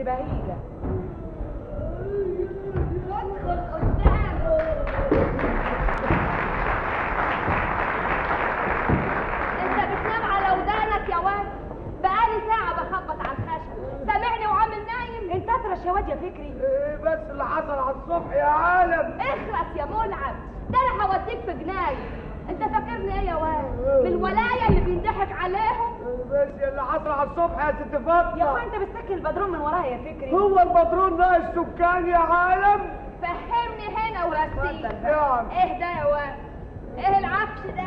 استباهيجة ادخل قدامه انت بتنام على ودانك يا واد بقالي ساعة بخبط على الخشب سامعني وعامل نايم انت اطرش يا واد يا فكري ايه بس اللي حصل على الصبح يا عالم اخرس يا ملعب ده انا هوديك في جناي انت فاكرني ايه يا واد من الولاية اللي بينضحك عليهم بس اللي حصل على الصبح يا ست فاطمه يا اخويا انت بتسكن البدروم من ورايا يا فكري هو البدرون ناقص سكان يا عالم فهمني هنا ورسيني اتفضل نعم. ايه ده يا واد ايه العفش ده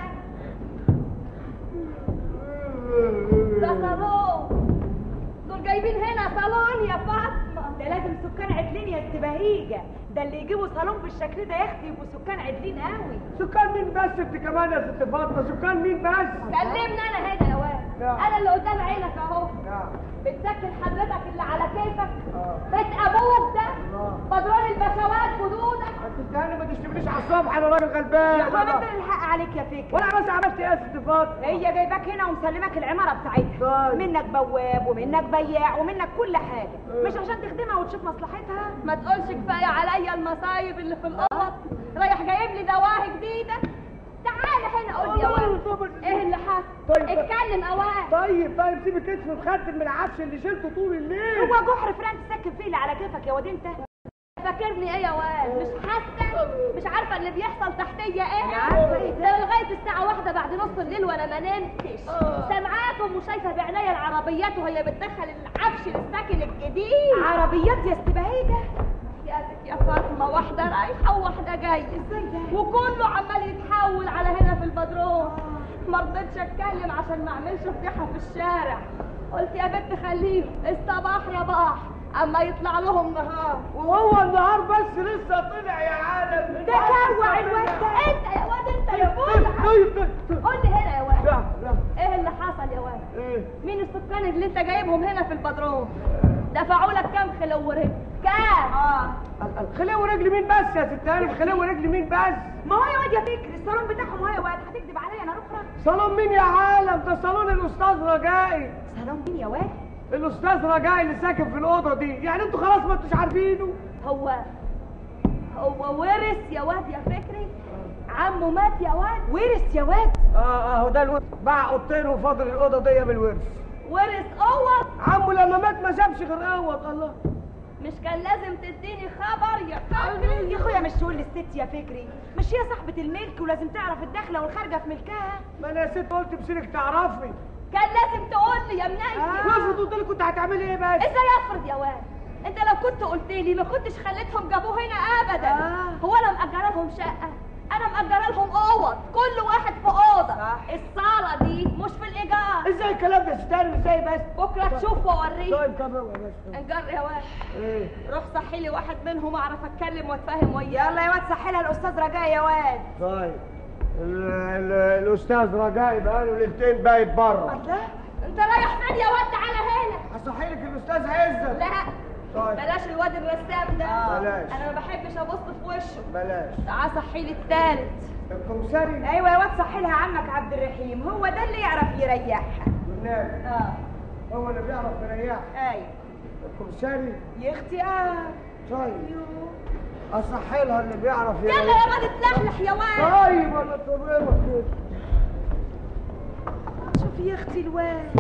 ده صالون دول جايبين هنا صالون يا فاطمه ده لازم سكان عدلين يا استباهيجة ده اللي يجيبوا صالون بالشكل ده يا اختي يبقوا سكان عدلين قوي سكان مين بس انت كمان يا ست فاطمه سكان مين بس كلمني انا هنا يا واد نعم. انا اللي قدام عينك اهو نعم بتسكن حضرتك اللي على كيفك آه. بيت ابوك ده آه. بدرون البشوات جدودك انت تاني ما تشتمنيش على الصبح انا راجل غلبان يا اخويا أنا. انت اللي الحق عليك يا فكري وانا بس عملت ايه يا ست فاطمه هي جايباك هنا ومسلمك العمارة بتاعتها طيب. منك بواب ومنك بياع ومنك كل حاجة مش عشان تخدمها وتشوف مصلحتها ما تقولش كفايه عليا المصايب اللي في القمر رايح جايب لي دواهي جديده تعالى هنا قول لي يا واد ايه اللي حصل طيب. اتكلم اوان طيب طيب سيب كتفي مخدم من العفش اللي شلته طول الليل هو جحر فرنك تسكن فيه اللي على كيفك يا واد انت فاكرني ايه يا واد مش حاسه مش عارفه اللي بيحصل تحتيه ايه أنا عارفة إيه ده. ده لغايه الساعه واحده بعد نص الليل وانا ما نمتش سامعاكم وشايفه بعينيا العربيات وهي بتدخل العفش للساكن الجديد عربيات يا استباهيجة يا يا فاطمه واحده رايحه وواحده جايه ازاي ده وكله عمال يتحول على هنا في البدروم ما رضيتش اتكلم عشان ما اعملش فضيحه في الشارع قلت يا بنت خليهم الصباح رباح اما يطلع لهم نهار وهو النهار بس لسه طلع يا عالم ده كوع الواد ده انت يا واد انت يا طيب بولع طيب طيب قول لي هنا يا واد لا لا ايه اللي حصل يا واد ايه مين السكان اللي انت جايبهم هنا في البدروم دفعوا لك كام خلو ورجل كام اه خليه ورجل مين بس يا ست هانم خليه ورجل مين بس ما هو يا واد يا فكري الصالون بتاعهم هو يا واد هتكذب عليا انا رخرة صالون مين يا عالم ده صالون الاستاذ رجائي صالون مين يا واد الاستاذ رجائي اللي ساكن في الاوضه دي يعني انتوا خلاص ما انتوش عارفينه هو هو ورث يا واد يا فكري عمه مات يا واد ورث يا واد اه اهو ده الورث باع اوضتين وفاضل الاوضه دي بالورث ورث قوة عمه لما مات ما سابش غير قوة الله مش كان لازم تديني خبر يا فكري يا اخويا مش تقول للست يا فكري مش هي صاحبة الملك ولازم تعرف الداخلة والخارجة في ملكها ما انا يا ست قلت بسيرك تعرفي كان لازم تقول لي يا منيل وافرض قلت لك كنت هتعملي ايه بس ازاي افرض يا واد انت لو كنت قلت لي ما كنتش خليتهم جابوه هنا ابدا آه. هو انا مأجره لهم شقه انا مأجره لهم اوض كل واحد في اوضه صح. الصاله دي مش في الايجار ازاي الكلام ده ستاني ازاي بس بكره تشوف واوريك طيب طب هو بس انجر يا واد ايه روح صحي لي واحد منهم اعرف اتكلم واتفاهم وياه يلا يا واد صحيلها الاستاذ رجاء يا واد طيب ال- ال- الاستاذ رجائي بقاله ليلتين بايت بره الله انت رايح فين يا واد تعالى هنا هصحي لك الاستاذ عزت لا طيب بلاش الواد الرسام ده بلاش. انا ما بحبش ابص في وشه بلاش تعال صحي لي التالت الكمساري ايوه يا واد صحيلها عمك عبد الرحيم هو ده اللي يعرف يريحها والنبي اه هو اللي بيعرف يريح ايوه الكمساري يا اختي اه طيب اصحي لها اللي بيعرف يريح يلا يا واد اتلحلح يا واد طيب انا طبيبك كده شوفي يا اختي الواد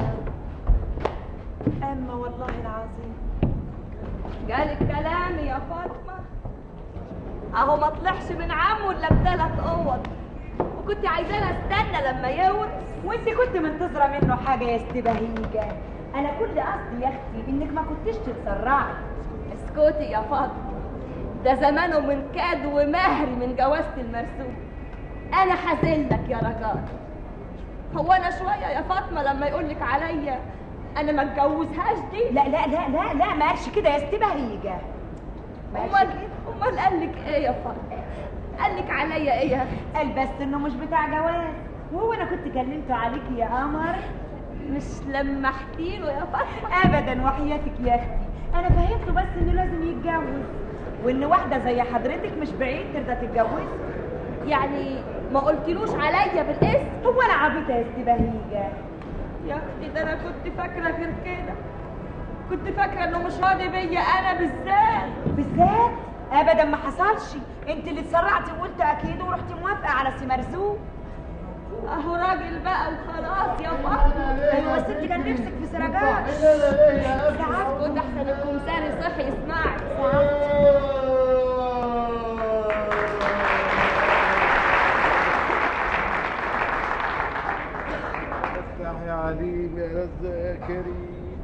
اما والله العظيم جالك كلامي يا فاطمة اهو ما طلعش من عمه الا بثلاث اوض وكنت عايزانا استنى لما يورث وانت كنت منتظره منه حاجه يا استبهيجه انا كل قصدي يا اختي انك ما كنتش تتسرعي اسكتي يا فاطمة ده زمانه من كاد ومهري من جوازة المرسوم انا حازلك يا رجاء هو انا شوية يا فاطمة لما يقولك عليا انا ما اتجوزهاش دي لا لا لا لا لا ما قالش كده يا استبهيجه ما قالش امال كده. امال قالك ايه يا فاطمة قالك عليا ايه يا اختي قال بس انه مش بتاع جواز وهو انا كنت كلمته عليكي يا قمر مش لمحتي له يا فاطمة ابدا وحياتك يا اختي انا فهمته بس انه لازم يتجوز وان واحده زي حضرتك مش بعيد ترضى تتجوز يعني ما قلتلوش عليا بالاسم هو انا عبيطه يا استبهيجه يا اختي ده انا كنت فاكره غير كده كنت فاكره انه مش راضي بيا انا بالذات بالذات ابدا ما حصلش انت اللي اتسرعتي وقلت اكيد ورحتي موافقه على سي مرزوق اهو راجل بقى وخلاص يا فاطمه ايوه بس انت كان نفسك في سراجات ساعات كنت احسن الكمساري صحي يسمعك افتح يا عليم يا رزق يا كريم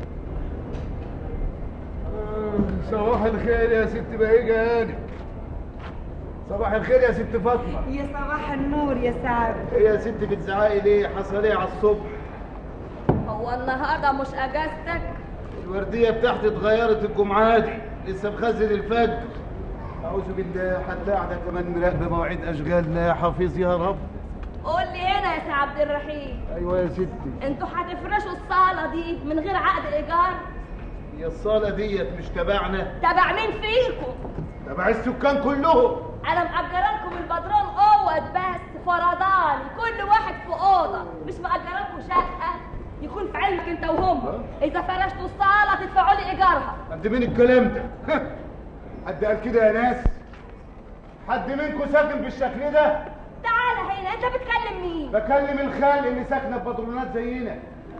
آه، صباح الخير يا ست بهيجة هاني صباح الخير يا ست فاطمة يا صباح النور يا سعد ايه يا ست بتزعقي ليه حصل ايه على الصبح هو النهارده مش اجازتك الوردية بتاعتي اتغيرت الجمعة دي لسه مخزن الفجر أعوذ بالله حتى قاعدة كمان مراقبة مواعيد أشغالنا يا حفيظ يا رب قول لي هنا يا سي عبد الرحيم أيوة يا ستي انتوا هتفرشوا الصاله دي من غير عقد ايجار هي الصالة ديت مش تبعنا تبع مين فيكم تبع السكان كلهم انا مأجره لكم البدرون اوض بس فرضاني كل واحد في اوضه مش مأجره لكم شقه يكون في علمك انت وهم اذا فرشتوا الصاله تدفعوا لي ايجارها قد مين الكلام ده؟ حد قال كده يا ناس؟ حد منكم ساكن بالشكل ده؟ تعال هنا انت بتكلم مين بكلم الخال اللي ساكنه في بدرونات زينا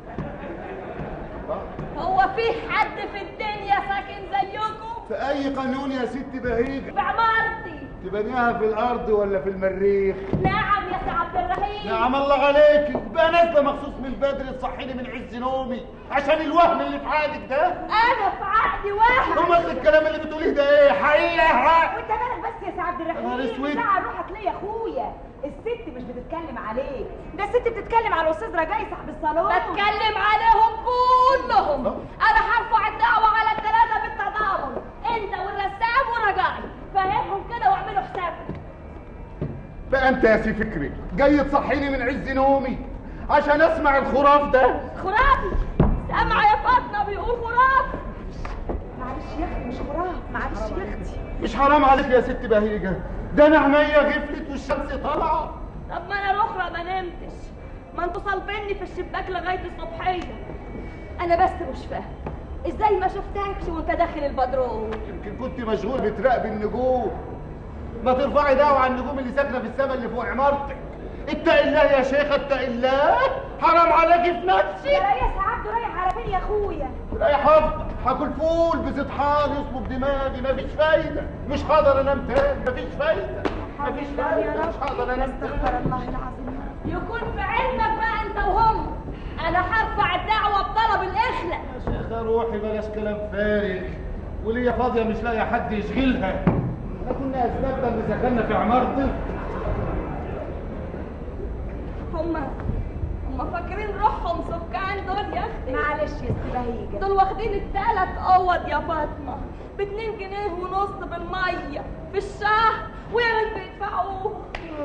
هو في حد في الدنيا ساكن زيكم في اي قانون يا ست بهيجه في عمارتي تبنيها في الارض ولا في المريخ نعم يا سي عبد الرحيم نعم الله عليكي بقى نازله مخصوص من بدري تصحيني من عز نومي عشان الوهم اللي في عقلك ده انا في عقدي واحد امال الكلام اللي بتقوليه ده ايه حقيقه ها وانت مالك بس يا سي عبد نهار الرحيم اسود. زعل روحك ليه يا اخويا الست مش بتتكلم عليك ده الست بتتكلم على الاستاذ رجائي صاحب الصالون بتكلم عليهم كلهم انا هرفع الدعوه على الثلاثه بالتضامن انت والرسام ورجائي فهمهم كده واعملوا حسابك بقى انت يا سي فكري جاي تصحيني من عز نومي عشان اسمع الخراف ده خرافي سامعه يا فاطمه بيقول خرافي معلش يا اختي مش خراف معلش يا اختي مش حرام عليك يا ست بهيجه ده انا عينيا غفلت والشمس طالعه طب ما انا الاخرى ما نمتش ما انتوا صلبني في الشباك لغايه الصبحيه انا بس مش فاهم ازاي ما شفتكش وانت داخل البدروم يمكن كنت مشغول بتراقب النجوم ما ترفعي دعوة على النجوم اللي ساكنة في السماء اللي فوق عمارتك اتق الله يا شيخ اتق الله حرام عليكي في نفسك يا ريس عبده رايح على فين يا اخويا رايح افضل هاكل فول بزطحان يصلب دماغي مفيش فايدة مش هقدر انام تاني مفيش فايدة مفيش فايدة مش هقدر انام تاني استغفر الله العظيم يكون في علمك بقى انت وهم انا هرفع الدعوه بطلب الاخلاء يا شيخة روحي بلاش كلام فارغ وليا فاضية مش لاقي حد يشغلها احنا كنا اسباب اللي سكننا في عمارتك هم هم فاكرين روحهم سكان دول يا اختي معلش يا ست بهيجه دول واخدين التلات اوض يا فاطمه باتنين جنيه ونص بالميه في الشهر ويا ريت بيدفعوه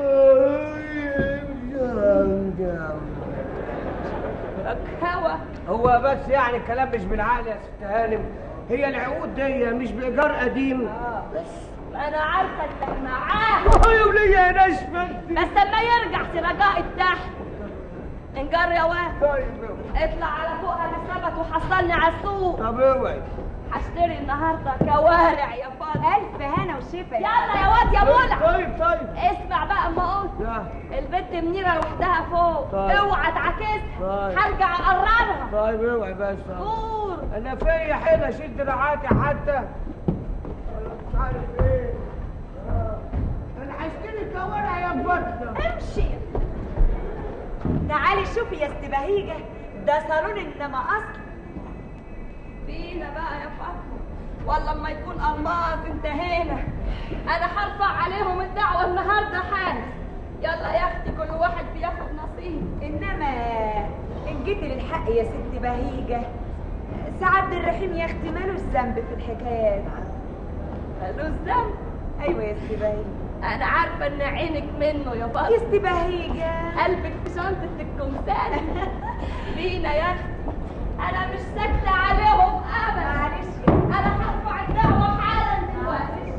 هوا هو بس يعني الكلام مش بالعقل يا ست هانم هي العقود دي مش بايجار قديم انا عارفه انك معاه يا وليه يا ناشفه بس لما يرجع رجاء التحت انجر يا واد طيب اطلع على فوقها بالسبت وحصلني على السوق طب اوعي هشتري النهارده كوارع يا فاطمه الف هنا وشفا يلا يا واد يا مولع طيب طيب اسمع بقى اما اقول لا البت منيره لوحدها فوق طيب. اوعى تعاكسها طيب. هرجع اقررها طيب اوعي بس دور انا فيا حيل اشد دراعاتي حتى أنا مش عارف ايه آه. انا هشتري كوارع يا بطه امشي تعالي شوفي يا ست بهيجه ده صالون انما اصل فينا بقى يا فاطمه والله اما يكون الماس انتهينا انا هرفع عليهم الدعوه النهارده حالا يلا يا اختي كل واحد بياخد نصيب انما ان جيت للحق يا ست بهيجه سي عبد الرحيم يا اختي ماله الذنب في الحكايات له الذنب ايوه يا ست بهيجه انا عارفه ان عينك منه يا يا فاطمه ست بهيجه قلبك في شنطه الكمثال بينا يا اختي انا مش ساكته عليهم ابدا معلش انا هرفع الدعوه حالا دلوقتي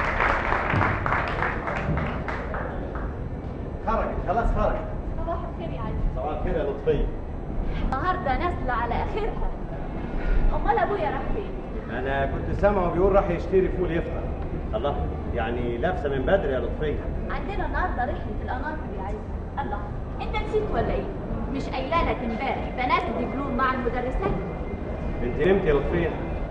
خرجت خلاص خرجت صباح الخير امال ابويا راح فين انا كنت سامعه بيقول راح يشتري فول يفطر الله يعني لابسه من بدري يا لطفيه عندنا النهارده رحله القناطر يا عز الله انت نسيت ولا ايه مش قايله لك امبارح بنات الدبلوم مع المدرسات انت نمت يا لطفيه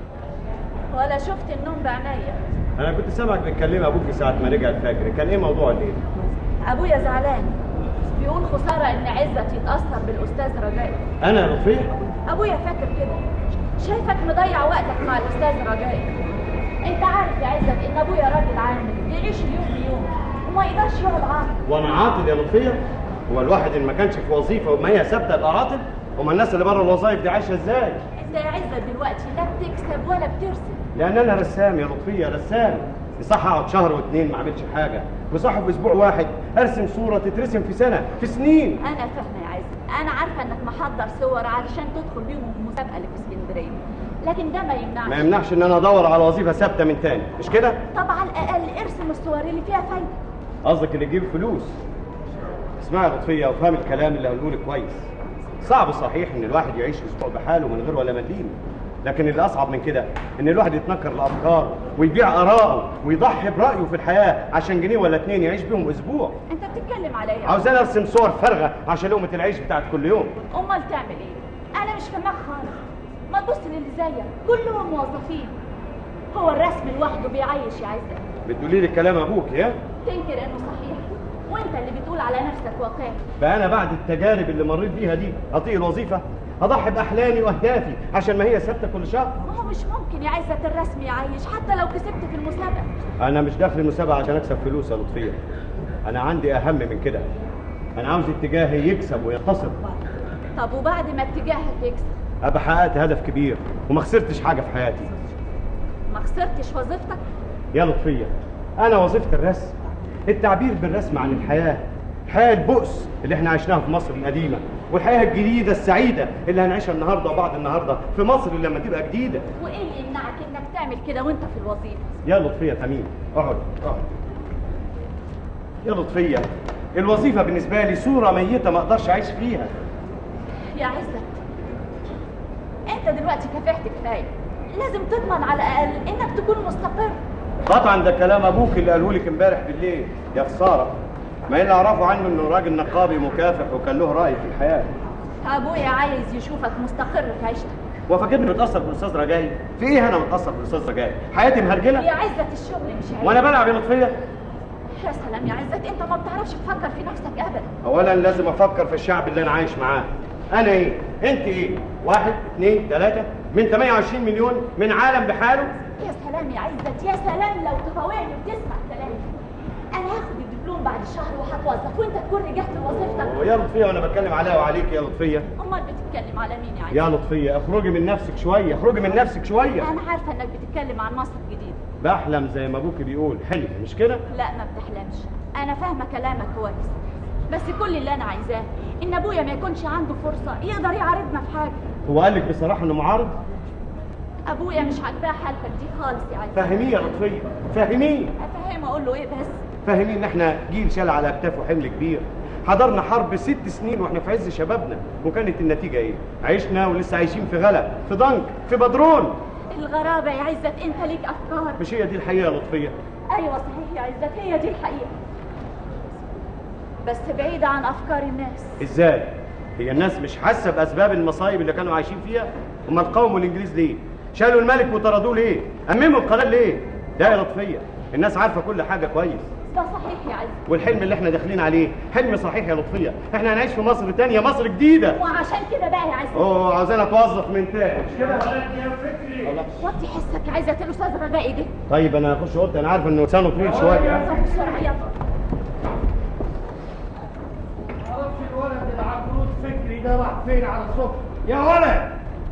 ولا شفت النوم بعناية انا كنت سامعك بتكلم ابوك ساعه ما رجع الفجر كان ايه موضوع الليل ابويا زعلان بيقول خساره ان عزت يتاثر بالاستاذ رجاء انا يا لطفيه ابويا فاكر كده شايفك مضيع وقتك مع الاستاذ رجاء انت عارف يا عزت ان ابويا راجل عامل بيعيش اليوم بيوم وما يقدرش يقعد عاطل وانا عاطل يا لطفيه هو الواحد اللي ما كانش في وظيفه وما هي ثابته يبقى عاطل هما الناس اللي بره الوظايف دي عايشه ازاي انت يا عزت دلوقتي لا بتكسب ولا بترسم لان انا رسام يا لطفيه رسام يصح اقعد شهر واتنين ما اعملش حاجه وصح في اسبوع واحد ارسم صوره تترسم في سنه في سنين انا فاهمه يا عزت انا عارفه انك محضر صور علشان تدخل بيهم المسابقه اللي في اسكندريه لكن ده ما يمنعش ما يمنعش ان انا ادور على وظيفه ثابته من تاني مش كده طب على الاقل ارسم الصور اللي فيها فايده قصدك اللي تجيب فلوس اسمعي يا لطفيه وافهم الكلام اللي هقوله لك كويس صعب صحيح ان الواحد يعيش اسبوع بحاله من غير ولا مليم لكن اللي اصعب من كده ان الواحد يتنكر لافكاره ويبيع اراءه ويضحي برايه في الحياه عشان جنيه ولا اتنين يعيش بيهم اسبوع انت بتتكلم على ايه عاوزاني ارسم صور فارغه عشان لقمه العيش بتاعت كل يوم امال تعمل ايه انا مش في دماغ خالص ما تبص للي زيك كلهم موظفين هو الرسم لوحده بيعيش يا عزت بتقولي لي كلام ابوك يا تنكر انه صحيح وانت اللي بتقول على نفسك واقعي بقى انا بعد التجارب اللي مريت بيها دي اطيق الوظيفه اضحي باحلامي واهدافي عشان ما هي ثابته كل شهر ما هو مش ممكن يا عزت الرسم يعيش حتى لو كسبت في المسابقه انا مش داخل المسابقه عشان اكسب فلوس يا لطفيه انا عندي اهم من كده انا عاوز اتجاهي يكسب وينتصر طب وبعد ما اتجاهك يكسب ابقى حققت هدف كبير وما خسرتش حاجه في حياتي ما خسرتش وظيفتك يا لطفيه انا وظيفه الرسم التعبير بالرسم عن الحياه الحياه البؤس اللي احنا عشناها في مصر القديمه والحياه الجديده السعيده اللي هنعيشها النهارده وبعد النهارده في مصر لما تبقى جديده وايه اللي يمنعك انك تعمل كده وانت في الوظيفه يا لطفيه تميم اقعد اقعد يا لطفيه الوظيفه بالنسبه لي صوره ميته ما اقدرش اعيش فيها يا عزت انت دلوقتي كافحت كفايه لازم تضمن على الاقل انك تكون مستقر قطعا ده كلام ابوك اللي قاله لك امبارح بالليل يا خساره ما اللي اعرفه عنه انه راجل نقابي مكافح وكان له راي في الحياه ابويا عايز يشوفك مستقر في عيشتك هو فاكرني متاثر بالاستاذ رجائي في ايه انا متاثر بالاستاذ رجائي حياتي يا مهرجله عزت الشغل مش عيب وانا بلعب يا لطفيه يا سلام يا عزت انت ما بتعرفش تفكر في نفسك ابدا اولا لازم افكر في الشعب اللي انا عايش معاه انا ايه انت ايه واحد اثنين ثلاثه من 28 مليون من عالم بحاله يا سلام يا عزت يا سلام لو تطاوعني وتسمع كلامي انا هاخد الدبلوم بعد شهر وهتوظف وانت تكون رجعت لوظيفتك ويا لطفيه وانا بتكلم عليها وعليك يا لطفيه امال بتتكلم على مين يا عزت يا لطفيه اخرجي من نفسك شويه اخرجي من نفسك شويه انا عارفه انك بتتكلم عن مصر الجديده بحلم زي ما ابوك بيقول حلم مش كده لا ما بتحلمش انا فاهمه كلامك كويس بس كل اللي انا عايزاه ان ابويا ما يكونش عنده فرصه يقدر يعارضنا في حاجه هو قال لك بصراحه انه معارض ابويا مش عاجباه حالتك دي خالص يا عزت فهميه يا لطفيه فهميه افهمه اقول له ايه بس فاهمين ان احنا جيل شال على اكتافه حمل كبير حضرنا حرب ست سنين واحنا في عز شبابنا وكانت النتيجه ايه عشنا ولسه عايشين في غلا في ضنك في بدرون الغرابه يا عزت انت ليك افكار مش هي دي الحقيقه يا لطفيه ايوه صحيح يا عزت هي دي الحقيقه بس بعيده عن افكار الناس ازاي هي الناس مش حاسه باسباب المصايب اللي كانوا عايشين فيها هم القوم والانجليز ليه شالوا الملك وطردوه ليه امموا القناه ليه ده يا لطفيه الناس عارفه كل حاجه كويس ده صحيح يا عزت والحلم اللي احنا داخلين عليه حلم صحيح يا لطفيه احنا هنعيش في مصر تانية مصر جديده وعشان كده بقى يا عزت اوه عاوزانا اتوظف من تاني مش كده الله. وطي حسك يا عزت الاستاذ رجائي جه طيب انا هخش اوضتي انا عارف انه لسانه طويل شويه طب بسرعه يلا معرفش الولد العجوز فكري ده راح فين على الصبح يا ولد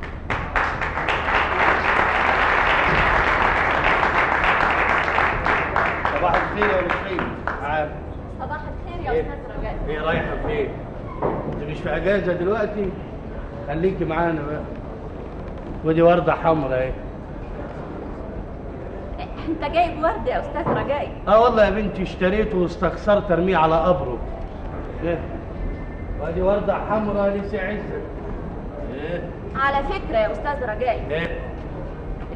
صباح الخير يا ولد عارف صباح الخير يا استاذ رجائي هي رايحه فين؟ انت مش في اجازه دلوقتي؟ خليكي معانا بقى ودي ورده حمراء اهي انت جايب ورد يا استاذ رجائي اه والله يا بنتي اشتريته واستخسرت ارميه على قبره ايه وادي ورده حمراء لسه عزت ايه على فكره يا استاذ رجائي ايه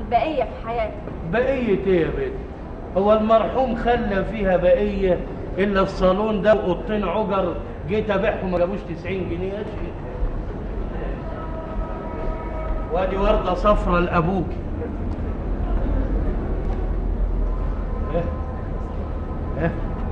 بقيه في حياتك بقية ايه يا بنت هو المرحوم خلى فيها بقية الا الصالون ده واوضتين عجر جيت ابيعهم ما جابوش 90 جنيه يا شيخ وادي ورده صفرة لابوك إيه؟ إيه؟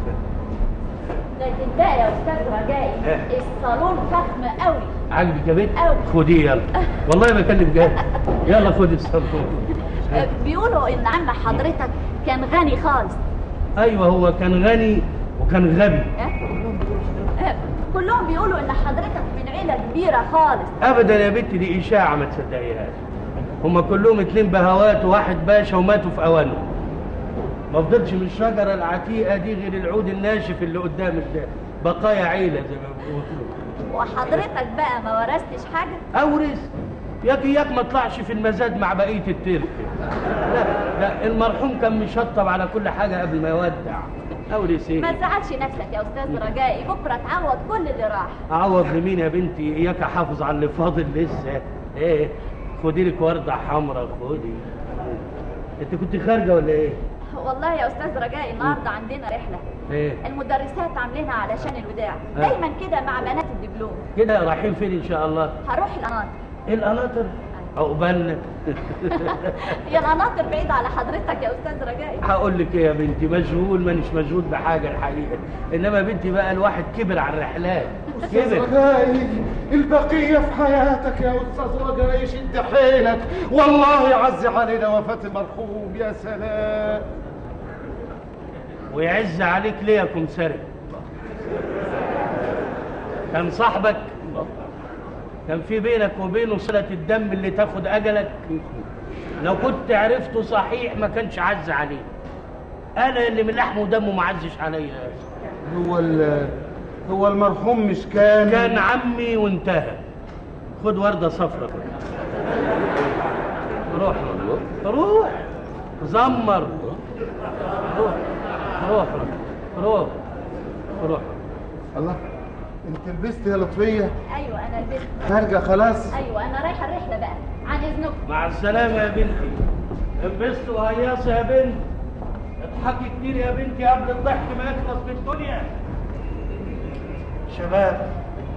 لكن بقى يا استاذ رجائي إيه؟ الصالون فخم قوي عاجبك يا بنت أوي. خديه يلا والله بكلم جد يلا خد الصالون آه، بيقولوا ان عم حضرتك كان غني خالص ايوه هو كان غني وكان غبي آه، آه، كلهم بيقولوا ان حضرتك من عيله كبيره خالص ابدا يا بنت دي اشاعه ما تصدقيهاش هما كلهم اتنين بهوات وواحد باشا وماتوا في اوانهم ما فضلش من الشجره العتيقه دي غير العود الناشف اللي قدامك ده بقايا عيله زي ما بيقولوا وحضرتك بقى ما ورثتش حاجه اورث ياك اياك ما طلعش في المزاد مع بقيه الترك لا لا المرحوم كان مشطب على كل حاجه قبل ما يودع اورث ما ايه تزعلش نفسك يا استاذ رجائي بكره تعوض كل اللي راح اعوض لمين يا بنتي اياك احافظ على اللي فاضل لسه ايه خدي لك ورده حمراء خدي انت كنت خارجه ولا ايه والله يا استاذ رجائي النهارده عندنا رحله ايه المدرسات عاملينها علشان الوداع آه. دايما كده مع بنات الدبلوم كده رايحين فين ان شاء الله هروح القناطر ايه القناطر عقبالنا هي القناطر بعيدة على حضرتك يا استاذ رجائي هقول لك ايه يا بنتي مشغول مانيش مشغول بحاجه الحقيقه انما بنتي بقى الواحد كبر على الرحلات كبر رجائي البقية في حياتك يا أستاذ رجائي شد حيلك والله يعز علينا وفاة المرحوم يا سلام ويعز عليك ليه يا كمسري كان صاحبك كان في بينك وبينه صلة الدم اللي تاخد أجلك لو كنت عرفته صحيح ما كانش عز عليه أنا اللي من لحمه ودمه ما عزش عليا هو ال- هو المرحوم مش كان كان عمي وانتهى خد وردة صفرة روح روح زمر روح روح روح روح الله انت لبست يا لطفية ايوه انا البنت خارجة خلاص ايوه انا رايحه الرحله بقى عن اذنكم مع السلامة يا بنتي انبسطي وهيصي يا بنت اضحكي كتير يا بنتي قبل الضحك ما يخلص من الدنيا شباب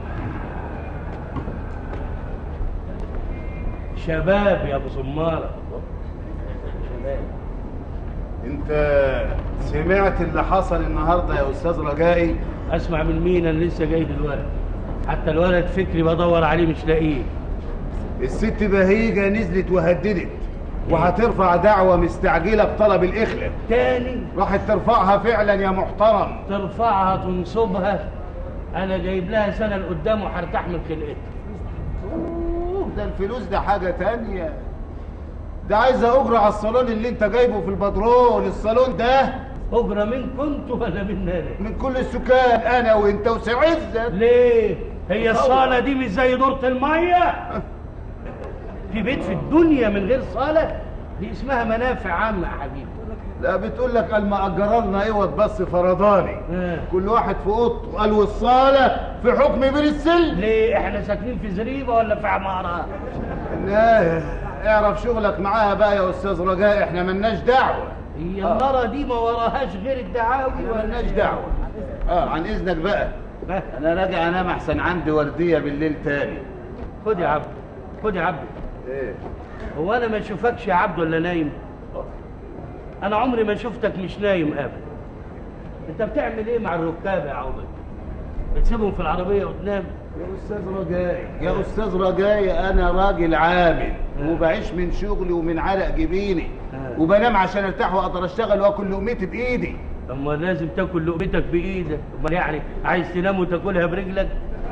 شباب يا ابو زمارة شباب انت سمعت اللي حصل النهارده يا استاذ رجائي اسمع من مين انا لسه جاي دلوقتي حتى الولد فكري بدور عليه مش لاقيه الست بهيجة نزلت وهددت وهترفع دعوة مستعجلة بطلب الإخلة تاني راحت ترفعها فعلا يا محترم ترفعها تنصبها انا جايب لها سنه لقدام وهرتاح من خلقتها أوه، ده الفلوس ده حاجة تانية ده عايزة أجرة على الصالون اللي انت جايبه في البدرون الصالون ده اجره من كنت ولا من انا من كل السكان أنا وانت وسعزت ليه هي الصاله دي مش زي دوره الميه في بيت في الدنيا من غير صاله دي اسمها منافع عامه يا حبيبي لا بتقول لك قال ما أجر لنا عوض بس فرداني آه. كل واحد في اوضته قال والصالة في حكم بير السلم ليه احنا ساكنين في زريبه ولا في عماره لا اعرف شغلك معاها بقى يا استاذ رجاء احنا ملناش دعوه هي النار دي ما وراهاش غير الدعاوي ولا ملناش إيه؟ دعوه اه عن اذنك بقى ها، انا راجع انام احسن عندي ورديه بالليل تاني خد يا عبد خد يا عبد ايه هو انا ما اشوفكش يا عبد ولا نايم انا عمري ما شفتك مش نايم ابدا انت بتعمل ايه مع الركاب يا عمر بتسيبهم في العربيه وتنام يا استاذ رجاء يا استاذ رجاء انا راجل عامل وبعيش من شغلي ومن عرق جبيني آه. وبنام عشان ارتاح واقدر اشتغل واكل لقمتي بايدي اما لازم تاكل لقمتك بايدك امال يعني عايز تنام وتاكلها برجلك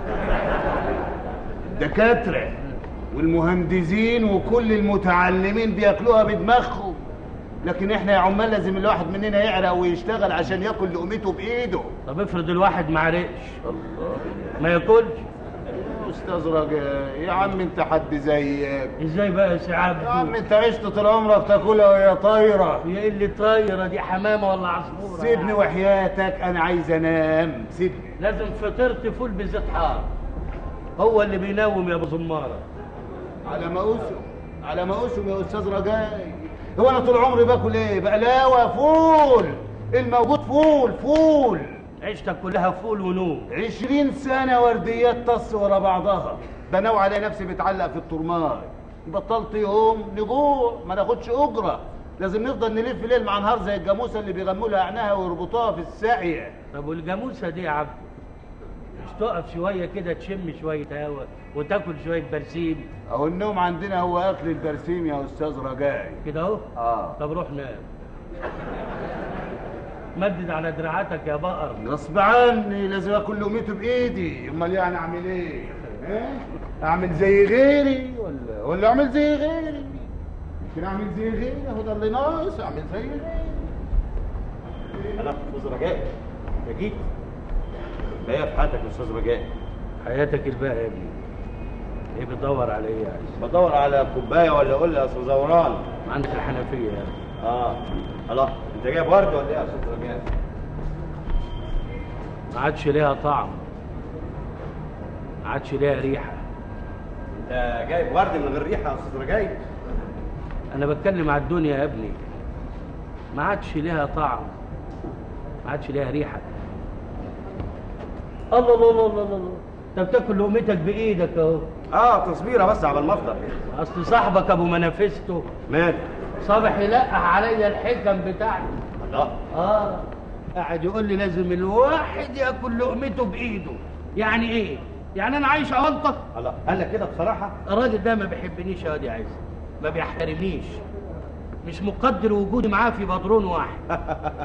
الدكاتره والمهندسين وكل المتعلمين بياكلوها بدماغهم لكن احنا يا عمال لازم الواحد مننا يعرق ويشتغل عشان ياكل لقمته بايده طب افرض الواحد ما عرقش ما ياكلش يا استاذ رجاء يا عم انت حد زيك ازاي بقى يا سي يا عبد عم انت عشت طول عمرك تاكلها وهي طايره هي اللي طايره دي حمامه ولا عصفوره سيبني يعني؟ وحياتك انا عايز انام سيبني لازم فطرت فول بزيت حار هو اللي بينوم يا ابو زماره على ما اسره على ما اسم يا استاذ رجاي هو انا طول عمري باكل ايه بقلاوه فول الموجود فول فول عيشتك كلها فول ونوم عشرين سنة ورديات طص ورا بعضها بناوي على نفسي بتعلق في الترماي بطلت يوم نجوع ما ناخدش أجرة لازم نفضل نلف ليل مع نهار زي الجاموسة اللي بيغموا لها عينها ويربطوها في الساقية طب والجاموسه دي يا عبد مش تقف شويه كده تشم شويه هوا وتاكل شويه برسيم أهو النوم عندنا هو أكل البرسيم يا أستاذ رجاي كده اهو آه طب روح نام مدد على دراعاتك يا بقر غصب عني لازم آكل لقمته بإيدي أمال يعني أعمل إيه؟ ها؟ أعمل زي غيري ولا ولا أعمل زي غيري؟ يمكن أعمل زي غيري هو ده اللي ناقص أعمل زي غيري انا استاذ رجاء انت جيت ايه في حياتك يا استاذ رجاء حياتك الباقي يا ابني ايه بتدور على ايه يعني بدور على كوبايه ولا اقول لي يا استاذ زوران عندك الحنفيه يعني اه الله انت جايب ورد ولا ايه يا استاذ رجاء ما عادش ليها طعم ما عادش ليها ريحه انت جايب ورد من غير ريحه يا استاذ رجاء انا بتكلم على الدنيا يا ابني ما عادش ليها طعم ما عادش ليها ريحه الله الله الله الله الله انت بتاكل لقمتك بايدك اهو اه تصبيره بس على المفطر اصل صاحبك ابو منافسته مال صبح يلقح عليا الحكم بتاعته الله اه قاعد يقول لي لازم الواحد ياكل لقمته بايده يعني ايه يعني انا عايش اونطه الله قال لك كده بصراحه الراجل ده ما بيحبنيش يا واد يا عز ما بيحترمنيش مش مقدر وجودي معاه في بدرون واحد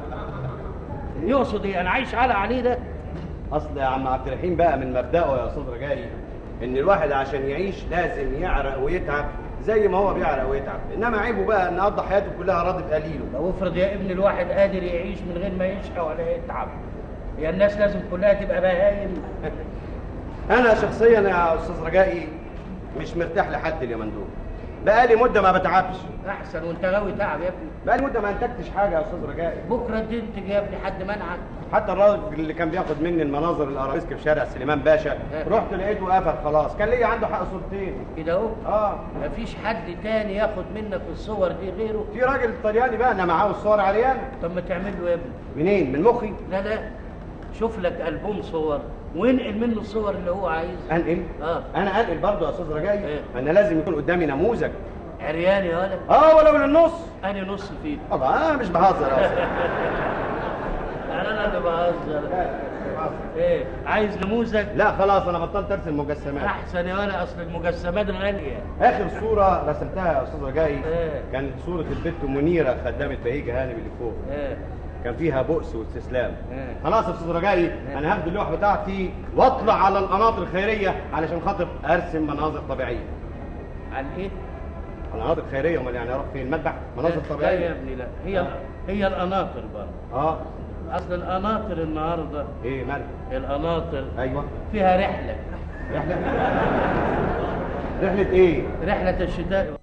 يقصد ايه انا عايش على عليه ده اصل يا عم عبد الرحيم بقى من مبدأه يا استاذ رجائي ان الواحد عشان يعيش لازم يعرق ويتعب زي ما هو بيعرق ويتعب انما عيبه بقى ان قضى حياته كلها راضي بقليله لو افرض يا ابن الواحد قادر يعيش من غير ما يشقى ولا يتعب هي الناس لازم كلها تبقى بهايم انا شخصيا يا استاذ رجائي مش مرتاح لحد اليومين دول بقالي مده ما بتعبش احسن وانت غاوي تعب يا ابني بقالي مده ما انتجتش حاجه يا استاذ رجائي بكره تنتج يا ابني حد منعك حتى الراجل اللي كان بياخد مني المناظر الارابيسك في شارع سليمان باشا رحت لقيته قفل خلاص كان ليا عنده حق صورتين كده اهو اه مفيش حد تاني ياخد منك الصور دي غيره في راجل طلياني بقى انا معاه الصور عريان طب ما تعمل له يا ابني منين من مخي لا لا شوف لك البوم صور وانقل منه الصور اللي هو عايزها انقل اه انا انقل برضه يا استاذ رجائي إيه؟ انا لازم يكون قدامي نموذج عريان يا ولد اه ولو للنص اني نص فيه طبعا انا مش بهزر يا استاذ يعني انا اللي بهزر ايه عايز نموذج لا خلاص انا بطلت ارسم مجسمات احسن يا ولد اصل المجسمات غاليه اخر صوره رسمتها يا استاذ رجائي إيه؟ كانت صوره البت منيره خدامه بهيجه هانم اللي فوق ايه كان فيها بؤس واستسلام إيه. خلاص يا استاذ رجائي انا هاخد اللوحه بتاعتي واطلع على القناطر الخيريه علشان خاطر ارسم مناظر طبيعيه عن ايه القناطر الخيريه امال يعني اروح فين المذبح مناظر لا يا طبيعيه ابني لا هي هي القناطر برضه اه اصل القناطر النهارده ايه مالك القناطر ايوه فيها رحله رحله رحله ايه رحله الشتاء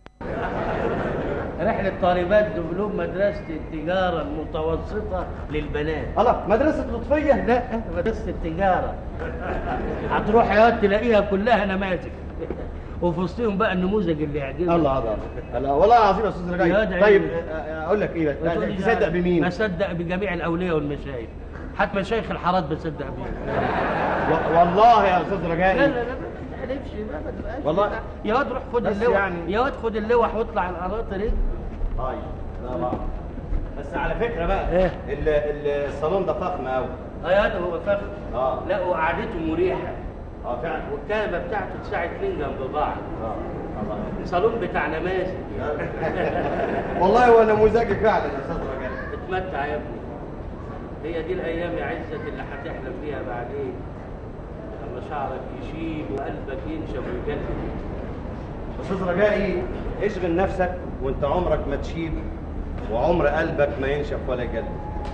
رحلة طالبات دبلوم مدرسة التجارة المتوسطة للبنات الله مدرسه لطفيه لا مدرسة التجارة هتروح يا واد تلاقيها كلها نماذج وفي وسطهم بقى النموذج اللي يعجبك الله الله الله والله العظيم يا استاذ يا رجائي واد طيب عيني. آه، آه، اقول لك ايه وتقول لي بس تصدق بمين بصدق بجميع الأولياء والمشايخ حتى مشايخ الحارات بصدق بيهم و- والله يا استاذ لا لا رجائي لا ما تحلفش بقى ما تبقاش والله. كده. يا واد روح خد بس اللوح يعني- يا واد خد اللوح واطلع القناطر ايه طيب لا بقى. بس على فكره بقى إيه؟ ال- ال- الصالون ده فخم قوي اه يا واد هو فخم اه لا وقعدته مريحة اه فعلا والكنبة بتاعته تساعد اتنين جنب بعض اه الله. صالون بتاع نماذج والله هو نموذجي فعلا يا استاذ رجائي اتمتع يا ابني هي دي الايام يا عزت اللي هتحلم فيها بعدين لما شعرك يشيب وقلبك ينشف ويجلد استاذ رجائي اشغل نفسك وانت عمرك ما تشيب وعمر قلبك ما ينشف ولا يجلد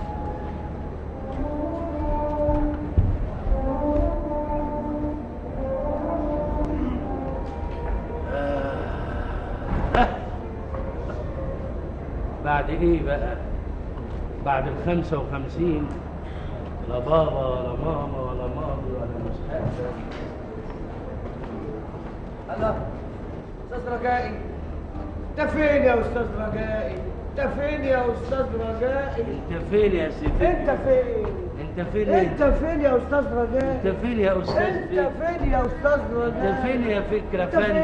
بعد ايه بقى بعد الخمسة وخمسين لا بابا ولا ماما ولا ماضي ولا مستقبل الله استاذ رجائي انت فين يا استاذ رجائي انت فين يا استاذ رجائي انت فين يا سيدي انت فين انت فين انت فين يا استاذ رجائي انت فين يا استاذ انت فين فين يا استاذ رجائي انت فين يا فكرة انت فندم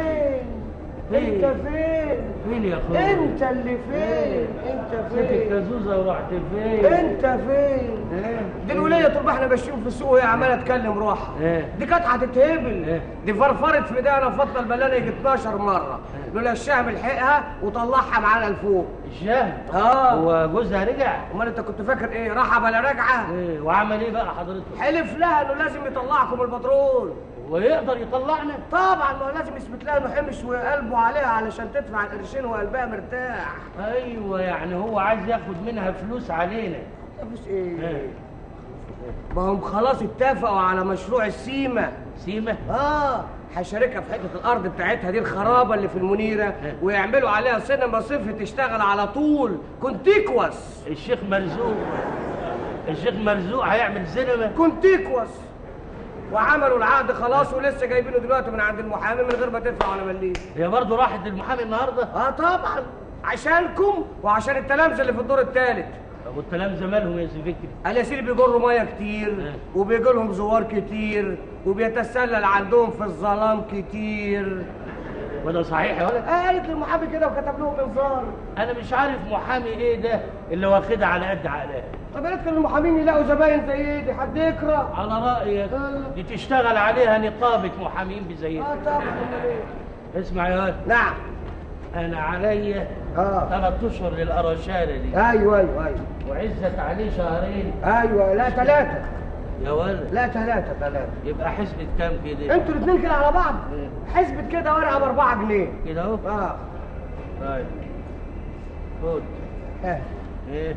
فين فين؟ انت فين فين يا اخويا انت اللي فين انت سكت فين كازوزة ورحت فين انت فين دي الوليه طول ما احنا ماشيين في السوق وهي عماله تكلم روحها ايه. دي كانت هتتهبل ايه. دي فرفرت في ايديها فضل البلانه يجي 12 مره لولا الشهم لحقها وطلعها معانا لفوق الشهد اه هو جوزها رجع امال انت كنت فاكر ايه راحه بلا راجعه ايه وعمل ايه بقى حضرتك حلف لها انه لازم يطلعكم البترول ويقدر يطلعنا طبعا ما هو لازم يثبت لها انه حمش وقلبه عليها علشان تدفع القرشين وقلبها مرتاح ايوه يعني هو عايز ياخد منها فلوس علينا مفيش ايه ايه ما هم خلاص اتفقوا على مشروع السيمه سيمة اه هيشاركها في حته الارض بتاعتها دي الخرابه اللي في المنيره ويعملوا عليها سينما صفر تشتغل على طول كونتيكوس الشيخ مرزوق الشيخ مرزوق هيعمل سينما كونتيكوس وعملوا العقد خلاص ولسه جايبينه دلوقتي من عند المحامي من غير ما تدفع ولا مليم هي برضه راحت للمحامي النهارده اه طبعا عشانكم وعشان التلامذه اللي في الدور الثالث طب والتلامذه مالهم يا سي فكري قال يا سيدي بيجروا ميه كتير وبيجي لهم زوار كتير وبيتسلل عندهم في الظلام كتير وده صحيح يا ولد آه قالت للمحامي كده وكتب لهم انذار انا مش عارف محامي ايه ده اللي واخدها على قد عقلها طب يا ريت كان المحامين يلاقوا زباين زي ايه دي حد يكره على رايك آه. دي تشتغل عليها نقابه محامين بزيها اه طبعا أمال إيه؟ اسمع يا ولد نعم انا عليا اه ثلاث اشهر للقرشانه دي ايوه ايوه ايوه وعزت عليه شهرين ايوه لا ثلاثة يا ولد لا ثلاثة ثلاثة يبقى حسبة كام كده انتوا الاثنين كده على بعض حسبة كده ورقة بأربعة جنيه كده اهو اه طيب خد اه ايه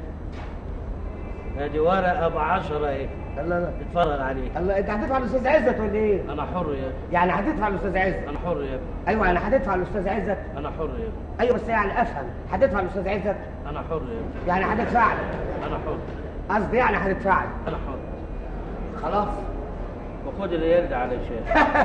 ادي ورقه ب 10 ايه الله لا اتفرج عليه الله انت هتدفع الاستاذ عزت ولا ايه؟ انا حر يا ابني يعني هدفع الاستاذ عزت انا حر يا ابني ايوه يعني هتدفع الاستاذ عزت انا حر يا ابني ايوه بس يعني افهم هتدفع الاستاذ عزت انا حر يا ابني يعني هتدفع لي انا حر قصدي يعني هتدفع لي انا حر خلاص وخد الريال ده علشان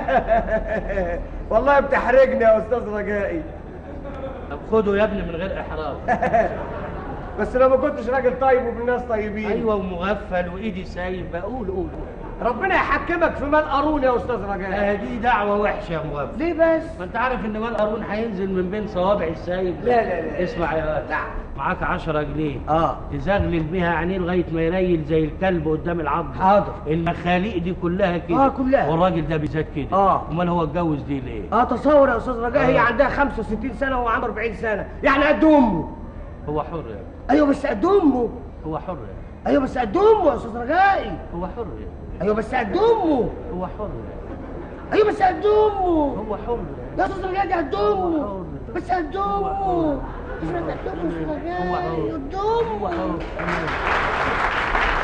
والله بتحرجني يا استاذ رجائي طب خده يا ابني من غير احراج بس لو ما كنتش راجل طيب ومن ناس طيبين ايوه ومغفل وايدي سايبه قول قول قول ربنا يحكمك في مال قارون يا استاذ رجائي آه دي دعوه وحشه يا مغفل ليه بس؟ ما انت عارف ان مال قارون هينزل من بين صوابع السايب لا لا لا اسمع يا ولد نعم معاك 10 جنيه اه تزغلل بيها عينيه لغايه ما يريل زي الكلب قدام العظم حاضر. المخاليق دي كلها كده آه، كلها. والراجل ده بالذات كده آه. امال هو اتجوز دي ليه اه تصور يا استاذ رجاء هي آه. عندها 65 سنه وهو عنده 40 سنه يعني قد امه هو حر يا ابني ايوه بس قد امه هو حر يا ابني ايوه بس قد امه يا استاذ رجائي هو حر يا ابني ايوه بس قد امه هو حر يا ابني ايوه بس قد امه هو حر يا استاذ رجائي دي قد امه حر. بس قد امه مش قد امه يا استاذ هو رجائي حر. قد هو امه حر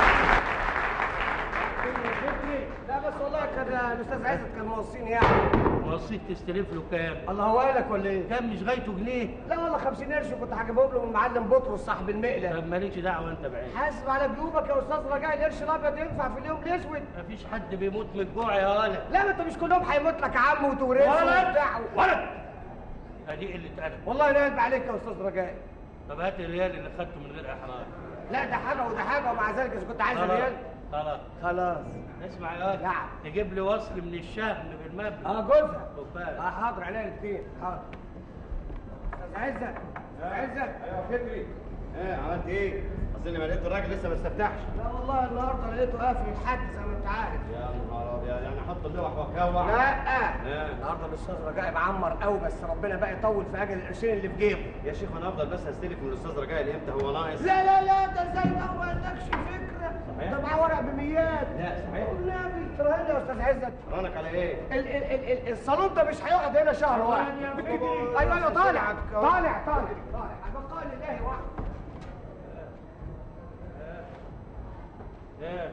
لا بس والله كان الاستاذ عزت كان موصيني يعني وصيت تستلف له كام الله هو قالك ولا ايه؟ كام مش غايته جنيه لا والله 50 قرش كنت هجيبهم له من معلم بطرس صاحب المقله طب مالكش دعوه انت بعيد حاسب على جيوبك يا استاذ رجاء القرش الابيض ينفع في اليوم الاسود مفيش حد بيموت من الجوع يا ولد لا ما انت مش كلهم هيموت لك عم وتورثه ولد وبتاع ولد ادي قله ادب والله نايم عليك يا استاذ رجاء طب هات الريال اللي خدته من غير احراج لا ده حاجه وده حاجه ومع ذلك اذا كنت عايز خلاص ريال خلاص خلاص اسمع يا ولد نعم. تجيب لي وصل من الشهم بالمبلغ اه جوزها خد بالك. اه حاضر عليها الاثنين حاضر استاذ عزت استاذ عزت ايوه فكري ايه عملت ايه؟ اصل لما لقيت الراجل لسه ما استفتحش لا والله النهارده لقيته قافل الحد زي ما انت عارف يا نهار ابيض يعني احط اللوح واكوع لا إيه؟ النهارده الاستاذ رجاء معمر قوي بس ربنا بقى يطول في اجل القرشين اللي في جيبه يا شيخ انا افضل بس استلف من الاستاذ رجاء امتى هو ناقص لا لا لا ده زي ما هو ما عندكش فكره صحيح؟ ده معاه ورق بميات لا، صحيح. والنبي تراهن يا استاذ عزت رانك على ايه؟ ال ال ال ال الصالون ده مش هيقعد هنا شهر واحد ايوه ايوه طالع طالع طالع طالع بقال الله واحد ايه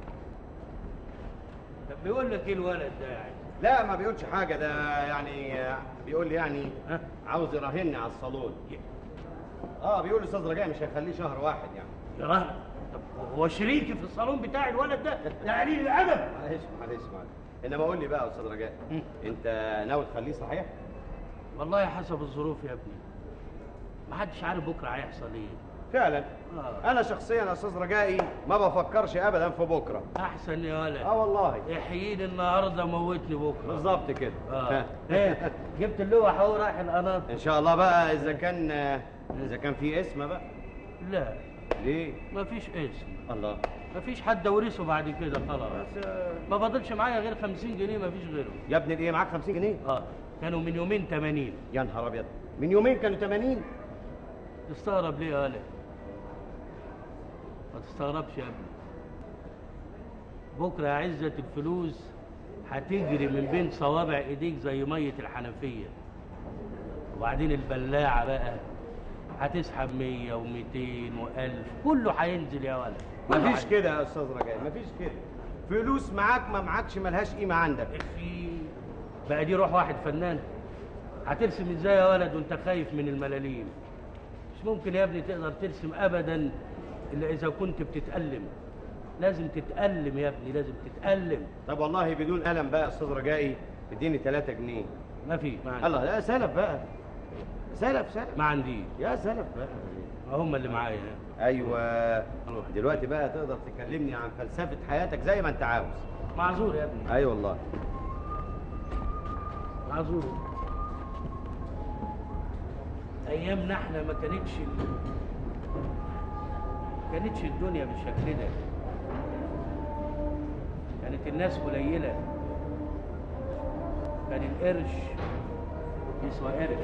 طب بيقول لك ايه الولد ده يعني لا ما بيقولش حاجه ده يعني آه، بيقول لي يعني ها؟ عاوز يراهني على الصالون اه بيقول الاستاذ رجاء مش هيخليه شهر واحد يعني يا راجل طب هو شريكي في الصالون بتاع الولد ده ده قليل الادب معلش معلش معلش انما قول لي بقى يا استاذ رجاء مم. انت ناوي تخليه صحيح؟ والله حسب الظروف يا ابني محدش عارف بكره هيحصل ايه فعلا آه. انا شخصيا يا استاذ رجائي ما بفكرش ابدا في بكره احسن يا ولد اه والله احييني النهارده موتني بكره بالظبط كده اه ايه جبت اللوح اهو رايح القناطر ان شاء الله بقى اذا كان اذا كان في اسم بقى لا ليه مفيش اسم الله مفيش حد ورثه بعد كده خلاص ما فاضلش معايا غير 50 جنيه مفيش غيره يا ابني الايه معاك 50 جنيه اه كانوا من يومين 80 يا نهار ابيض من يومين كانوا 80 تستغرب ليه يا ولد ما تستغربش يا ابني بكره عزة الفلوس هتجري من بين صوابع ايديك زي ميه الحنفيه وبعدين البلاعه بقى هتسحب 100 و200 و1000 كله هينزل يا ولد كله مفيش هينزل. كده يا استاذ رجائي مفيش كده فلوس معاك ما معاكش ملهاش قيمه عندك في بقى دي روح واحد فنان هترسم ازاي يا ولد وانت خايف من الملاليم مش ممكن يا ابني تقدر ترسم ابدا الا اذا كنت بتتألم لازم تتألم يا ابني لازم تتألم طب والله بدون قلم بقى يا استاذ رجائي اديني 3 جنيه ما في ما عندي الله لا سلف بقى سلف سلف ما عنديش يا سلف بقى هم اللي معايا ايوه أروح. دلوقتي بقى تقدر تكلمني عن فلسفه حياتك زي ما انت عاوز معذور يا ابني اي أيوة والله معذور ايامنا احنا ما كانتش ما كانتش الدنيا بالشكل ده كانت الناس قليله كان القرش يسوى قرش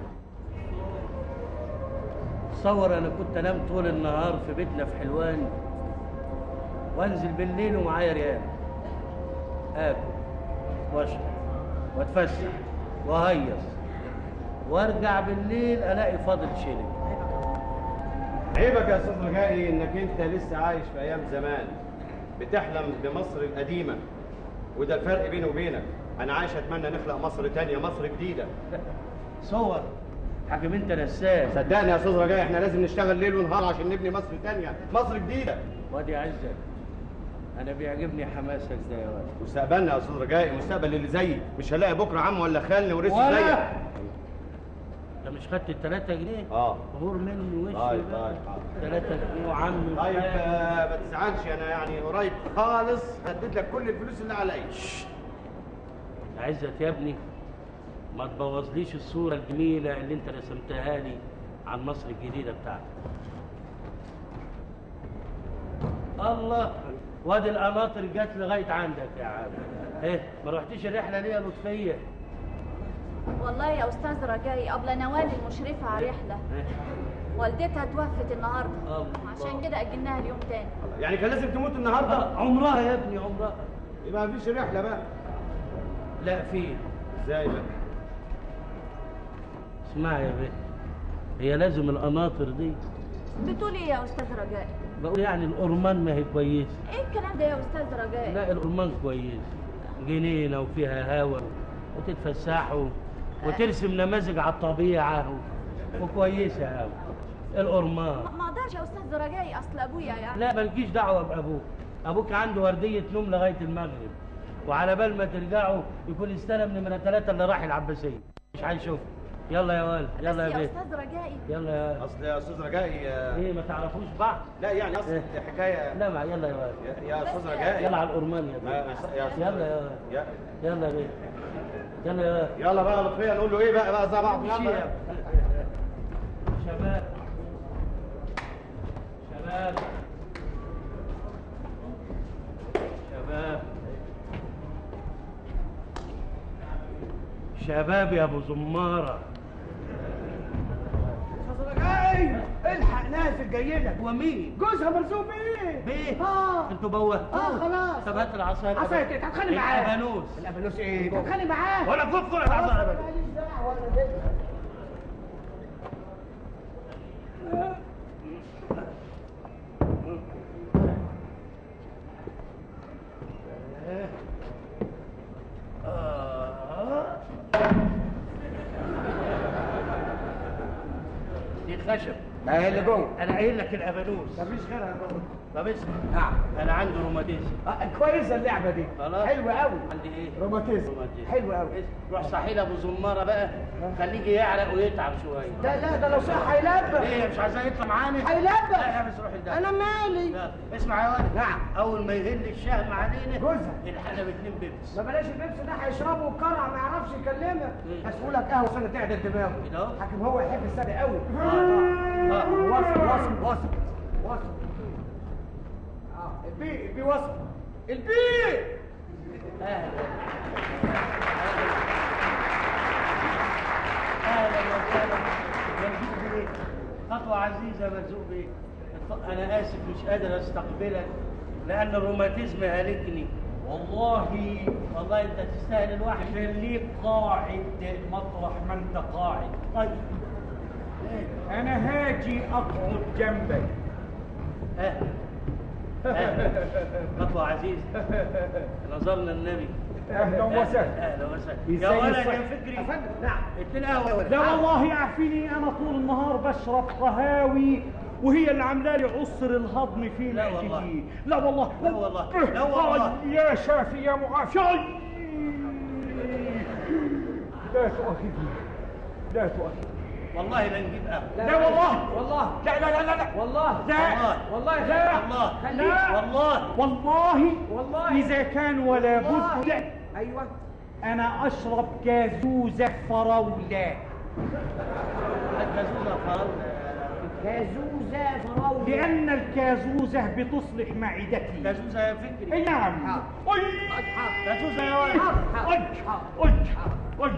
تصور انا كنت انام طول النهار في بيتنا في حلوان وانزل بالليل ومعايا ريال اكل واشرب واتفسح وهيص وارجع بالليل الاقي فاضل شيلين عيبك يا استاذ رجائي انك انت لسه عايش في ايام زمان بتحلم بمصر القديمه وده الفرق بيني وبينك انا عايش اتمنى نخلق مصر تانية مصر جديده صور حاكم انت نساس صدقني يا استاذ رجائي احنا لازم نشتغل ليل ونهار عشان نبني مصر تانية مصر جديده وادي عزك انا بيعجبني حماسك ده يا ولد مستقبلنا يا استاذ رجائي المستقبل اللي زيي مش هلاقي بكره عم ولا خالني ورثه زيك ولا انت مش خدت التلاتة جنيه؟ اه غور مني وشي طيب، بقى. طيب، حاضر. تلاتة جنيه وعم طيب وخال. آه، ما تزعلش انا يعني قريب خالص هديت لك كل الفلوس اللي عليا يا عزت يا ابني ما تبوظليش الصورة الجميلة اللي انت رسمتها لي عن مصر الجديدة بتاعتك الله وادي القناطر جت لغاية عندك يا عم ايه ما رحتيش الرحلة ليه يا لطفية؟ والله يا استاذ رجائي قبل نوال المشرفه على رحله إيه؟ والدتها توفت النهارده الله. عشان كده اجلناها اليوم تاني يعني كان لازم تموت النهارده آه، عمرها يا ابني عمرها يبقى مفيش رحله بقى لا في ازاي بقى اسمعي يا بيه هي لازم القناطر دي بتقول ايه يا استاذ رجائي بقول يعني الأرمان ما هي كويسة ايه الكلام ده يا استاذ رجائي لا الأرمان كويس جنينة وفيها هوا وتتفسحوا وترسم نماذج على الطبيعة و- وكويسة أوي الأرمان ما ما اقدرش يا استاذ رجائي اصل ابويا يعني لا مالكيش دعوة بأبوك أبوك عنده وردية نوم لغاية المغرب وعلى بال ما ترجعوا يكون استلم نمرة ثلاثة اللي راح العباسية مش هنشوفه يلا يا ولد بس يلا يا يا بيه استاذ رجائي يلا يا اصل يا استاذ رجائي آه، ايه ما تعرفوش بعض لا يعني اصل إيه؟ الحكايه لا ما يلا يا ولد يا- يا استاذ بس يا- رجائي يلا على الأرمان يا ما- بيه يا أستاذ- يلا يا ولد يا- يلا يا بيه يلا يا ولد يلا بقى لطفيه نقول له ايه بقى بقى زي بعض امشي يلا يا- شباب شباب شباب شباب يا ابو زماره رجائي الحق نازل جاي لك ومين جوزها مرزوق بيه بيه اه انتوا بوهتوه اه خلاص طب هات العصايه عصاية ايه هتتخانق معاه الابانوس الابانوس ايه هتتخانق معاه ولا خد كل العصايه الابانوس ماليش دعوه انا بيه. آه. دي خشب اهي اللي جوه انا قايل لك الابانوس مفيش غيرها جوه طب اسمع نعم انا عندي روماتيزم آه، كويسه اللعبه دي خلاص حلوه قوي عندي ايه روماتيزم روماتيزم. حلو قوي روح صحي لي ابو زماره بقى خليه يعرق ويتعب شويه لا لا ده لو صح هيلبس ليه مش عايزاه يطلع معانا هيلبس لا بس روح لده انا مالي يلا. اسمع يا ولد نعم. اول ما يهل الشهم علينا جوزها. الحاله باتنين بيبس ما بلاش البيبس ده هيشربه وكرع ما يعرفش يكلمك إيه؟ اسقوا لك قهوه سنه تعدل دماغه كده أهو. حاكم هو يحب السد قوي آه. آه. وصل وصل وصل وصل اه البي البي وصل البي اهلا اهلا وسهلا مرزوق بيه خطوه عزيزه مرزوق بيه اتف- انا اسف مش قادر استقبلك لان الروماتيزم هلكني والله والله انت تستاهل الواحد خليك قاعد مطرح ما انت قاعد طيب انا هاجي اقعد جنبك اهلا اهلا خطوه عزيزه نظرنا النبي اهلا وسهلا اهلا وسهلا إزاي يا ولد الصحة؟ يا فكري افندم نعم اتنين قهوه يا ولد لا والله يعفيني انا طول النهار بشرب قهاوي وهي اللي عامله لي عسر الهضم في لا معدتي والله. لا والله لا والله. لا والله. آي، يا شافي يا معافي آي. لا تؤاخذني لا تؤاخذني والله لا نجيب قهوه لا والله والله لا لا لا لا لا والله لا والله. والله لا والله لا والله والله والله. إذا كان ولا بد والله. ايوه أنا أشرب كازوزة فراولة الجازوزه فراوله كازوزه فراوله لأن الكازوزة بتصلح معدتي جازوزه يا فكري أي نعم حاضر. أي جازوزه يا ولد أي أي أي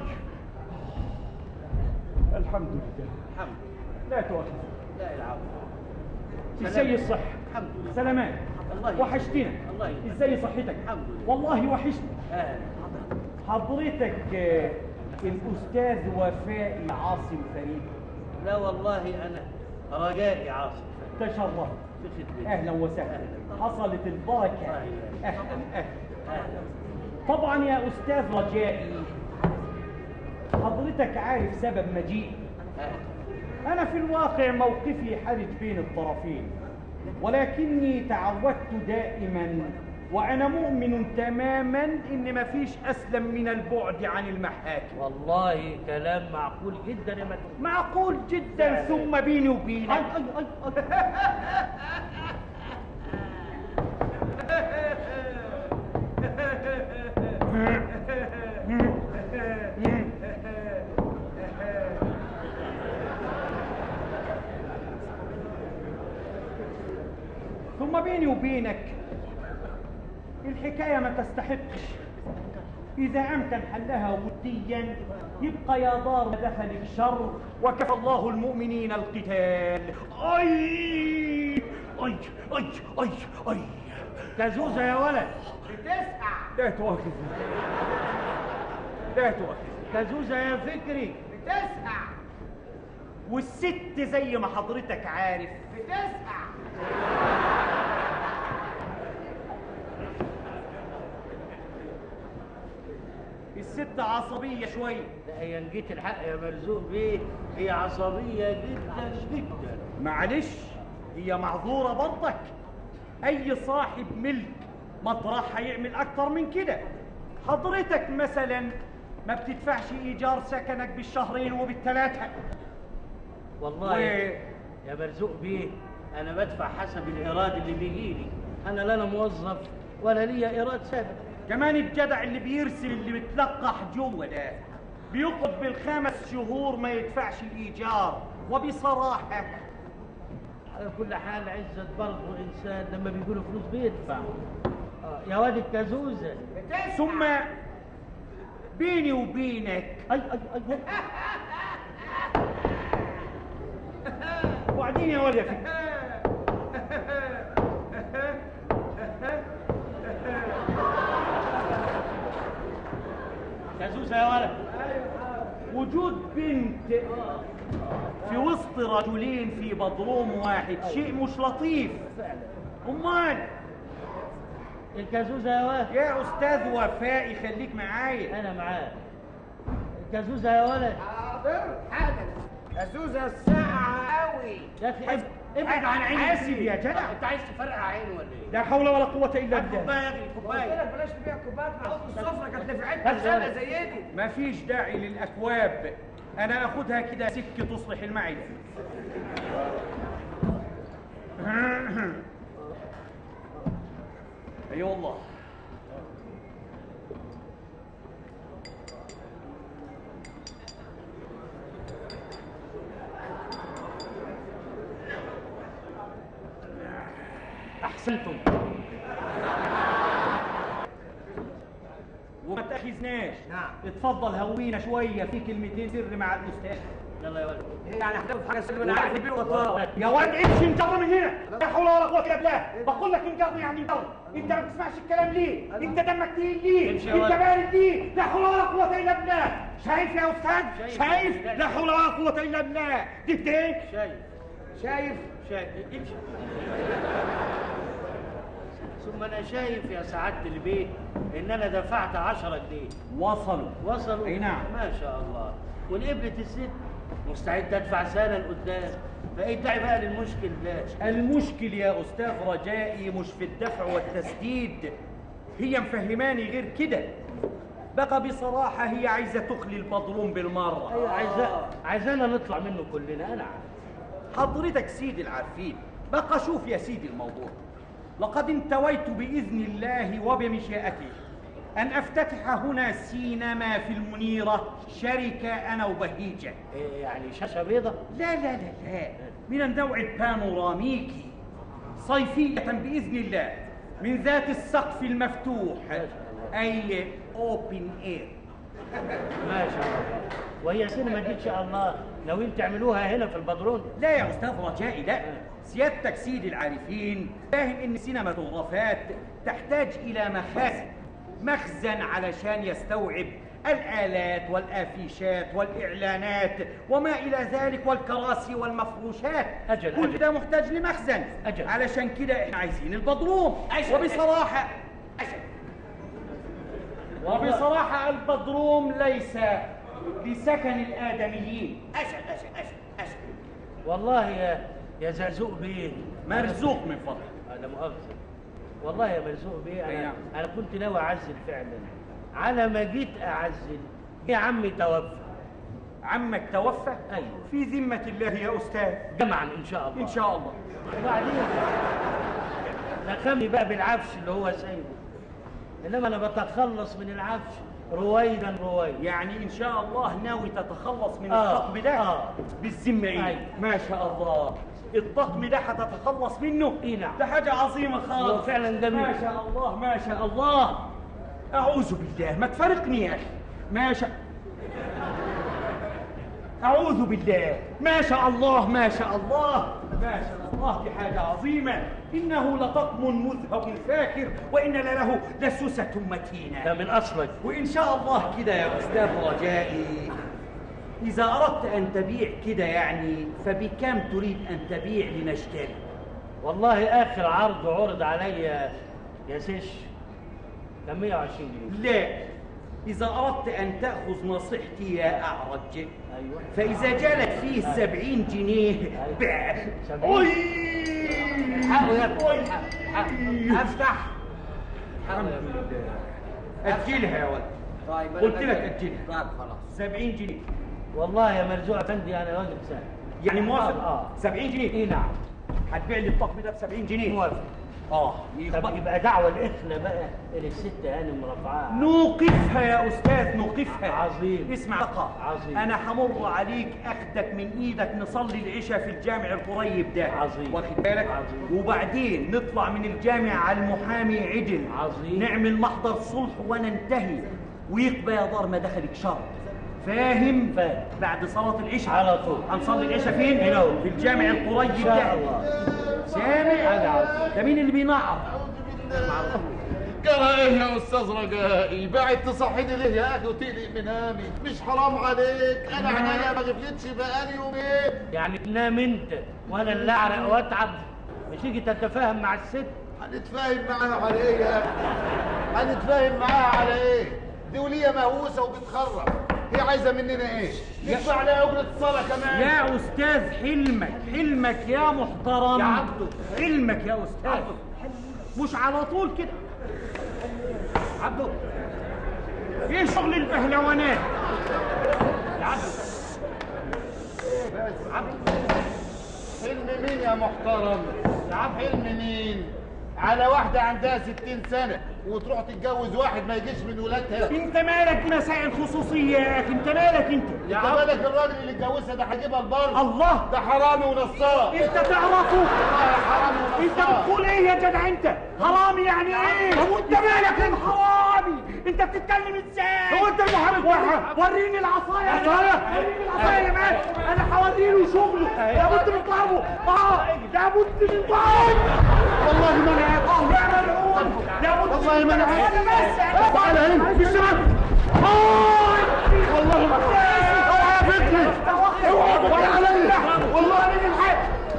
الحمد لله الحمد لا تؤاخذ لا العفو ازاي الصحة الحمد لله سلامات الله يسلمك. وحشتنا الله يسلمك. ازاي صحتك الحمد لله. والله وحشني اهلا حضرتك آه، الأستاذ وفائي عاصم فريد لا والله انا رجائي عاصم تشرفت في خدمتك اهلا وسهلا حصلت البركه أهلاً. اهلا اهلا اهلا طبعا يا استاذ رجائي حضرتك عارف سبب مجيئي اهلا انا في الواقع موقفي حرج بين الطرفين ولكني تعودت دائما وانا مؤمن تماما ان مفيش اسلم من البعد عن المحاكم والله كلام معقول جدا يا مدحت معقول جدا ثم بيني وبينك أي أي أي أي. ثم بيني وبينك الحكاية ما تستحقش إذا أمكن حلها وديا يبقى يا دار ما دخلك شر وكفى الله المؤمنين القتال أي أي أي أي أي كازوزه يا ولد بتسقع لا تؤاخذني لا تؤاخذني كازوزه يا فكري بتسقع والست زي ما حضرتك عارف بتسقع الست عصبية شوية لا هي إن جيت الحق يا مرزوق بيه هي عصبيه جدا جدا معلش هي معذورة برضك أي صاحب ملك مطرح هيعمل أكتر من كده حضرتك مثلا ما بتدفعش إيجار سكنك بالشهرين وبالثلاثة والله و- يا مرزوق بيه انا بدفع حسب الايراد اللي بيجي لي انا لا انا موظف ولا ليا ايراد ثابت كمان الجدع اللي بيرسل اللي بتلقح جوه ده بيقعد بالخمس شهور ما يدفعش الإيجار وبصراحة على كل حال عزت برضه انسان لما بيجي له فلوس بيدفع آه، يا واد الكازوزه ثم بيني وبينك اي اي اي وبعدين يا ولد يا فكري كازوزه يا ولد وجود بنت في وسط رجلين في بدروم واحد شيء مش لطيف امال الكازوزه يا ولد يا استاذ وفائي خليك معايا انا معاك الكازوزه يا ولد حاضر حاضر كازوزه الساعه قوي يا اخي اب- ابعد عن عيني حاسب كتير. يا جدع. انت عايز تفرقع عينه ولا ايه؟ لا حول ولا قوة إلا بالله كوبايه يا اخي قلت كوبايه لك بلاش تبيع كوبايات معروض السفره كانت نفعتنا بس سنه أنا- زي دي مفيش داعي للأكواب أنا أخدها كده سكة تصلح المعدة أي والله احسنتم وما تأخذناش نعم. اتفضل هوينا شوية في كلمتين سر مع الأستاذ يلا يا ولد يعني هتاخد حاجه سلم انا عارف البير وطار يا واد امشي انجر من هنا لا حول ولا قوه الا بالله بقول لك انجر يعني انجر انت ما بتسمعش الكلام ليه انت دمك تقيل ليه امشي يا انت ولد. بارد ليه لا حول ولا قوه الا بالله شايف يا استاذ شايف. شايف لا حول ولا قوه الا بالله دي ايه شايف شايف شايف امشي ثم انا شايف يا سعاده البيت ان انا دفعت 10 جنيه وصلوا وصلوا أي نعم. ما شاء الله والقبلة الست مستعد ادفع سنه لقدام فايه الداعي بقى للمشكل ده المشكل يا استاذ رجائي مش في الدفع والتسديد هي مفهماني غير كده بقى بصراحة هي عايزة تخلي البضروم بالمرة ايوه عايزاه عايزانا نطلع منه كلنا انا عارف حضرتك سيدي العارفين بقى شوف يا سيدي الموضوع لقد انتويت بإذن الله وبمشيئته أن أفتتح هنا سينما في المنيرة شركة أنا وبهيجة إيه يعني شاشه بيضة لا لا لا لا من النوع البانوراميكي صيفية بإذن الله من ذات السقف المفتوح أي أوبن إير ما شاء الله وهي سينما دي ان شاء الله ناويين تعملوها هنا في البدرون لا يا أستاذ رجائي لا سيادتك سيدي العارفين فاهم إن السينماتوغرافات تحتاج إلى مخازن مخزن علشان يستوعب الآلات والآفيشات والإعلانات وما إلى ذلك والكراسي والمفروشات أجل، كل أجل. ده محتاج لمخزن أجل. علشان كده إحنا عايزين البدروم أجل. وبصراحة وبصراحة البدروم ليس لسكن الآدميين اشل اشل اشل اشل والله يا يا زرزوق بيه مرزوق من فضلك انا مؤاخذه والله يا مرزوق بيه أي انا نعم. انا كنت ناوي اعزل فعلا على ما جيت اعزل يا عمي توفى عمك توفى أيوة. في ذمة الله يا أستاذ جمعا ان شاء الله إن شاء الله وبعدين نخلي بقى بالعفش اللي هو سايبه انما انا بتخلص من العفش رويدا رويدا يعني إن شاء الله ناوي تتخلص من آه، الطقم ده آه. بالذمة إيه أيوة. ما شاء الله الطقم ده هتتخلص منه إيه نعم. ده حاجة عظيمة خالص هو فعلا جميل. ما شاء الله ما شاء الله أعوذ بالله ما تفارقني يا أخي ما شاء أعوذ بالله ما شاء الله ما شاء الله ما شاء الله دي حاجة عظيمة إنه لطقم مذهب فاكر وإن له لسوسة متينة ده من اصلك وإن شاء الله كده يا أستاذ رجائي إذا أردت أن تبيع كده يعني فبكم تريد أن تبيع لنشتري والله اخر عرض عرض عليا يا سيش كان 120 جنيه لا إذا أردت أن تأخذ نصيحتي يا أعرج ايوه فإذا جالك فيه السبعين جنيه بع سبعين؟ أوي حقه يا ابني أوي. حقه. أفتح حقه يا ابني. أجلها يا ولد طيب أنا قلت لك أجل. أجلها طيب خلاص سبعين جنيه والله يا مرزوق افندي انا راجل سهل يعني موافق آه. سبعين جنيه ايه نعم هتبيع لي الطقم ده ب 70 جنيه موافق اه طب يبقى يبقى دعوه الاخلة بقى اللي الست هانم رفعها نوقفها يا استاذ نوقفها عظيم. اسمع بقى عظيم. انا همر عليك اخدك من ايدك نصلي العشاء في الجامع القريب ده عظيم. واخد بالك عظيم. وبعدين نطلع من الجامع على المحامي عدل عظيم. نعمل محضر صلح وننتهي ويقبى يا دار ما دخلك شر فاهم فاهم. بعد صلاة العشاء على طول. هنصلي العشاء فين؟ هنا هو. في الجامع القريب ان ده شاء الله سامع؟ حاجة عظيمة. ده مين اللي بينعر؟ قرا ايه يا استاذ رجائي بعد تصحيني ليه يا اخي وتقلق منامي مش حرام عليك انا عينيا ما غفلتش بقالي يومين يعني تنام انت وانا اللي اعرق واتعب مش تيجي تتفاهم مع الست هنتفاهم معاها على ايه يا اخي هنتفاهم معاها على ايه دي وليه مهووسه وبتخرف هي عايزه مننا ايه ندفع عليها اجره الصلاه كمان يا استاذ حلمك حلمك يا محترم يا عبده. حلمك يا استاذ مش على طول كده عبده ايه شغل البهلوانات يا عبده حلم مين يا محترم يا عم حلم مين على واحدة عندها ستين سنة وتروح تتجوز واحد ما يجيش من ولادها انت مالك مسائل خصوصيه يا اخي انت مالك انت انت بالك الراجل اللي اتجوزها ده هجيبها البر الله ده حرامي ونصاب انت تعرفه والله حرامي انت ونصاب بتقول ايه يا جدع انت حرامي يعني ايه هو انت مالك يا حرامي انت بتتكلم ازاي هو انت المحامي بتاعها وريني العصايه يا وريني العصايه يا مان انا هوري له شغله لابد من ضربه اه لابد من ضربه والله ما انا عارف اه يا ملعون لابد والله ما أنا عارف. انا بس تعالى هنا في الشمال والله ما اوعى فكري اوعى فكري عليا والله من الحق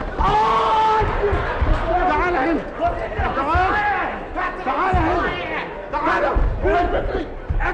تعالى هنا تعالى تعالى هنا تعالى وين فكري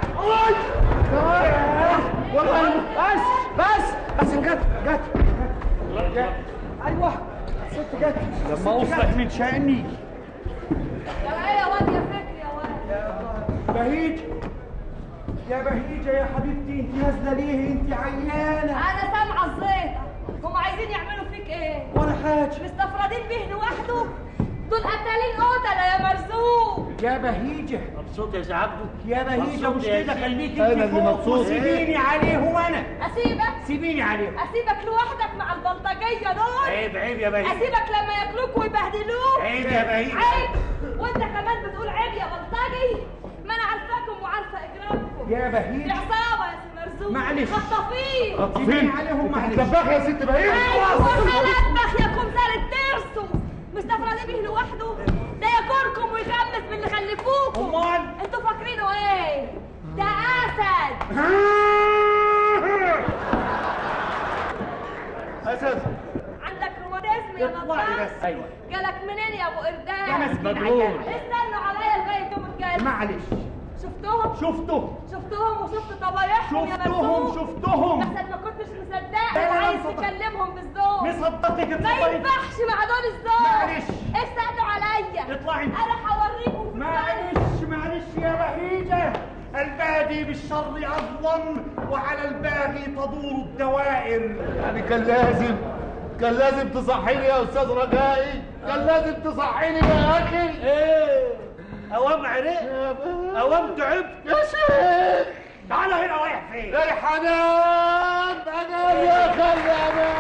تعالى والله بس بس بس جت جت جت ايوه الست جت لما اصلح من شأني يا ايه يا واد يا فكري يا واد بهيج يا بهيجة يا حبيبتي انت نازلة ليه انت عيانة انا سامعه الزيطه هم عايزين يعملوا فيك ايه ولا حاجة مستفردين به لوحده دول قتالين قتله يا مرزوق يا بهيجة مبسوط يا سي عبده يا بهيجة مبسوط مش يا كده سيدي. خليكي أنا انت اللي فوق مبسوط. وسيبيني عليهم انا اسيبك سيبيني عليهم اسيبك لوحدك مع البلطجيه دول عيب عيب يا بهيجة اسيبك لما ياكلوك ويبهدلوك عيب يا بهيجة عيب وانت كمان بتقول عيب يا بلطجي ما انا عارفاكم وعارفه اجرامكم يا دي بهيجة عصابه يا سي مرزوق معلش. خطافين سيبيني عليهم معلش دباخ يا ست بهيج ايوه هلبخ يا كمثال الترسو مستفردين به لوحده ده ياكلكم ويخمس من اللي خلفوكم امال انتوا فاكرينه ايه ده اسد اساس عندك روماتيزم يا اطلعي نطاط بس ايوه جالك منين يا ابو يا قردان مسكين مجنون. عيان استنوا عليا لغايه يوم الجاي معلش شفتهم شفته شفتهم وشفت طبايعهم يا شفتهم مرزوق شفتهم بس ما كنتش مصدقه لا، لا، وعايز مصدق. تكلمهم بالذوق مصدقك ما اتفضلي ينفعش مع دول الذوق معلش. استنوا عليا اطلعي انت. انا هوريكم في معلش معلش يا بهيجة البادي بالشر أظلم وعلى الباغي تدور الدوائر يعني كان لازم كان لازم تصحيني يا استاذ رجائي كان لازم تصحيني يا اخي ايه اوام عرق اوام تعبت يا شيخ تعال هنا رايح فين يا حنان انا يا خلي انا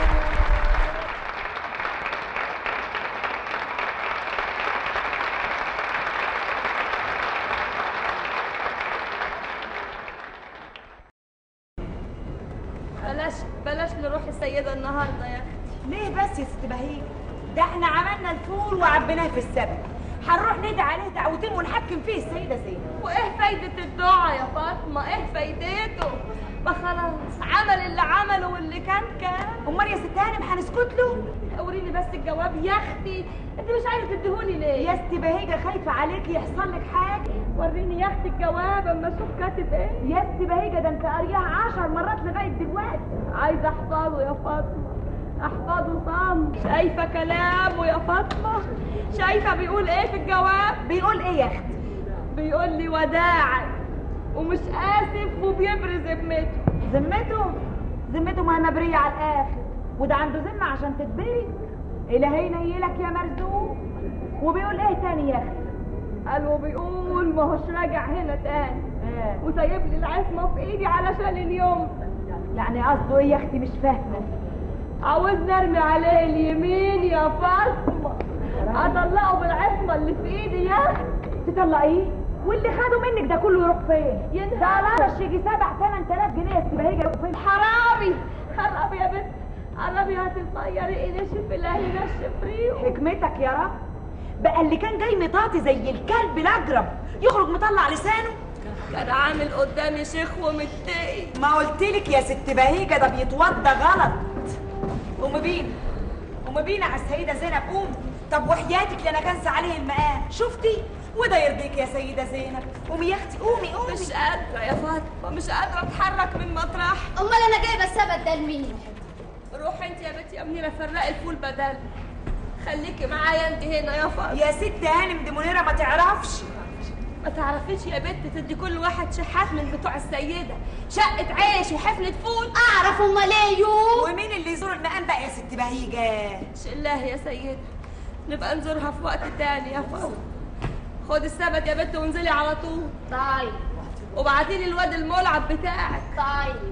بلاش بلاش نروح السيدة النهارده يا اختي ليه بس يا ست بهيج ده احنا عملنا الفول وعبيناه في السبت هنروح ندعي عليه دعوتين ونحكم فيه السيده زينب وايه فايدة الدعاء يا فاطمة ايه فايدته ما خلاص عمل اللي عمله واللي كان كان امال يا ست هانم هنسكت له وريني بس الجواب يا اختي انت مش عايزه تديهوني ليه يا ست بهيجه خايفه عليكي يحصل لك حاجه وريني يا اختي الجواب اما اشوف كاتب ايه يا ست بهيجه ده انت قارياها عشر مرات لغايه دلوقتي عايزه احفظه يا فاطمه احفظه صم شايفه كلامه يا فاطمه شايفه بيقول ايه في الجواب بيقول ايه يا اختي بيقول لي وداعا ومش اسف وبيبرز ذمته ذمته ذمته ما هي مبريه على الاخر وده عنده ذمه عشان تتبري الهي ينيلك يا مرزوق وبيقول ايه تاني يا اختي قال وبيقول ما هوش راجع هنا تاني آه. وسايب لي العصمه في ايدي علشان اليوم يعني قصده ايه يا اختي مش فاهمه عاوزني ارمي عليه اليمين يا فاطمه اطلقه بالعصمه اللي في ايدي يا اختي تطلقيه واللي خده منك ده كله يروح فين ينهار. ده لارش يجي سبع ثمان تلاف جنيه يا ست بهيجه يروح فين حرامي حرامي يا بنت حرامي هتتغيري نشف الله ينشف ريحه حكمتك يا رب بقى اللي كان جاي مطاطي زي الكلب الاجرب يخرج مطلع لسانه كان عامل قدامي شيخ ومتقي ما قلتلك يا ست بهيجه ده بيتوضى غلط قوم بينا قوم بينا على السيده زينب قوم طب وحياتك ده انا كنس عليه المقام شفتي وده يرضيك يا سيده زينب قومي يا اختي قومي قومي مش قادرة يا فاطمة مش قادرة اتحرك من مطرح امال انا جايبه السبت ده لمين روحي انت يا بنتي يا منيرة فرقي الفول بدل خليكي معايا انت هنا يا فاطمة يا ست هانم دي منيره ما تعرفش ما تعرفيش يا بنت تدي كل واحد شحات من بتوع السيدة شقة عيش وحفلة فول اعرف امال ايه يو ومين اللي يزور المقام بقى يا ست بهيجه شلاه يا سيدة نبقى نزورها في وقت تاني يا فاطمة خد السبت يا بنت وانزلي على طول طيب وبعتيلي الواد الملعب بتاعك طيب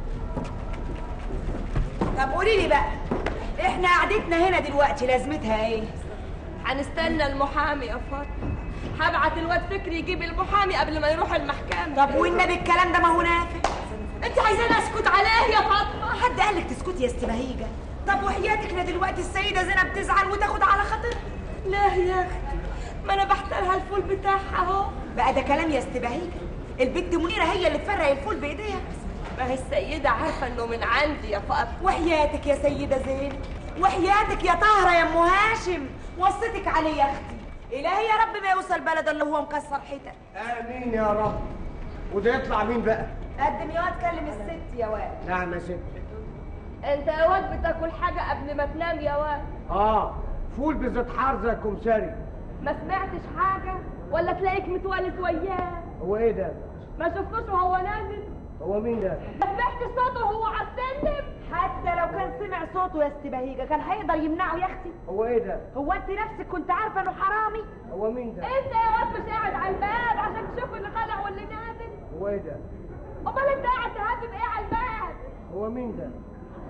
طب قولي لي بقى احنا قعدتنا هنا دلوقتي لازمتها ايه هنستنى المحامي يا فاطمة هبعت الواد فكري يجيب المحامي قبل ما يروح المحكمة طب والنبي الكلام ده ما هو نافع انت عايزاني اسكت عليه يا فاطمة حد قال لك تسكتي يا ست بهيجه طب وحياتك لا دلوقتي السيده زينب تزعل وتاخد على خاطرها لا يا اختي ما انا بحتلها الفول بتاعها اهو بقى ده كلام يا ست بهيجه البت منيره هي اللي تفرق الفول بايديها ما هي السيدة عارفة انه من عندي يا فاطمة وحياتك يا سيده زينب وحياتك يا طاهره يا ام هاشم وصيتك عليه يا اختي الهي يا رب ما يوصل بلد اللي هو مكسر حتت امين يا رب وده يطلع مين بقى قدم يا واد كلم الست يا واد نعم يا ست انت يا واد بتاكل حاجة قبل ما تنام يا واد اه فول بزيت حار زي الكمثري ما سمعتش حاجة ولا تلاقيك متولد وياه هو ايه ده ما شفتوش وهو نازل هو مين ده ما سمعتش صوته وهو على السلم حتى لو كان سمع صوته يا ست بهيجه كان هيقدر يمنعه يا اختي هو ايه ده هو انت نفسك كنت عارفه انه حرامي هو مين ده انت يا واد مش قاعد على الباب عشان تشوف اللي طالع واللي نازل هو ايه ده امال انت قاعد تهدم ايه على الباب هو مين ده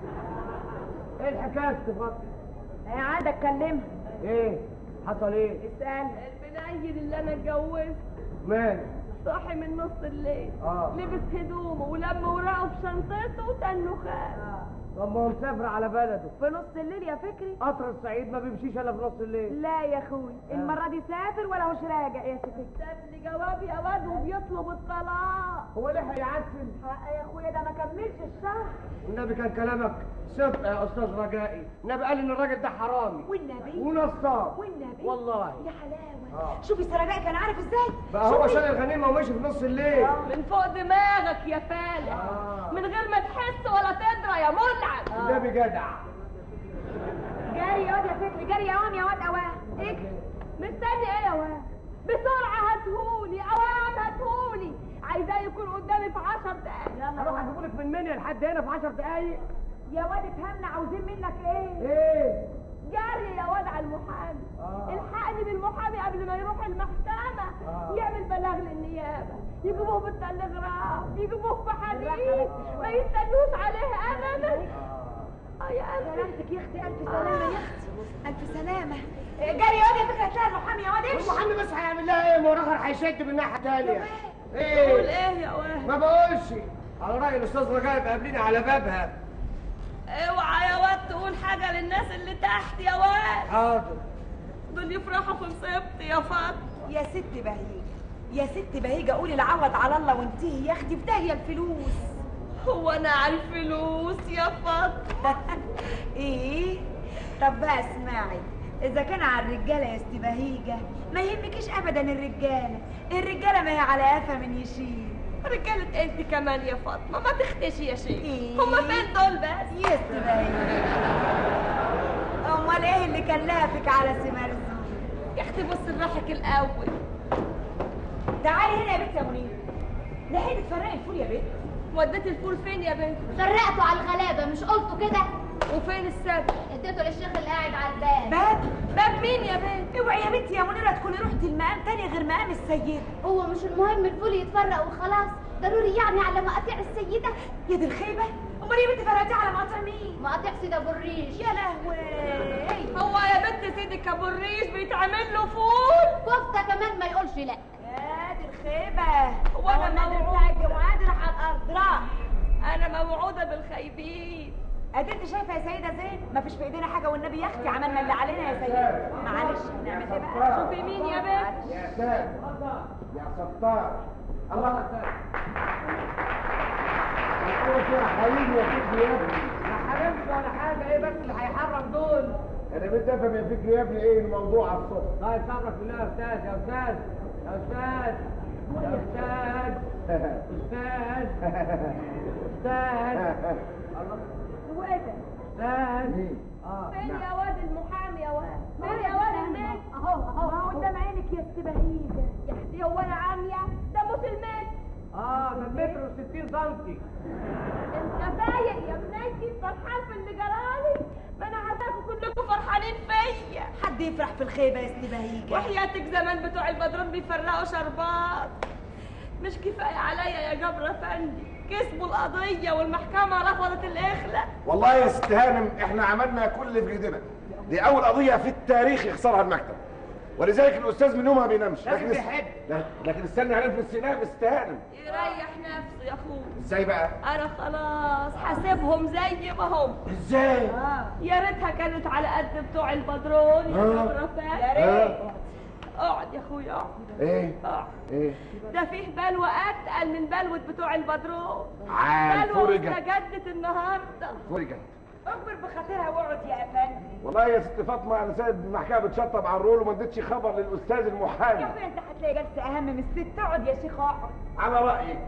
ايه الحكايه استفاد هي عندك كلمها ايه حصل ايه اسال البنيل اللي انا اتجوزت مال صاحي من نص الليل آه. لبس هدومه ولم ورقه في شنطته وتنه خان طب ما هو مسافر على بلده في نص الليل يا فكري قطر الصعيد ما بيمشيش الا في نص الليل لا يا اخوي المره دي سافر ولا هوش راجع يا ست ساب لي جواب يا واد وبيطلب الطلاق هو لحق يعسل حق يا اخويا ده ما كملش الشهر والنبي كان كلامك صدق يا استاذ رجائي النبي قال ان الراجل ده حرامي والنبي ونصاب والنبي والله يا حلاوه آه. شوفي سرجاء كان عارف ازاي بقى هو شوفي. شال الغنيمه ومشي في نص الليل من فوق دماغك يا فالح آه. من غير ما تحس ولا تدرى يا ملعب النبي جدع جري يا واد يا فكري جري يا وام يا واد اوام اجري مستني ايه يا واد بسرعة هاتهولي اوام هاتهولي عايزاه يكون قدامي في عشر دقايق هروح اجيبهولك من مني لحد هنا في 10 دقايق يا واد افهمنا عاوزين منك ايه ايه جري يا واد على المحامي آه. الحقني بالمحامي قبل ما يروح المحكمة آه. يعمل بلاغ للنيابة يجيبوه بالتلغراف يجيبوه في حديد بالراحة بس ما يستنوش عليه ابدا اه يا قلبي سلامتك يا اختي الف سلامه يا اختي الف سلامه جري يا واد يا فكري هتلاقي المحامي يا واد امشي المحامي بس هيعمل لها ايه ما هو الاخر هيشد من ناحيه ثانيه قول ايه ايه يا واد ما بقولش على راي الاستاذ رجاء قابليني على بابها اوعى يا واد تقول حاجة للناس اللي تحت يا واد حاضر دول يفرحوا في مصيبتي يا فاطمة يا ست بهيجه يا ست بهيجه قولي العوض على الله وانتهي يا اختي في داهيه الفلوس هو انا على الفلوس يا فاطمة ايه طب بقى اسمعي اذا كان على الرجاله يا ست بهيجه ما يهمكيش ابدا الرجاله الرجاله ما هي على قفا من يشيل رجالة انت كمان يا فاطمة ما تختشي يا شيخ إيه؟ هما فين دول بس يا ست بهيجه امال ايه اللي كان لافك على سمرزون يا اختي بص لروحك الاول تعالي هنا يا بنت يا منير لحقت تفرقي الفول يا بنت وديت الفول فين يا بنت فرقته على الغلابه مش قلتوا كده وفين السبت اديته للشيخ اللي قاعد على الباب باب باب مين يا بنت اوعي يا بنتي يا منيره تكوني رحتي المقام تاني غير مقام السيده هو مش المهم الفول يتفرق وخلاص ضروري يعني على مقاطع السيده يا دي الخيبه امال يا بنتي فرقتي على مقاطع مين مقاطع سيده ابو الريش يا لهوي هو يا بنت سيدك ابو الريش بيتعمل له فول كفته كمان ما يقولش لا يا دي الخيبه هو أنا النادر موعود. بتاع الجمعات راح على الارض راح انا موعودة بالخيبين ادي انت شايفه يا سيده زين مفيش في ايدينا حاجه والنبي يا اختي عملنا اللي علينا يا سيده معلش نعمل ايه بقى شوفي مين يا بنت يا ساتر يا ستار الله قلت يا حبيبي يا فكري يا ابني ما حرمش ولا حاجه ايه بس اللي هيحرم دول انا بدي افهم يا فكري يا ابني ايه الموضوع على الصبح طيب صبرك بالله يا استاذ يا استاذ استاذ يا استاذ استاذ استاذ الله هو ايه ده؟ استاذ اه فين يا واد المحامي يا واد؟ فين يا واد الميت؟ اهو ما هو قدام عينك يا ست بهيجه يا اختي هو انا عاميه؟ ده موت الميت اه ده متر و60 سنتي انت فايق يا بنيتي فرحان في اللي جرالي ما انا عارفاكم كلكم فرحانين فيا حد يفرح في الخيبه يا ست بهيجه وحياتك زمان بتوع البدرون بيفرقوا شربات مش كفايه عليا يا جبر افندي كسبوا القضيه والمحكمه رفضت الاخلاء والله يا ست هانم احنا عملنا كل اللي في ايدينا دي اول قضيه في التاريخ يخسرها المكتب ولذلك الاستاذ من يومها ما بينامش لازم لكن يحب. لا- لكن استنى هننفذ السيناريو يا ست هانم يريح نفسه يا اخويا ازاي بقى انا خلاص حاسبهم زي ما هم ازاي يا ريتها كانت على قد بتوع البدرون يا آه. جبر افندي يا ريت. اقعد يا اخويا اقعد ايه اقعد ايه ده فيه بلوى اتقل من بلوة بتوع البدرون عال بلوى فرجت استجدت النهارده فرجت اكبر بخاطرها واقعد يا افندي والله يا ست فاطمه انا سايب المحكمه بتشطب على الرول وما اديتش خبر للاستاذ يا المحامي اخويا انت هتلاقي جلسه اهم من الست اقعد يا شيخ اقعد على رايك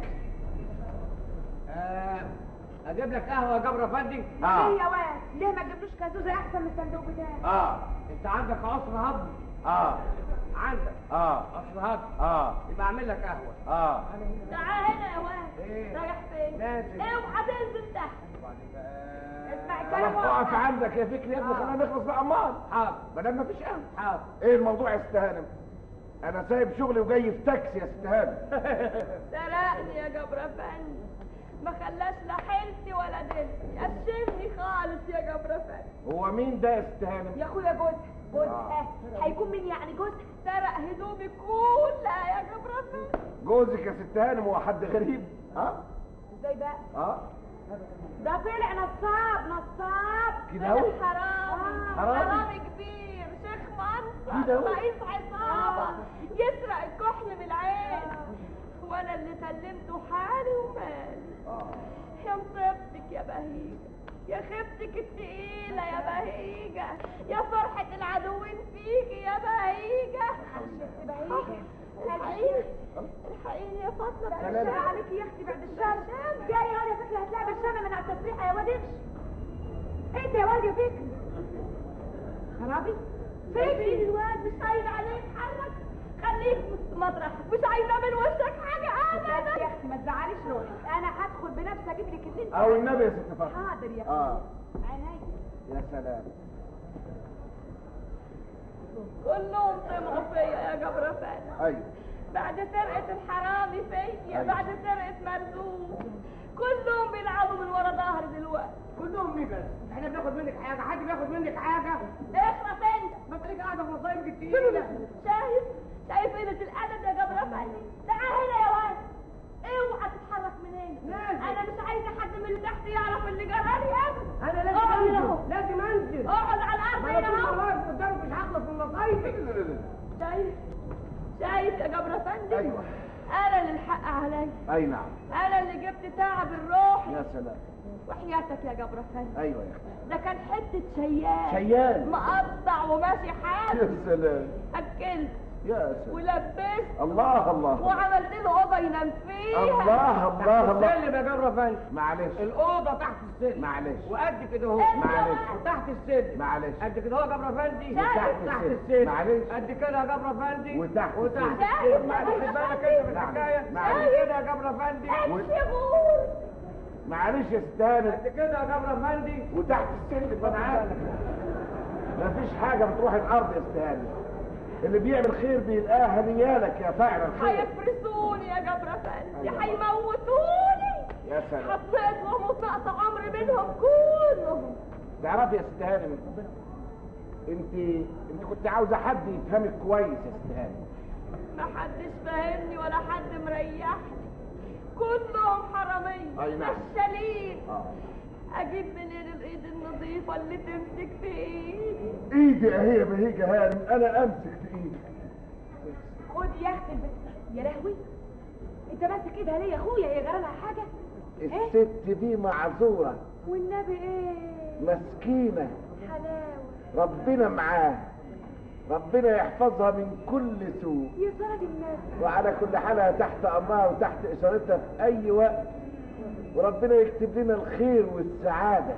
آه، اجيب لك قهوه يا جبر افندي اه ليه يا واد ليه ما تجيبلوش كازوزه احسن من الصندوق بتاعي اه انت عندك عصر هضم اه عندك اه عصر هضم اه يبقى اعمل لك قهوه اه تعال هنا يا واد إيه؟ رايح فين؟ نازل. اوعى تنزل تحت اسمع الكلام اقف واقعد. عندك يا فكري يا ابني خلينا نخلص بقى امال حاضر ما دام مفيش قهوه حاضر ايه الموضوع يا ست هانم انا سايب شغلي وجاي في تاكسي يا ست هانم سرقني يا جبر افندي ما خلاش لا حيلتي ولا دلتي قشمني خالص يا جبر افندي هو مين ده يا ست هانم يا اخويا جوزها جوزها هيكون مين يعني جوزها سرق هدومي كلها يا جبر افندي جوزك يا ست هانم هو حد غريب ها ازاي بقى اه ده طلع نصاب نصاب كده اهو حرامي حرامي؟ حرامي كبير شيخ منصر كده اهو. رئيس عصابة يسرق الكحل من العين وانا اللي سلمته حالي ومالي يا مصيبتك يا بهيجة يا خيبتك التقيلة يا بهيجة يا فرحة العدوين فيكي يا بهيجة الحقيني الحقيني يا فاطمة الشام عليكي يا اختي بعد الشام جاي يا فكرة هتلاقي بالشام من على التسريحة يا واد امشي انت يا واد يا فكري خرابي فكري الواد مش عايز عليه يتحرك خليك مطرح مش عايزة من وشك حاجة بس أبدا يا اختي ما تزعليش روحي انا هدخل بنفسي اجيب لك اللي انت او النبي يا ست فاطمه حاضر يا اختي اه عينيا يا سلام كلهم طمعوا فيا يا جبر فادي ايوه بعد سرقة الحرامي فيا بعد سرقة مرزوق كلهم بيلعبوا من ورا ظهري دلوقتي كلهم مين بس احنا بناخد منك حاجه حد بياخد منك حاجه اخرس انت ما تلاقيك قاعده في مصايب كتير شايف شايف قلة الأدب يا جبر فادي تعال هنا يا واد اوعى تتحرك من هنا لازم. انا مش عايزه حد من اللي تحت يعرف اللي جرالي ابدا انا لازم اقعد هنا انزل اهو لازم انزل اقعد على الارض ما انا هنا طول اهو واقف قدامك مش هخلص من مصايبك شايف شايف يا جبر فندم ايوه انا اللي الحق عليا اي نعم انا اللي جبت تعب الروح يا سلام وحياتك يا جبر فندم ايوه يا اختي ده كان حته شيال شيال. مقطع وماشي حاله يا سلام اكلت يا سلام ولبست الله الله وعملت له اوضه ينام فيها الله الله الله السلم يا جبر افندي معلش الاوضه تحت السلم معلش وقد كده اهو معلش تحت السلم معلش قد كده اهو يا جبر افندي وتحت تحت السلم. السلم معلش. قد كده يا جبر افندي وتحت وتحت السلم. السلم معلش معلش. بالك انت في معلش. الحكايه معلش. قد كده يا جبر افندي امشي غور معلش يا ست هانم قد كده يا جبر افندي وتحت السلم انا عارف مفيش حاجه بتروح الارض يا ست هانم اللي بيعمل خير بيلقاها نيالك يا فاعل الخير هيفرسوني يا جبر افندي أيوة. هيموتوني يا سلام حطيت لهم وطقط عمري منهم كلهم تعرفي يا ست هانم انت انت كنت عاوزه حد يفهمك كويس يا ست هانم ما حدش فاهمني ولا حد مريحني كلهم حرامية أي نعم. نشالين اه اجيب منين الايد النظيفة اللي تمسك في ايدي ايدي اهي يا بهيجه هانم انا امسك في ايدي خد يا اختي البت يا لهوي انت ماسك ايدها ليه يا اخويا هي جرى لها حاجه الست دي معذوره والنبي ايه مسكينه حلاوه ربنا معاه ربنا يحفظها من كل سوء يا صلاة النبي وعلى كل حالها تحت امرها وتحت اشارتها في اي وقت وربنا يكتب لنا الخير والسعاده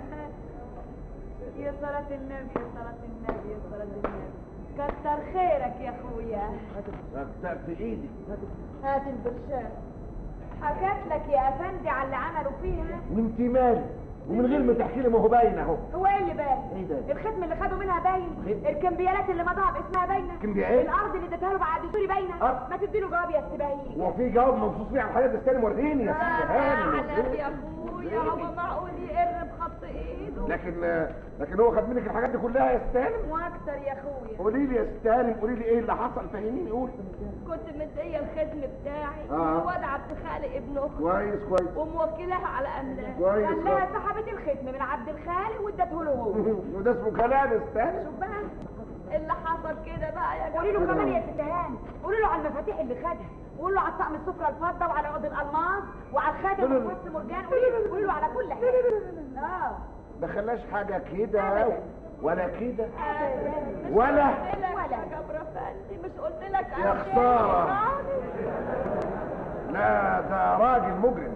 يا صلاة النبي يا صلاة النبي يا صلاة النبي كتر خيرك يا اخويا رجعت في ايدي هات البرشام حكت لك يا افندي على اللي عملوا فيها وانت مالي ومن غير ما تحكي لي ما هو باين اهو هو ايه اللي باين؟ ايه ده؟ الختم اللي خدوا منها باين ختم؟ الكمبيالات اللي مضاها باسمها باينه كمبيالات؟ الارض اللي اديتها له بعد سوري باينه أه. ما تديله جواب يا استباهي هو في جواب منصوص فيه على الحاجات دي استنى وريني يا سيدي هاني على يا اخويا هو معقول يقر بخط ايده لكن لكن هو خد منك الحاجات دي كلها يا ستالم واكتر يا اخويا قولي لي يا ستالم قولي لي ايه اللي حصل فهميني قول كنت مديه الختم بتاعي آه. الواد عبد الخالق ابن اختي كويس كويس وموكلاها على املاك كويس خلاها كويس. سحبت الختم من عبد الخالق وادته له هو وده اسمه كلام يا ستالم شوف بقى اللي حصل كده بقى يا قولي له جماعه كمان يا ست هاني قولي له على المفاتيح اللي خدها قولي له على الطقم السفره الفضه وعلى عقد الالماس وعلى الخاتم وفص مرجان قولي له قولي له على كل حاجه اه ما خلاش حاجه كده أبداً. ولا كده مش ولا- قلت لك يا جبر افندي مش قلت لك يا أنا خسارة. راجل؟ لا ده راجل مجرم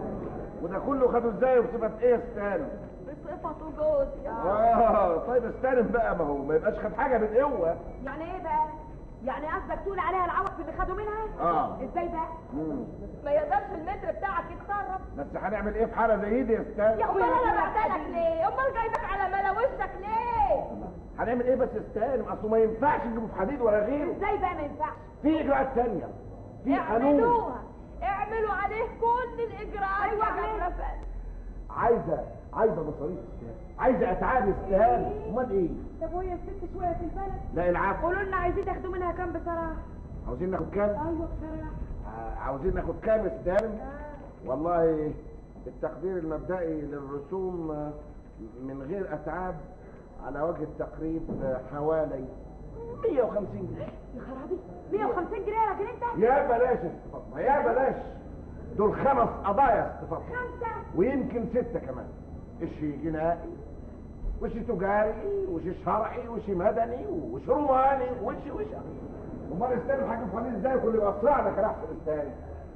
وده كله خده ازاي وبصفه ايه يا ستالم بصفته جوزي اه طيب استلم بقى ما هو ما يبقاش خد حاجه بالقوه يعني ايه بقى يعني قصدك تقول عليها العوض في اللي خدوا منها اه ازاي بقى مم. ما يقدرش المتر بتاعك يتصرف بس هنعمل ايه في حاله زي دي يا ستالم يا امال انا بعتلك ليه امال جايبك على ملا وشك ليه هنعمل ايه بس يا ستالم اصله ما ينفعش نجيبه في حديد ولا غيره ازاي بقى ما ينفعش في اجراءات ثانيه في قانون اعملوها اعملوا عليه كل الاجراءات أيوة، يا اعملوا. جبر افندي عايزه عايزه مصاريف استهان عايزه اتعاب استهان امال ايه طب وهي الست شويه في البلد لا العفو قولوا لنا عايزين تاخدوا منها كام بصراحه عاوزين ناخد كام ايوه بصراحه آه، عاوزين ناخد كام استهان والله التقدير المبدئي للرسوم آه، من غير اتعاب على وجه التقريب آه، حوالي 150 جنيه يا خرابي 150 جنيه يا راجل انت يا بلاش يا أست فاطمه يا بلاش دول خمس قضايا يا أست فاطمه خمسه ويمكن ستة كمان وش جنائي وش تجاري وش شرعي وش مدني وش روماني وش وش امال استاذ حاجه فلان ازاي كل يبقى صراع كان احسن استاذ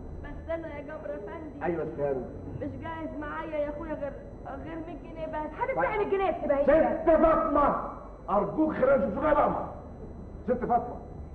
بس انا يا جبر افندي ايوه استاذ مش جاهز معايا يا اخويا غير غير 100 جنيه بس هتدفع لي الجنيه استباهي ست فاطمه ارجوك خلال شوف شغال امر ست فاطمه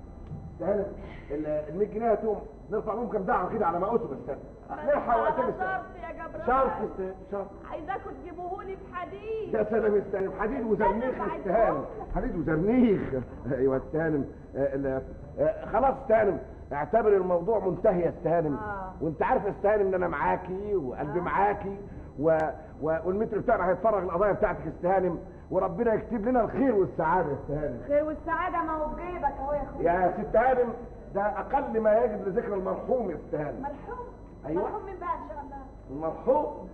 استاذ ال 100 جنيه هتقوم نرفع لهم كام دعوه كده على ما اسم استاذ نلحق وقتنا استاذ شرط يا جبر شرط أفندي. استاذ شرط عايزاكم تجيبوهولي في حديد يا سلام استهانم حديد وزرنيخ استهانم حديد وزرنيخ ايوه استهانم آه، ال- آه، خلاص استهانم اعتبر الموضوع منتهي يا استهانم آه. وانت عارف يا استهانم ان انا معاكي وقلبي معاكي و... و... والمتر بتاعنا هيتفرغ القضايا بتاعتك استهانم وربنا يكتب لنا الخير والسعاده يا استهانم الخير والسعاده ما هو في جيبك اهو يا اخويا يا ست هانم ده اقل ما يجب لذكر المرحوم يا استهانم مرحوم أيوة. مرحوم من بقى ان شاء الله المرحوم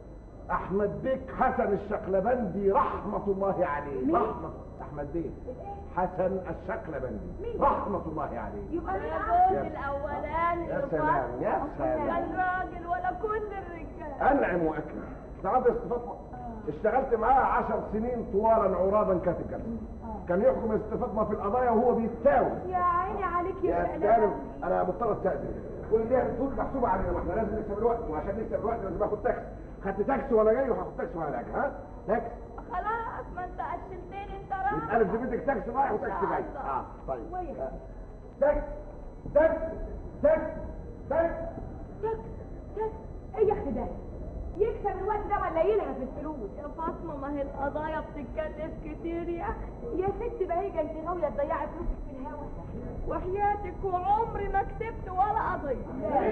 احمد بيك حسن الشقلبندي رحمه الله عليه مين؟ رحمه احمد بيك حسن الشقلبندي مين؟ رحمه الله عليه يبقى يا انا جوزي الاولاني يا الفضل. سلام يا سلام كان راجل ولا كل الرجال انعم واكرم تعرف يا أست فاطمه اشتغلت معاه عشر سنين طوالا عرابا كاتب جلسه كان يحكم أست فاطمه في القضايا وهو بيتساوي يا عيني عليك يا يا شقلبة. استاذ انا مضطر استاذن كل دي الفلوس محسوبه علينا ما احنا لازم نكسب الوقت وعشان نكسب الوقت لازم اخد تاكسي خدت تاكسي وانا جاي وهاخد تاكسي وانا راجع ها تاكسي خلاص ما انت قتلتني انت راجل يتقلب زميلتك تاكسي رايح وتاكسي جاي اه طيب آه. تاكسي تاكسي تاكسي تاكسي تك تك ايه يا اخي ده يكسب الوقت ده ولا يلهى في الفلوس يا فاطمه ما هي القضايا بتتكلف كتير يا اختي يا ست بهيجه انت غاويه تضيعي فلوسك في الهوا وحياتك وعمري ما كسبت ولا قضيه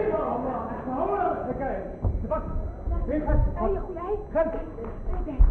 هو الحكايه تفكر فين ايه يا اخويا اهي خلف ايه ده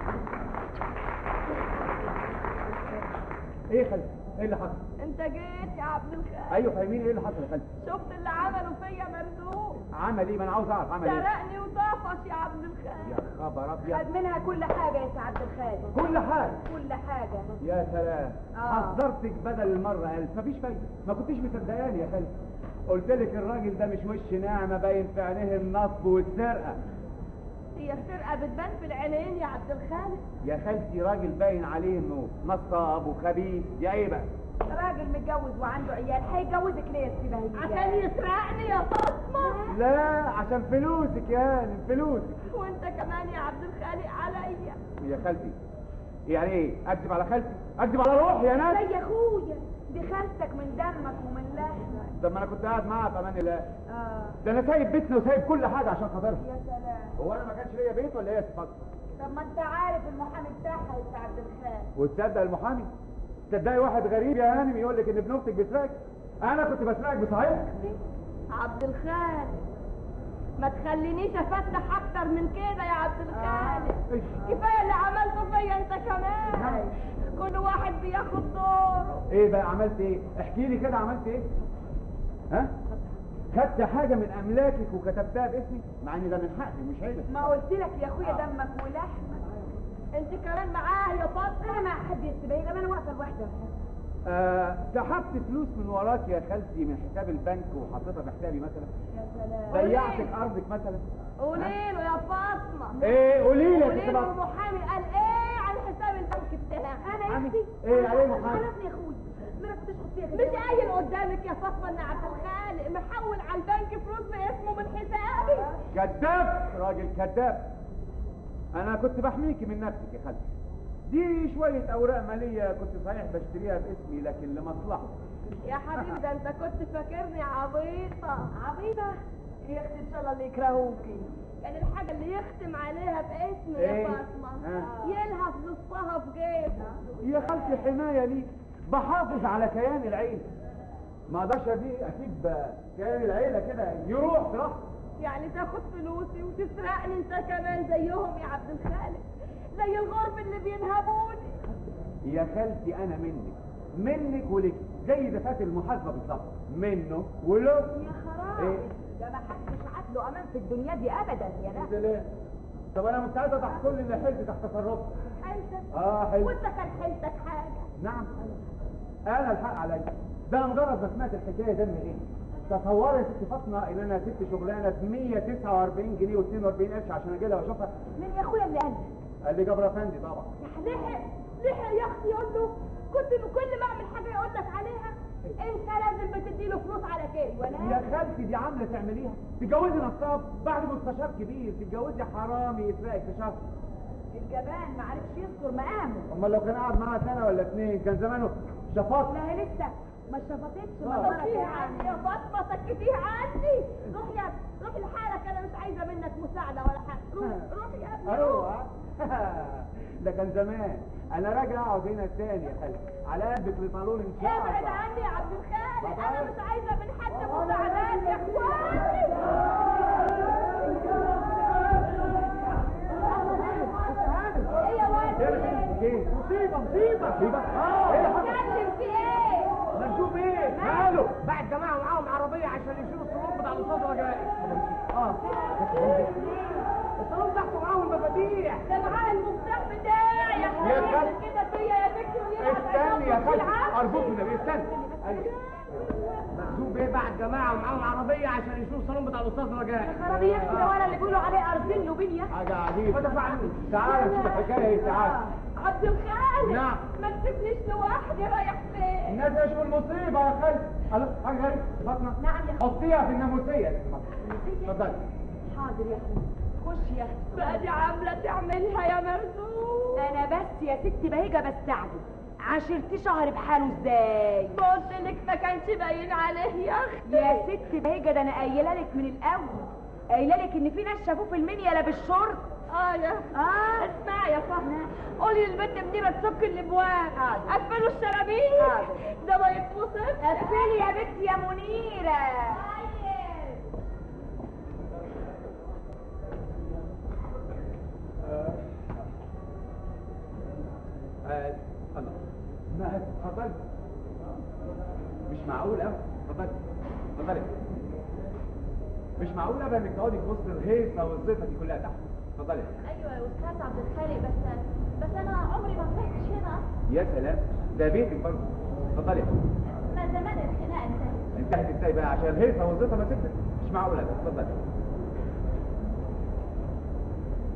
ايه خلف ايه اللي حصل انت جيت يا عبد الخالق ايوه فاهمين ايه اللي حصل يا خلف شفت اللي عملوا فيا مرزوق عمل ايه ما انا عاوز اعرف عمل ايه سرقني وطفش يا عبد الخالق يا خبر ابيض خد منها كل حاجه يا سعاده الخالق كل حاجه كل حاجه يا سلام آه. حذرتك بدل المره ألف مفيش فايده ما كنتيش مصدقاني يا خالد قلت لك الراجل ده مش وش ناعمه باين في عينيه النصب والسرقه هي السرقه بتبان في العينين يا عبد الخالق يا خالتي راجل باين عليه انه نصاب وخبيث يا ايه بقى راجل متجوز وعنده عيال هيجوزك ليه يا سي بهية عشان يسرقني يا فاطمه لا عشان فلوسك يا هانم فلوسك وانت كمان يا عبد الخالق عليا يا خالتي يعني ايه اكذب على خالتي اكذب على روحي يا ناس لا يا اخويا دي خالتك من دمك ومن لحمك طب ما انا كنت قاعد معاها في امان الله اه ده انا سايب بيتنا وسايب كل حاجه عشان خاطرها يا سلام هو انا ما كانش ليا بيت ولا ايه يا صفات طب ما انت عارف المحامي بتاعها يا سي عبد الخالق وتصدق المحامي تصدقي واحد غريب يا هانم يقول لك ان ابن اختك بيسرقك انا كنت بسرقك بصحيح عبد الخالق ما تخلينيش افتح اكتر من كده يا عبد الخالق إيش؟ كفايه اللي عملته فيا انت كمان كل واحد بياخد دوره ايه بقى عملت ايه احكي لي كده عملت ايه ها خدت حاجه من املاكك وكتبتها باسمي مع ان ده من حقي مش عيبك ما قلت لك يا اخويا دمك ولحمك انت كمان معاه يا فاطمه انا مع حد يستبين انا واقفه لوحدي آه سحبت فلوس من وراك يا خالتي من حساب البنك وحطيتها في حسابي مثلا يا سلام ضيعتك ارضك مثلا قولي له يا فاطمه ايه قولي لي يا قولي ست له بقى. المحامي قال ايه عن حساب البنك بتاعي انا يا عمي، اختي إيه عليه محامي؟ خلصني يا اخويا ما تشخط فيها مش قايل قدامك يا فاطمه ان عبد الخالق محول على البنك فلوس باسمه من حسابي كذاب راجل كذاب انا كنت بحميكي من نفسك يا خالتي دي شوية أوراق مالية كنت صحيح بشتريها باسمي لكن لمصلحة يا حبيبي ده انت كنت فاكرني عبيطه عبيطة يا اختي ان شاء الله اللي يكرهوكي كان الحاجه اللي يختم عليها باسمي إيه؟ يا فاطمه ها. يلهف نصها في جيبه يا خالتي حماية لي بحافظ على كيان العيلة ما اقدرش دي اسيب كيان العيلة كده يروح في لحظة يعني تاخد فلوسي وتسرقني انت كمان زيهم يا عبد الخالق زي الغرب اللي بينهبوني يا خالتي انا منك منك ولك زي دفات المحاسبة بالظبط منه وله يا خرابي إيه؟ ده ما حدش عدله امان في الدنيا دي ابدا يا ناس سلام طب انا مستعد تحت كل اللي حلت تحت تصرفي حيلتك اه حلو وانت كان حيلتك حاجه نعم انا الحق عليا ده أنا مجرد ما سمعت الحكايه ده من ايه تصوري يا ست فاطمه ان انا سبت شغلانه ب 149 جنيه و42 قرش عشان اجي لها واشوفها مين يا اخويا اللي قال قال لي جبر افندي طبعا لحق لحق يا اختي يقول له كنت كل ما اعمل حاجه يقول لك عليها انت لازم بتدي له فلوس على كده ولا يا خالتي دي عامله تعمليها تتجوزي نصاب بعد مستشار كبير تتجوزي حرامي يسرقك في شهر الجبان ما عرفش يذكر مقامه امال لو كان قاعد معاها سنه ولا اتنين كان زمانه شفاط لا هي لسه ما شفطتش آه. ما سكتيه عني يا فاطمه سكتيه عني روح يا روح لحالك انا مش عايزه منك مساعده ولا حاجه روح روح يا ابني روح. ايوه ده كان زمان انا راجع اقعد هنا تاني يا خالتي على قلبك لطالون ان شاء ابعد الله عني يا عبد الخالق بابا. انا مش عايزه من حد مساعدات يا اخواني ايه يا واد ايه مصيبه مصيبه مصيبه اه ايه اللي حصل اتكلم في ايه مكتوب ايه ماله بعد جماعه معاهم عربيه عشان يشيلوا الصالون بتاع الاستاذ رجائي اه الصالون تحته معاهم المفاتيح ده معاه المفتاح بتاعي يا يا اخواني خالتي. كده فيا يا بنتي وليه استني يا خالتي ارجوك النبي استني ايوه مكتوب ايه بعد جماعه ومعاهم عربيه عشان يشيلوا الصالون بتاع الاستاذ رجائي خرابي يا اختي ده ولا اللي بيقولوا عليه ارزين له بين يا اختي حاجه عجيبه تعالى نشوف الحكايه ايه تعالى عبد الخالق نعم. ما تسيبنيش لوحدي رايح فين الناس يشوفوا المصيبه يا خالتي خلاص حاجه غريبه فاطمه نعم يا اختي حطيها في الناموسيه يا ست فاطمه اتفضلي حاضر يا اختي خش يا اختي بقى دي عامله تعملها يا مرزوق انا بس يا ستي بهيجه بستعجل عشرتي شهر بحاله ازاي قلت لك ما كانش باين عليه يا اختي يا ستي بهيجه ده انا قايله لك من الاول قايله لك ان في ناس شافوه في المنيا لابس شورت اه يا اه اسمعي يا فاطمه قولي للبنت منيره تسك الابواب حاضر. قفلوا الشرابيك حاضر. ده ما يتوصفش قفلي يا بنتي يا منيره آه، الله ما اتفضلي مش معقول ابدا اتفضلي اتفضلي مش معقول ابدا انك تقعدي في وسط الهيصه والزيطه دي كلها تحت اتفضلي ايوه يا استاذ عبد الخالق بس بس انا عمري ما طلعتش هنا يا سلام ده بيتك برضه اتفضلي ما زمان الخناقه انتهت انتهت ازاي بقى عشان الهيصه والزيطه ما سبتك مش معقول ابدا اتفضلي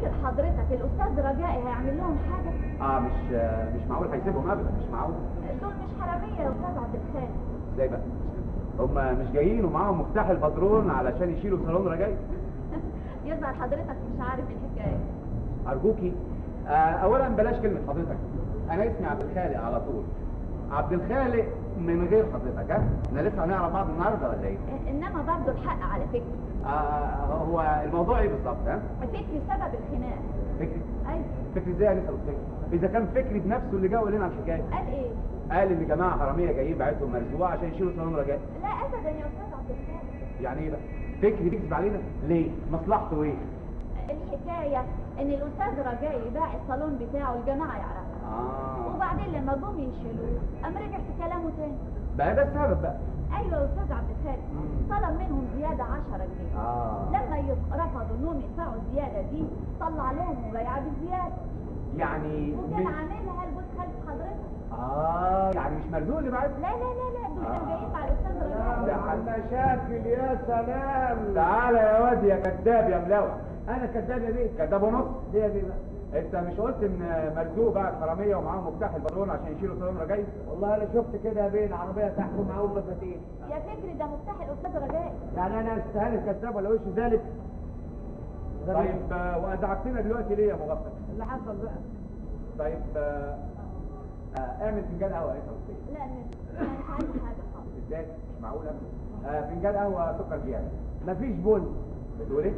تفتكر حضرتك الاستاذ رجائي هيعمل لهم حاجه اه مش مش معقول هيسيبهم ابدا مش معقول دول مش حراميه يا استاذ عبد الخالق ازاي بقى هم مش جايين ومعاهم مفتاح الباترون علشان يشيلوا صالون رجاي يظهر حضرتك مش عارف الحكايه ارجوكي آه اولا بلاش كلمه حضرتك انا اسمي عبد الخالق على طول عبد الخالق من غير حضرتك ها احنا لسه هنعرف بعض النهارده ولا ايه انما برضه الحق على فكري آه هو الموضوع ايه بالظبط ها فكري سبب الخناق فكري ايوه فكري ازاي يا لسه فكري اذا كان فكري بنفسه اللي جاي لنا الحكايه قال ايه قال ان جماعه حراميه جايين بعتهم مرزوعه عشان يشيلوا صالون رجاء لا ابدا يا استاذ عبد الخالق يعني ايه بقى فكري بيكذب علينا ليه مصلحته ايه الحكايه ان الاستاذ رجائي باع الصالون بتاعه الجماعه يعرفها اه وبعدين لما جم يشيلوه قام رجع في كلامه تاني بقى ده السبب بقى ايوه يا استاذ عبد الخالق طلب منهم زياده 10 جنيه اه لما يف- رفضوا انهم يدفعوا الزياده دي طلع لهم مبايعه بالزياده يعني وكان مش... عاملها لجوز خالد حضرتك اه يعني مش مرزوق اللي بعت لا لا لا لا دول كانوا جايين مع الاستاذ رجائي ده مشاكل يا سلام تعالى يا واد يا كذاب يا ملوع انا كذاب يا بيه كذاب ونص ليه يا بيه بقى انت مش قلت ان مرزوق بقى الحراميه ومعاهم مفتاح الباترون عشان يشيلوا صالون رجاي والله انا شفت كده يا بيه العربيه تحكم معاهم مفاتيح يا فكري ده مفتاح الاستاذ رجائي يعني انا استهان كذاب ولا وش ذلك طيب آه، وازعجتنا دلوقتي ليه يا مغفل اللي حصل بقى طيب آه، آه، اعمل فنجان قهوه يا توفيق لا انا مش عايزه حاجه خالص ازاي مش معقول ابدا آه، فنجان قهوه سكر زياده مفيش بن بتقول ايه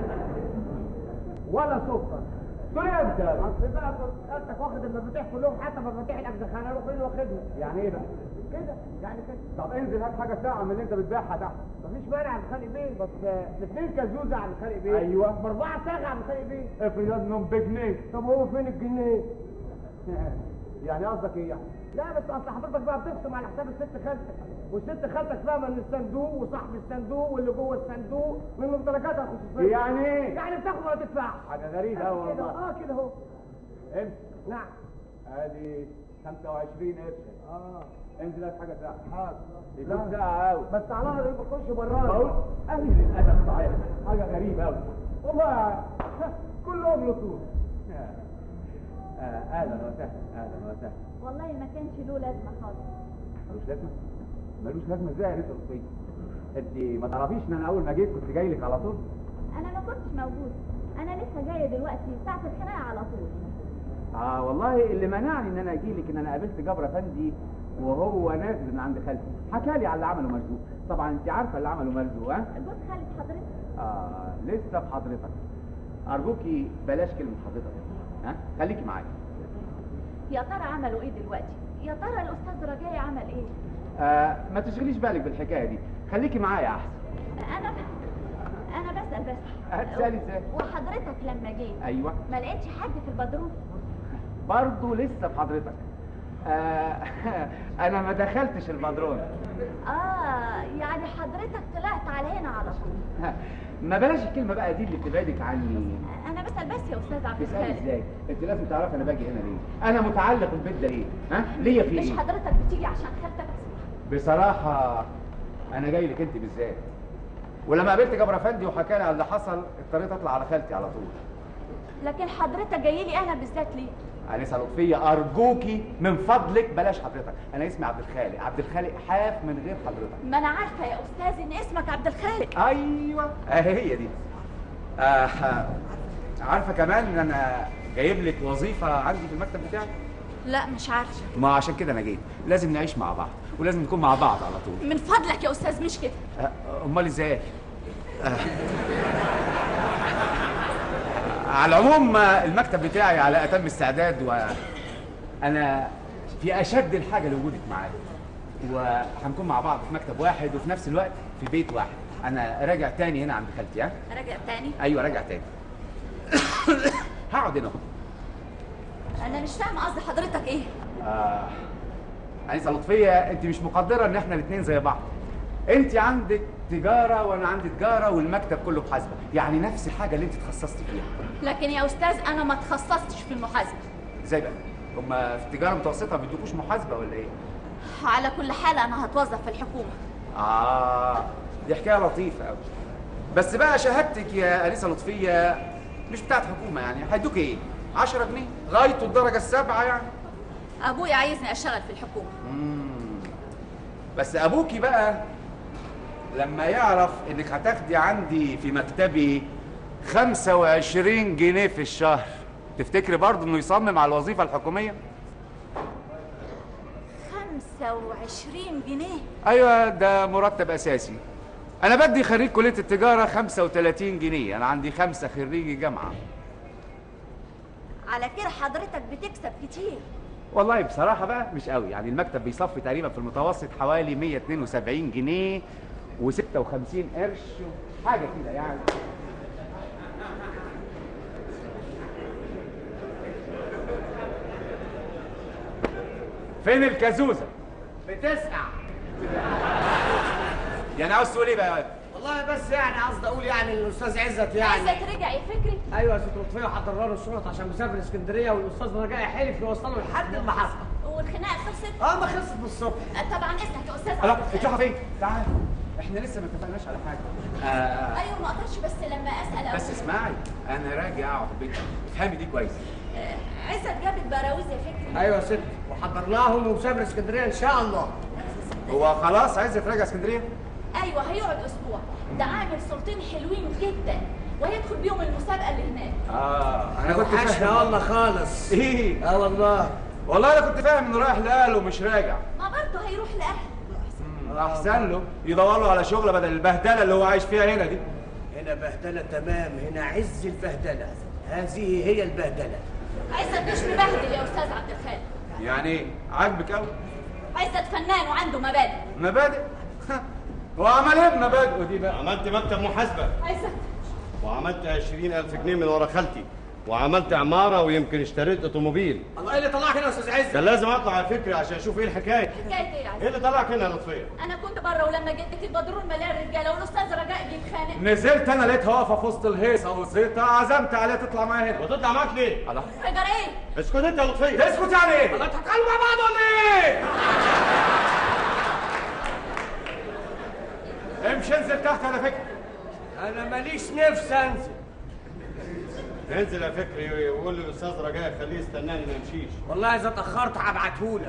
ولا سكر تقول ايه يا انت اصل بقى حضرتك واخد المفاتيح كلهم حتى مفاتيح الاجزخانه اروح فين واخدها يعني ايه بقى كده يعني كده طب انزل هات حاجه ساعه من اللي انت بتبيعها تحت مفيش مانع عن خالق بيه بس الاثنين كزوزه عن خالق بيه أيوة. باربعه صاغه عن خالق بيه افرض انهم بجنيه طب هو فين الجنيه؟ يعني قصدك ايه يعني لا بس اصل حضرتك بقى بتقسم على حساب الست خالتك والست خالتك فاهمه ان الصندوق وصاحب الصندوق واللي جوه الصندوق من ممتلكاتها الخصوصيه يعني ايه؟ يعني بتاخد ولا تدفعش حاجه غريبه قوي كده والله اه كده اهو امسك نعم ادي 25 قرش اه انزل هات حاجه ساعه حاضر يكون ساعه قوي بس تعالى انا بخش بقول براني اهل الادب صحيح حاجه غريبه قوي والله كلهم لصوص اهلا وسهلا اهلا وسهلا والله ما كانش له لازمه خالص ملوش لازمه ملوش لازمه ازاي يا لسه لطفي انت ما تعرفيش ان انا اول ما جيت كنت جاي لك على طول انا ما كنتش موجود انا لسه جايه دلوقتي ساعه الخناقه على طول اه والله اللي منعني ان انا اجي لك ان انا قابلت جبر افندي وهو نازل من عند خالتي حكى لي على اللي عمله مرزوق طبعا انت عارفه اللي عمله مرزوق ها جوز خالد حضرتك اه لسه بحضرتك ارجوكي بلاش كلمه حضرتك ها خليكي معايا يا ترى عملوا ايه دلوقتي يا ترى الاستاذ رجائي عمل ايه آه ما تشغليش بالك بالحكايه دي خليكي معايا احسن انا انا بسال بس هتسالي ازاي وحضرتك لما جيت ايوه ما لقيتش حد في البدروم برضه لسه بحضرتك آه انا ما دخلتش البدرون اه يعني حضرتك طلعت على هنا على طول ما بلاش الكلمه بقى دي اللي بتبعدك عني انا بسال بس يا استاذ عبد تسالي الخالق ازاي انت لازم تعرفي انا باجي هنا ليه انا متعلق بالبيت ده ليه ها ليا فيه مش ايه حضرتك بتيجي عشان خالتك بصراحه انا جاي لك انت بالذات ولما قابلت جبر افندي وحكى لي على اللي حصل اضطريت اطلع على خالتي على طول لكن حضرتك جاي لي انا بالذات ليه انسه لطفيه ارجوكي من فضلك بلاش حضرتك انا اسمي عبد الخالق عبد الخالق حاف من غير حضرتك ما انا عارفه يا استاذ ان اسمك عبد الخالق ايوه اهي هي دي آه عارفه كمان ان انا جايب لك وظيفه عندي في المكتب بتاعي لا مش عارفه ما عشان كده انا جيت لازم نعيش مع بعض ولازم نكون مع بعض على طول من فضلك يا استاذ مش كده آه، امال ازاي آه. على العموم آه، المكتب بتاعي على اتم استعداد وانا في اشد الحاجه لوجودك معايا وهنكون مع بعض في مكتب واحد وفي نفس الوقت في بيت واحد انا راجع تاني هنا عند خالتي ها راجع تاني ايوه راجع تاني هقعد هنا انا مش فاهمه قصد حضرتك ايه آه. انسه لطفيه انت مش مقدره ان احنا الاثنين زي بعض انت عندك تجاره وانا عندي تجاره والمكتب كله محاسبه يعني نفس الحاجه اللي انت تخصصتي فيها لكن يا استاذ انا ما تخصصتش في المحاسبه ازاي بقى هما في تجاره متوسطه ما بيدوكوش محاسبه ولا ايه على كل حال انا هتوظف في الحكومه اه دي حكايه لطيفه قوي بس بقى شهادتك يا انسه لطفيه مش بتاعت حكومه يعني هيدوك ايه 10 جنيه غايته الدرجه السابعه يعني ابويا عايزني اشتغل في الحكومه مم. بس ابوكي بقى لما يعرف انك هتاخدي عندي في مكتبي 25 جنيه في الشهر تفتكري برضه انه يصمم على الوظيفه الحكوميه 25 جنيه ايوه ده مرتب اساسي انا بدي خريج كليه التجاره 35 جنيه انا عندي خمسه خريجي جامعه على كده حضرتك بتكسب كتير والله بصراحه بقى مش قوي يعني المكتب بيصفي تقريبا في المتوسط حوالي 172 جنيه و56 قرش حاجه كده يعني فين الكازوزه بتسقع يعني عاوز تقول ايه بقى والله بس يعني قصدي اقول يعني ان الاستاذ عزت يعني عايزك ترجع يا فكري ايوه يا ست لطفيه حضر له الشنط عشان مسافر اسكندريه والاستاذ رجاء حلف يوصله لحد المحطه والخناقه خلصت اه ما خلصت بالصبح طبعا اذنك يا استاذ لا عبد انت رايحه فين تعال احنا لسه ما اتفقناش على حاجه آه ايوه ما اقدرش بس لما اسال بس أبويا. اسمعي انا راجع اقعد في بيتي افهمي دي كويس آه، عزت جاب البراويز يا فكري ايوه يا ست وحضرناهم ومسافر اسكندريه ان شاء الله هو خلاص عايز يتراجع اسكندريه ايوه هيقعد اسبوع ده عامل صورتين حلوين جدا وهيدخل بيهم المسابقه اللي هناك اه انا كنت وحشنا والله خالص ايه اه والله والله انا كنت فاهم انه رايح لاهله ومش راجع ما برضه هيروح لاهله احسن له يدور له على شغله بدل البهدله اللي هو عايش فيها هنا دي هنا بهدله تمام هنا عز البهدله هذه هي البهدله عزت مش مبهدل يا استاذ عبد الخالق يعني ايه عاجبك قوي عزت فنان وعنده مبادئ مبادئ هو عمل ايه بمبادئه دي بقى عملت مكتب محاسبة عزت وعملت عشرين ألف جنيه من ورا خالتي وعملت عمارة ويمكن اشتريت اوتوموبيل الله ايه اللي طلعك هنا يا استاذ عزت كان لازم اطلع على فكرة عشان اشوف ايه الحكاية حكايه ايه يا ايه عزت اللي طلعك هنا يا لطفية انا كنت بره ولما جدك البدرون مليان رجاله والاستاذ رجاء بيتخانق نزلت انا لقيتها واقفه في وسط الهيصه وزيتها عزمت عليها تطلع معايا هنا وتطلع معاك ليه؟ الله حجر ايه اسكت انت يا لطفية اسكت يعني ايه؟ الله تتكلموا مع بعض ولا ايه امشي انزل تحت على فكره انا ماليش نفس انزل انزل يا فكري وقول للاستاذ رجاء خليه يستناني ما يمشيش والله اذا اتاخرت هبعتهولك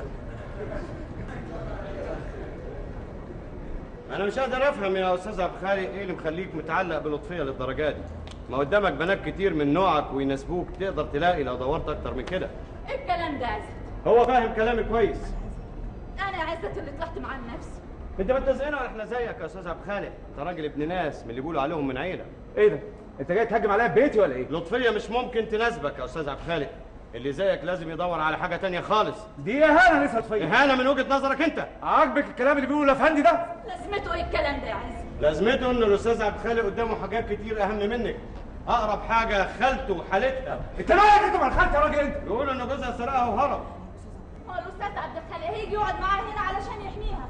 انا مش قادر افهم يا استاذ عبد الخالق ايه اللي مخليك متعلق بلطفيه للدرجه دي ما قدامك بنات كتير من نوعك ويناسبوك تقدر تلاقي لو دورت اكتر من كده ايه الكلام ده يا عزت هو فاهم كلامي كويس انا عزت اللي طلعت معاه نفسي انت ما انت زينا ولا احنا زيك يا استاذ عبد الخالق انت راجل ابن ناس من اللي بيقولوا عليهم من عيله ايه ده؟ انت جاي تهجم عليا في بيتي ولا ايه؟ لطفيه مش ممكن تناسبك يا استاذ عبد الخالق اللي زيك لازم يدور على حاجه تانية خالص دي اهانه نسأل فيا اهانه من وجهه نظرك انت عاجبك الكلام اللي بيقوله الافندي ده؟ لازمته ايه الكلام ده يا عزت لازمته ان الاستاذ عبد الخالق قدامه حاجات كتير اهم منك اقرب حاجه خالته وحالتها انت مالك انت مع الخالة يا راجل انت؟ بيقولوا ان جوزها سرقها وهرب هو الاستاذ عبد الخالق هيجي يقعد معاه هنا علشان يحميها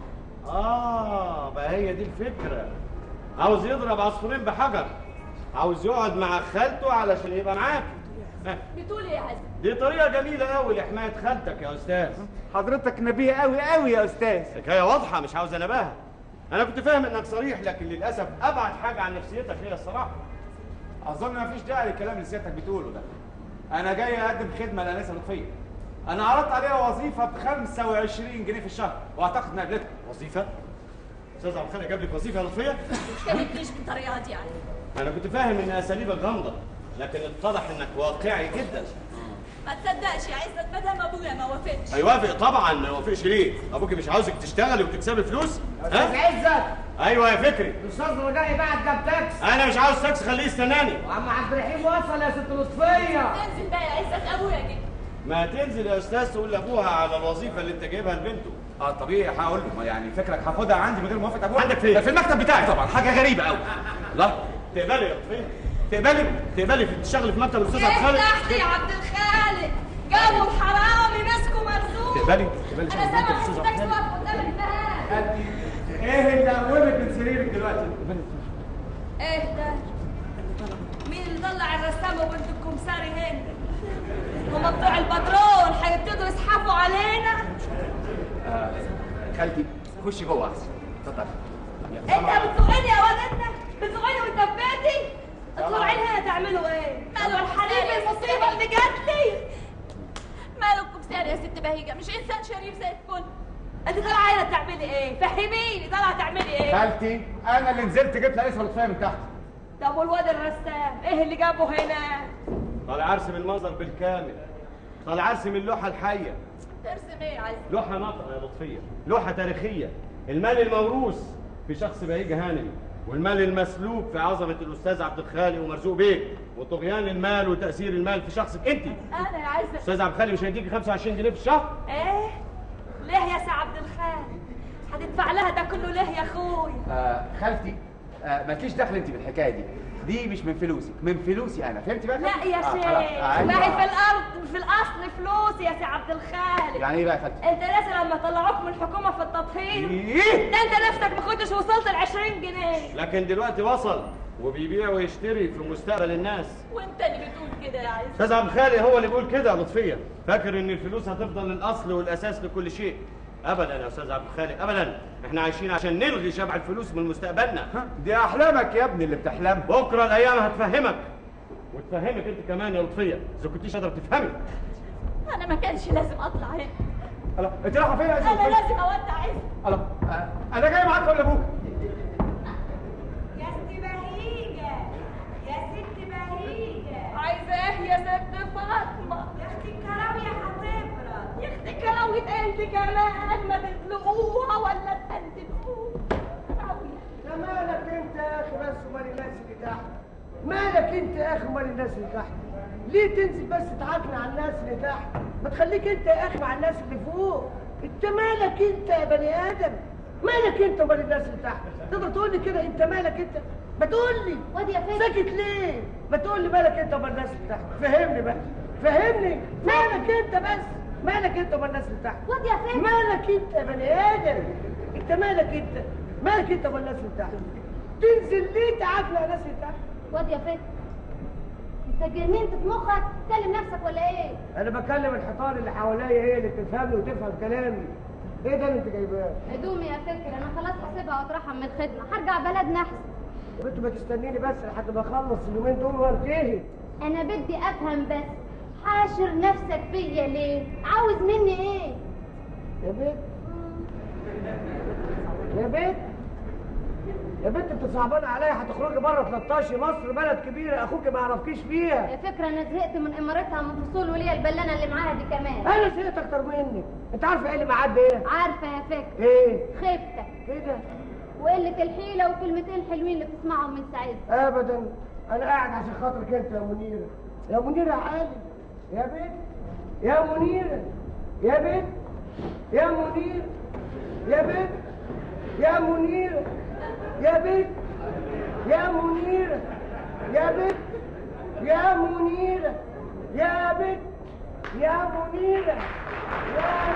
اه بقى هي دي الفكره عاوز يضرب عصفورين بحجر عاوز يقعد مع خالته علشان يبقى معاك بتقول ايه يا عزت دي طريقه جميله قوي لحمايه خالتك يا استاذ حضرتك نبيه قوي قوي يا استاذ حكايه واضحه مش عاوز انباها انا كنت فاهم انك صريح لكن للاسف ابعد حاجه عن نفسيتك هي الصراحه اظن ما فيش داعي للكلام اللي سيادتك بتقوله ده انا جاي اقدم خدمه لانسه لطفيه انا عرضت عليها وظيفه ب 25 جنيه في الشهر واعتقد انها قبلتها وظيفه استاذ عبد الخالق جاب لك وظيفه يا لطفيه مش كلمتنيش بالطريقه دي يعني انا كنت فاهم ان اساليبك غامضه لكن اتضح انك واقعي جدا ما تصدقش يا عزت ما دام ابويا ما وافقش هيوافق طبعا ما يوافقش ليه ابوك مش عاوزك تشتغلي وتكسبي فلوس استاذ ها عزت ايوه يا فكري الاستاذ رجاء بعت جاب تاكس انا مش عاوز تاكس خليه يستناني وعم عبد الرحيم وصل يا ست لطفيه انزل بقى يا عزت ابويا جه ما تنزل يا استاذ تقول لابوها على الوظيفه اللي انت جايبها لبنته اه طبيعي هقول له يعني فكرك هاخدها عندي من غير موافقه ابويا عندك فين؟ ده في المكتب بتاعي طبعا حاجه غريبه قوي لا تقبلي يا لطفيه تقبلي تقبلي في تشتغلي في مكتب الاستاذ عبد الخالق تحت يا عبد الخالق جابوا الحرامي مسكوا مرزوق تقبلي تقبلي انا سامع صوتك واقف قدام البهاء ايه اللي قومك من سريرك دلوقتي؟ ايه ده مين اللي طلع الرسام وبنت الكمساري هنا هما بتوع البترول هيبتدوا يزحفوا علينا آه خالتي خشي جوه احسن اتفضل انت بتزقني يا واد انت بتزقني وانت في بيتي طلعين هنا تعملوا ايه؟ ماله الحليب المصيبة اللي جات لي مالكم سار يا ست بهيجة مش انسان شريف زي الفل انت طالعة هنا تعملي ايه؟ فهميني طالعة تعملي ايه؟ خالتي انا اللي نزلت جبت لها اسم لطفيه من تحت طب والواد الرسام ايه اللي جابه هنا؟ طالع ارسم المنظر بالكامل طالع ارسم اللوحه الحيه ترسم ايه عايز؟ لوحه ناطقه يا لطفيه لوحه تاريخيه المال الموروث في شخص بهيجه هانم والمال المسلوب في عظمه الاستاذ عبد الخالق ومرزوق بيك وطغيان المال وتاثير المال في شخصك انت انا عايزة استاذ عبد الخالق مش هيديكي 25 جنيه في الشهر ايه؟ ليه يا سي عبد الخالق؟ هتدفع لها ده كله ليه يا اخوي؟ آه خالتي آه مالكيش دخل انت بالحكايه دي دي مش من فلوسك من فلوسي انا فهمت بقى لا يا آه، شيخ خلاص. ما هي أيوة. في الارض في الاصل فلوس يا سي عبد الخالق يعني ايه بقى يا خالتي انت ناسي لما طلعوك من الحكومه في التطهير إيه؟ ده انت نفسك ما كنتش وصلت ل 20 جنيه لكن دلوقتي وصل وبيبيع ويشتري في مستقبل الناس وانت اللي بتقول كده يا عز استاذ عبد الخالق هو اللي بيقول كده يا لطفيه فاكر ان الفلوس هتفضل الاصل والاساس لكل شيء ابدا يا استاذ عبد الخالق ابدا احنا عايشين عشان نلغي شبع الفلوس من مستقبلنا دي احلامك يا ابني اللي بتحلمها بكره الايام هتفهمك وتفهمك انت كمان يا لطفيه اذا كنتيش قادره تفهمي انا ما كانش لازم اطلع هنا الله انت رايحه فين يا انا عزيزي لازم اودع عز الله آه، انا جاي معاك ولا ابوك يا ست بهيجة يا ست بهيجة عايزه ايه يا ست فاطمه يا اختي الكراوية هتبرد يا اختي كراوية انت كمان ما تدلقوها ولا تهندلوها كراوية ده مالك انت يا اخي بس ومال الناس اللي تحت مالك انت يا اخي ومال الناس اللي تحت ليه تنزل بس تعاكن على الناس اللي تحت ما تخليك انت يا اخي مع الناس اللي فوق انت مالك انت يا بني ادم مالك انت ومال الناس اللي تحت تقدر تقول لي كده انت مالك انت ما تقول لي وادي يا فندم ساكت ليه ما تقول لي مالك انت ومال الناس اللي تحت فهمني بقى فهمني مالك انت بس مالك انت ومال الناس اللي تحت وادي يا فندم مالك انت يا بني ادم انت مالك انت مالك انت والناس اللي تحت تنزل ليه تعافى على الناس اللي تحت وادي يا فندم انت جننت في مخك تكلم نفسك ولا ايه؟ انا بكلم الحيطان اللي حواليا هي اللي تفهمني وتفهم كلامي ايه ده اللي انت جايباه هدومي يا فكر انا خلاص هسيبها واترحم من الخدمه هرجع بلدنا احسن طب انت ما تستنيني بس لحد ما اخلص اليومين دول وانتهي انا بدي افهم بس حاشر نفسك فيا ليه؟ عاوز مني ايه؟ يا بنت يا بنت يا بنت انت صعبان عليا هتخرجي بره 13 مصر بلد كبيره اخوك ما يعرفكيش فيها يا فكرة انا زهقت من امارتها من فصول وليا البلانه اللي معاها دي كمان انا زهقت اكتر منك انت عارفه ايه اللي معدي ايه عارفه يا فكر ايه خيبتك كده وقله الحيله وكلمتين حلوين اللي بتسمعهم من ساعتها ابدا انا قاعد عشان خاطرك انت يا منيره يا منيره عادي يا بنت يا منيره يا بنت يا منيره يا بنت يا منيره يا بنت يا منيره يا بنت يا منيره يا بنت يا منيره يا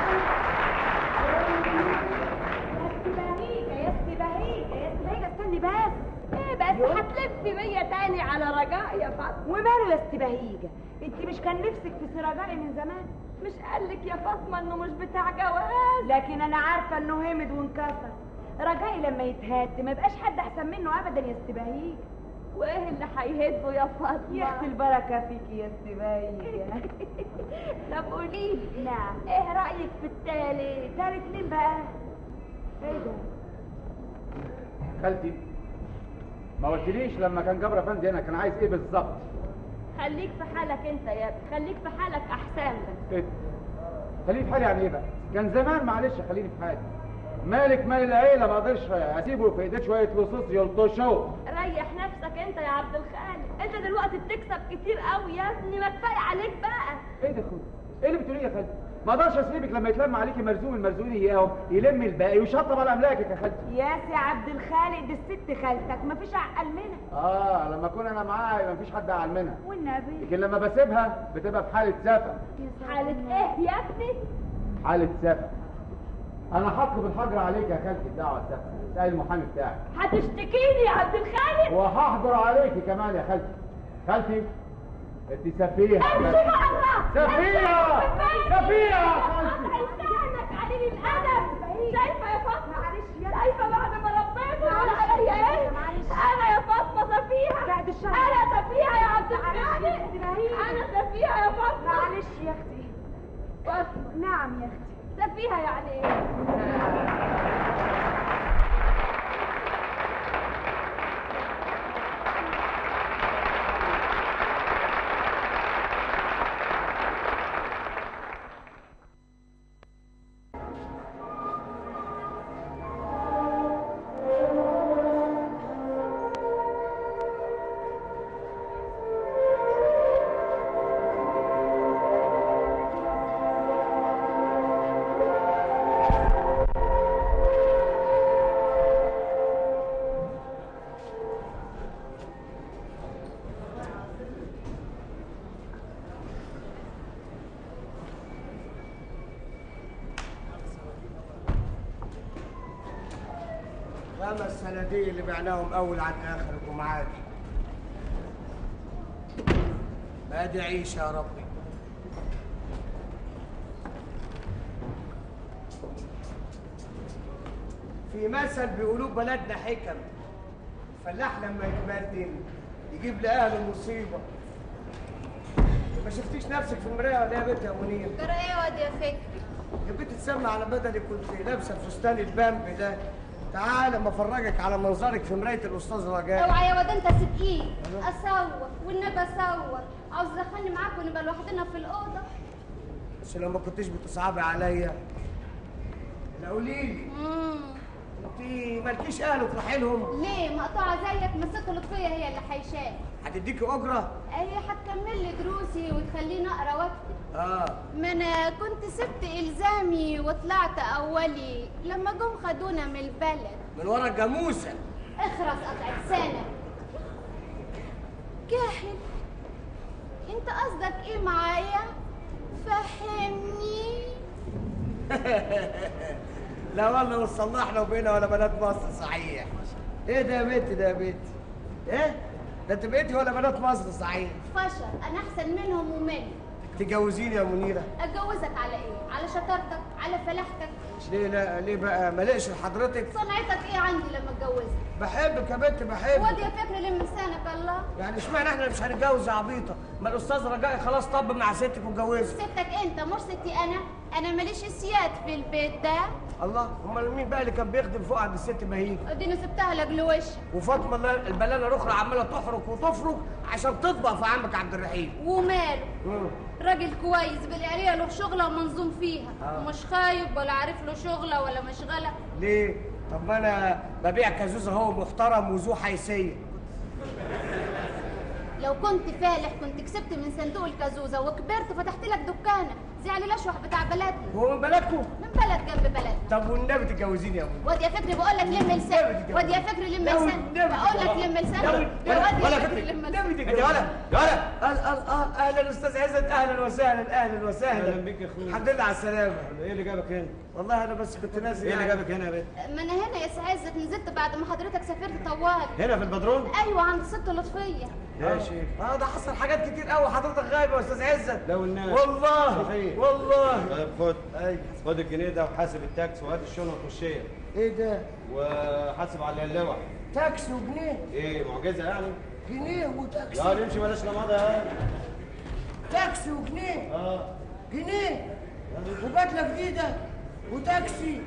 بنت يا ست بهيجة يا ست بهيجة يا ست بهيجة استني بس ايه بس هتلف بيا تاني على رجاء يا فاطمه وماله يا ست بهيجة انت مش كان نفسك في رجائي من زمان مش قالك يا فاطمه انه مش بتاع جواز لكن انا عارفة انه همد وانكسر رجائي لما يتهد ما يبقاش حد احسن منه ابدا يا ست بهيجة وايه اللي هيهده يا فاطمه يا اختي البركة فيكي يا ست بهيجة طب قولي نعم ايه رايك في التالت تالت مين بقى ايه ده خالتي ما قلتليش لما كان جبر افندي هنا كان عايز ايه بالظبط خليك في حالك انت يا ابني خليك في حالك احسن لك ايه خليني في حالي يعني ايه بقى كان زمان معلش خليني في حالي مالك مال العيله ما اقدرش اسيبه في ايديه شويه لصوص يلطشوا ريح نفسك انت يا عبد الخالق انت دلوقتي بتكسب كتير قوي يا ابني ما كفايه عليك بقى ايه ده خد ايه اللي بتقوليه يا خالتي ما اقدرش اسيبك لما يتلم عليكي مرزوم المرزوقين اياه يلم الباقي ويشطب على املاكك يا خالتي يا سي عبد الخالق دي الست خالتك مفيش اعقل منها اه لما اكون انا معاها يبقى مفيش حد اعلى منها والنبي لكن لما بسيبها بتبقى في حاله سفه حالة ايه يا ابني حاله سفه انا هطلب الحجر عليك يا خالتي الدعوه السفه ده المحامي بتاعك هتشتكيني يا عبد الخالق وهحضر عليكي كمان يا خالتي خالتي انت سفيهه امشي بره سفيهه سفيهه يا خالتي لسانك قليل الادب شايفه يا فاطمه معلش شايفه بعد ما ربيته ولا عليا ايه انا يا فاطمه سفيهه بعد الشر انا خمس صناديق اللي بعناهم اول عن اخر الجمعات ادي عيش يا ربي في مثل بيقولوه بلدنا حكم الفلاح لما يتبدل يجيب لاهله مصيبه ما شفتيش نفسك في المرايه ولا إيه يا بنت يا منير ترى ايه يا واد يا فكري يا بنت تسمى على بدني كنت لابسه الفستان البامب ده تعال اما افرجك على منظرك في مرايه الاستاذ رجاء اوعى يا واد انت سيب اصور والنبي اصور عاوز تدخلني معاك ونبقى لوحدنا في الاوضه بس لو ما كنتش بتصعبي عليا لا قولي لي انت مالكيش اهل تروحي لهم ليه مقطوعه زيك مسكت لطفيه هي اللي حيشاك هتديكي اجره هي هتكمل لي دروسي وتخليني اقرا واكتب اه ما انا كنت سبت الزامي وطلعت اولي لما جم خدونا من البلد من ورا الجاموسه اخرس قطع لسانك جاهل انت قصدك ايه معايا فهمني لا والله وصلحنا وبينا ولا بنات مصر صحيح ايه ده يا بنت ده يا بنت ايه ده انت بقيتي ولا بنات مصر صحيح فشل انا احسن منهم ومنك تجوزيني يا منيره اتجوزك على ايه على شطارتك على فلاحتك ليه لا ليه بقى مالقش لحضرتك صنعتك ايه عندي لما اتجوزك بحبك يا بنت بحبك واد يا فكر لم لسانك الله يعني اشمعنى احنا مش هنتجوز يا عبيطه ما الاستاذ رجائي خلاص طب مع ستك واتجوزها ستك انت مش ستي انا انا ماليش سياد في البيت ده الله امال مين بقى اللي كان بيخدم فوق عند الست بهيج اديني سبتها لك لوشك وفاطمه اللي- البلانه الاخرى عماله تحرك وتفرك عشان تطبق في عمك عبد الرحيم وماله مم. راجل كويس بالعريه له شغله ومنظوم فيها آه. ومش خايب ولا عارف له شغله ولا مشغله ليه طب ما انا ببيع كازوز اهو محترم وذو حيثيه لو كنت فالح كنت كسبت من صندوق الكازوزه وكبرت فتحت لك دكانه زي علي الاشوح بتاع بلدنا هو من بلدكم من بلد جنب بلدنا طب والنبي تتجوزيني يا ابوي واد يا فكري بقول لك لم لسانك واد يا فكري لم لا لسانك والنبي بقول لك لم لسانك واد يا فكري لم لسانك انت ولا يا ولا قال قال اه اهلا استاذ عزت اهلا وسهلا اهلا وسهلا أهلا بيك يا أخويا. الحمد لله على السلامه ايه اللي جابك هنا؟ والله انا بس كنت نازل ايه اللي يعني. جابك هنا يا بنت؟ ما انا هنا يا سعزت نزلت بعد ما حضرتك سافرت طوال هنا في البدرون؟ ايوه عند ست لطفيه يا شيخ اه ده حصل حاجات كتير قوي حضرتك غايب يا استاذ عزت لا والناس والله صحيح. والله طيب خد ايوه خد الجنيه ده وحاسب التاكس وهات الشنط والشية ايه ده وحاسب على اللوع تاكسي وجنيه ايه معجزه يعني؟ جنيه وتاكسي لا نمشي بلاش لمضة يا تاكسي وجنيه اه جنيه وبدله جديده وتاكسي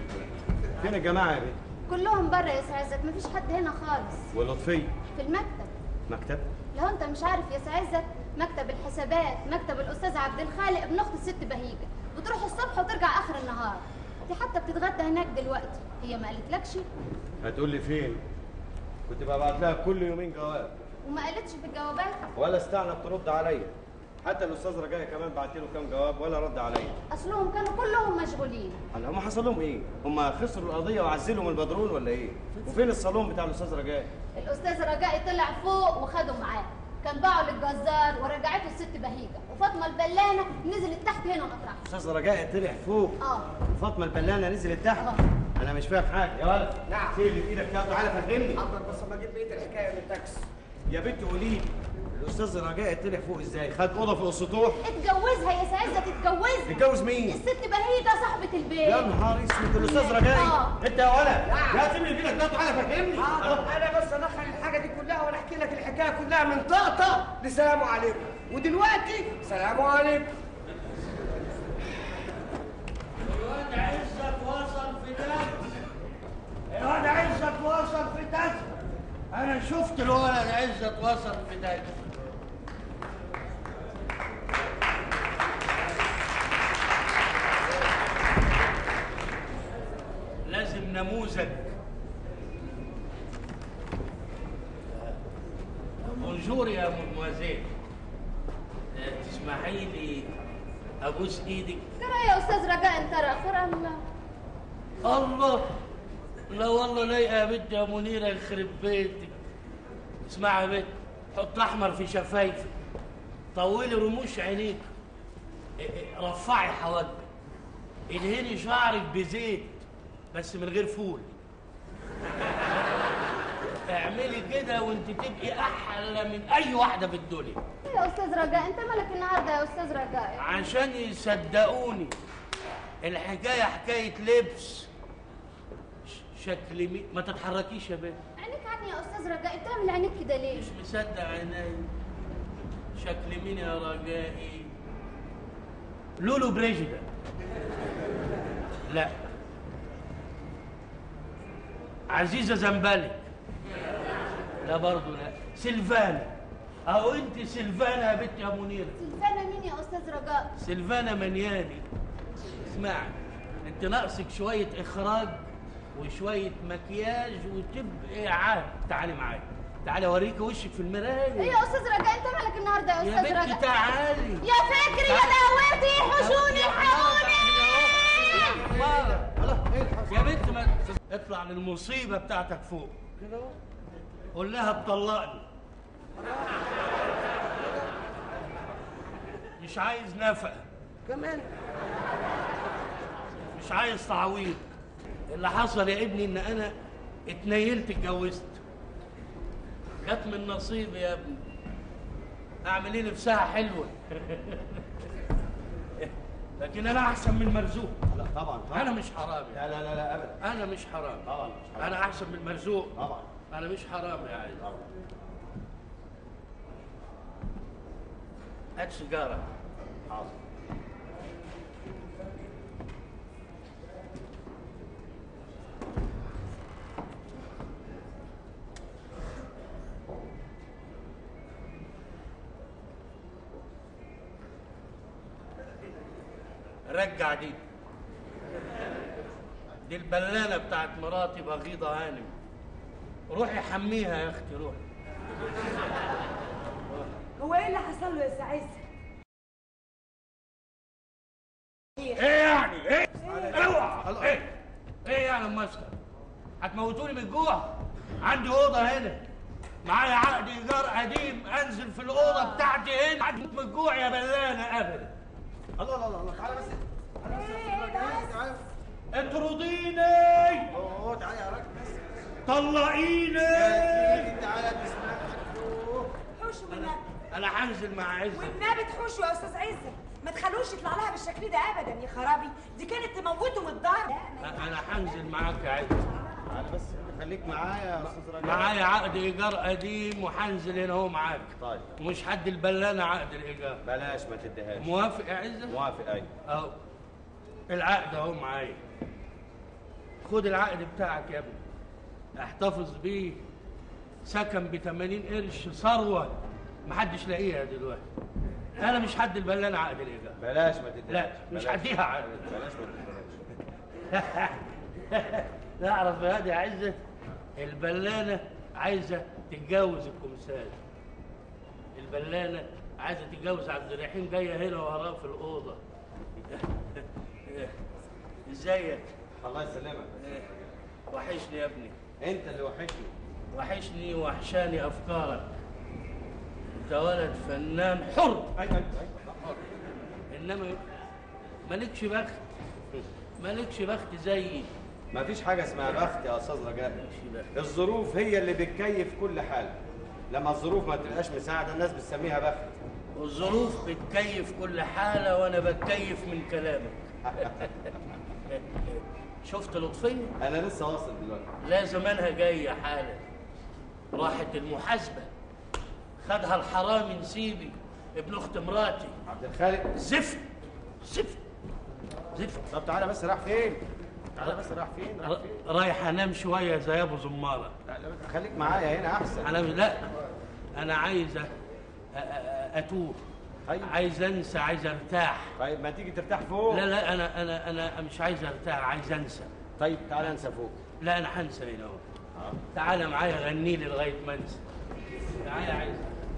فين الجماعه يا بنت؟ كلهم بره يا سعزت مفيش حد هنا خالص ولطفيه في المكتب مكتب لو انت مش عارف يا سعزت مكتب الحسابات مكتب الاستاذ عبد الخالق ابن اخت الست بهيجه بتروح الصبح وترجع اخر النهار دي حتى بتتغدى هناك دلوقتي هي ما قالتلكش هتقول لي فين؟ كنت ببعت لها كل يومين جواب وما قالتش في الجوابات ولا استعنت ترد عليا حتى الاستاذ رجائي كمان بعت له كام جواب ولا رد عليا اصلهم كانوا كلهم مشغولين هلا هم حصل لهم ايه؟ هم خسروا القضيه وعزلوا من البدرون ولا ايه؟ وفين الصالون بتاع الاستاذ رجائي؟ الاستاذ رجائي طلع فوق وخده معاه كان باعه للجزار ورجعته الست بهيجه وفاطمه البلانه نزلت تحت هنا مطرح الاستاذ رجائي طلع فوق اه وفاطمه البلانه نزلت تحت آه. انا مش فاهم حاجه يا ولد نعم. سيب اللي في ايدك ده تعالى فهمني حضر بس اما اجيب بقيه الحكايه من التاكسي يا بنت قولي لي الاستاذ رجائي طلع فوق ازاي؟ خد اوضه فوق السطوح اتجوزها يا سعزه تتجوزها اتجوز مين؟ الست بهيجه صاحبه البيت يا نهار اسود الاستاذ رجائي آه. انت يا ولد نعم. يا سيب اللي في ايدك ده تعالى فهمني حاضر انا بس ادخل الحاجه دي كلها وانا احكي لك الحكايه كلها من طقطق لسلام عليكم ودلوقتي سلام عليكم الواد عزت وصل في تاكس الواد عزت وصل في تاكس انا شفت الولد عزت وصل في تاكس لازم نموذج بونجور يا مدموزيل تسمحي لي ابوس ايدك ترى يا استاذ رجاء انت خير الله الله لا والله لايقه يا بنت يا منيره يخرب بيتك اسمعي يا بنت حط احمر في شفايفك طولي رموش عينيك ا- ا- رفعي حواجبك ادهني شعرك بزيت بس من غير فول اعملي كده وانت تبقي احلى من اي واحده في الدنيا يا استاذ رجاء انت مالك النهارده يا استاذ رجاء عشان يصدقوني الحكايه حكايه لبس ش- شكل مي... ما تتحركيش يا بنت عينيك عني يا استاذ رجاء بتعمل عينيك كده ليه مش مصدق عيني شكل مين يا رجائي لولو بريجيدا لا عزيزة زنبلك لا برضو لا سلفانا اهو انت سلفانا يا بنت يا منيرة سلفانة مين يا استاذ رجاء سلفانا منياني اسمعي انت ناقصك شوية اخراج وشوية مكياج وتبقي عاد تعالي معايا تعالي اوريك وشك في المراية ايه يا استاذ رجاء انت مالك النهارده يا يا استاذ بنتي رجاء تعالي يا فكري يا دهوتي حشوني الحقوني يا بنت ما اطلع للمصيبة بتاعتك فوق كده اهو. قول لها تطلقني مش عايز نفقة كمان مش عايز تعويض اللي حصل يا ابني ان انا اتنيلت اتجوزت جت من نصيبي يا ابني اعمل ايه نفسها حلوه لكن انا احسن من مرزوق لا طبعا طبعا انا مش حرامي لا لا لا, لا ابدا انا مش حرامي طبعا مش حرام. انا احسن من مرزوق طبعا انا مش حرامي يا عيني طبعا هات سيجاره حاضر رجع دي دي البلانه بتاعت مراتي بغيضه هانم روحي حميها يا اختي روحي هو ايه اللي حصل له يا سعيد ايه يعني ايه اوعى ايه ايه يعني المسكر هتموتوني من الجوع عندي اوضه هنا معايا عقد ايجار قديم انزل في الاوضه بتاعتي هنا هتموت من الجوع يا بلانه ابدا الله الله الله تعالى بس تعالى اطرديني اوه تعالى يا راجل بس طلقيني تعالى بسم حوشوا والنبي انا هنزل مع عزت والنبي تحوشوا يا استاذ عزت ما تخلوش يطلع لها بالشكل ده ابدا يا خرابي دي كانت تموته من الضرب انا هنزل معاك يا عزت تعالى بس خليك معايا يا استاذ رجاء معايا عقد ايجار قديم وهنزل هنا اهو معاك طيب مش حد البلانه عقد الايجار بلاش ما تديهاش موافق يا عزت موافق ايوه اهو العقد اهو معايا خد العقد بتاعك يا ابني احتفظ بيه سكن ب 80 قرش ثروه محدش لاقيها دلوقتي انا مش حد البلانه عقد الايجار بلاش ما تديهاش لا مش بلاش. هديها عقد بلاش ما تديهاش تعرف يا هادي يا عزت البلانه عايزه تتجوز الكمسال البلانه عايزه تتجوز عبد الرحيم جايه هنا وراه في الاوضه ازيك الله يسلمك وحشني يا ابني انت اللي وحشني وحشني وحشاني افكارك انت ولد فنان حر ايوه ايوه ايوه انما مالكش بخت مالكش بخت زيي ما فيش حاجه اسمها بخت يا استاذ رجاء مالكش بخت الظروف هي اللي بتكيف كل حال لما الظروف ما تبقاش مساعده الناس بتسميها بخت والظروف بتكيف كل حالة وأنا بتكيف من كلامك شفت لطفية؟ انا لسه واصل دلوقتي لا زمانها جاية حالا راحت المحاسبة خدها الحرامي نسيبي ابن أخت مراتي عبد الخالق زفت زفت زفت طب تعالى بس راح فين تعالى بس راح فين راح ر- فين رايح أنام شوية زي أبو زمارة لا لا خليك معايا هنا احسن أنا لا أنا عايز أ- أ- أ- أتوه طيب. عايز أنسى عايز أرتاح طيب ما تيجي ترتاح فوق لا لا أنا أنا أنا مش عايز أرتاح عايز أنسى طيب تعالى انسى فوق لا انا هنسى هنا اهو تعالى معايا غني لي لغايه ما انسى تعالى عايز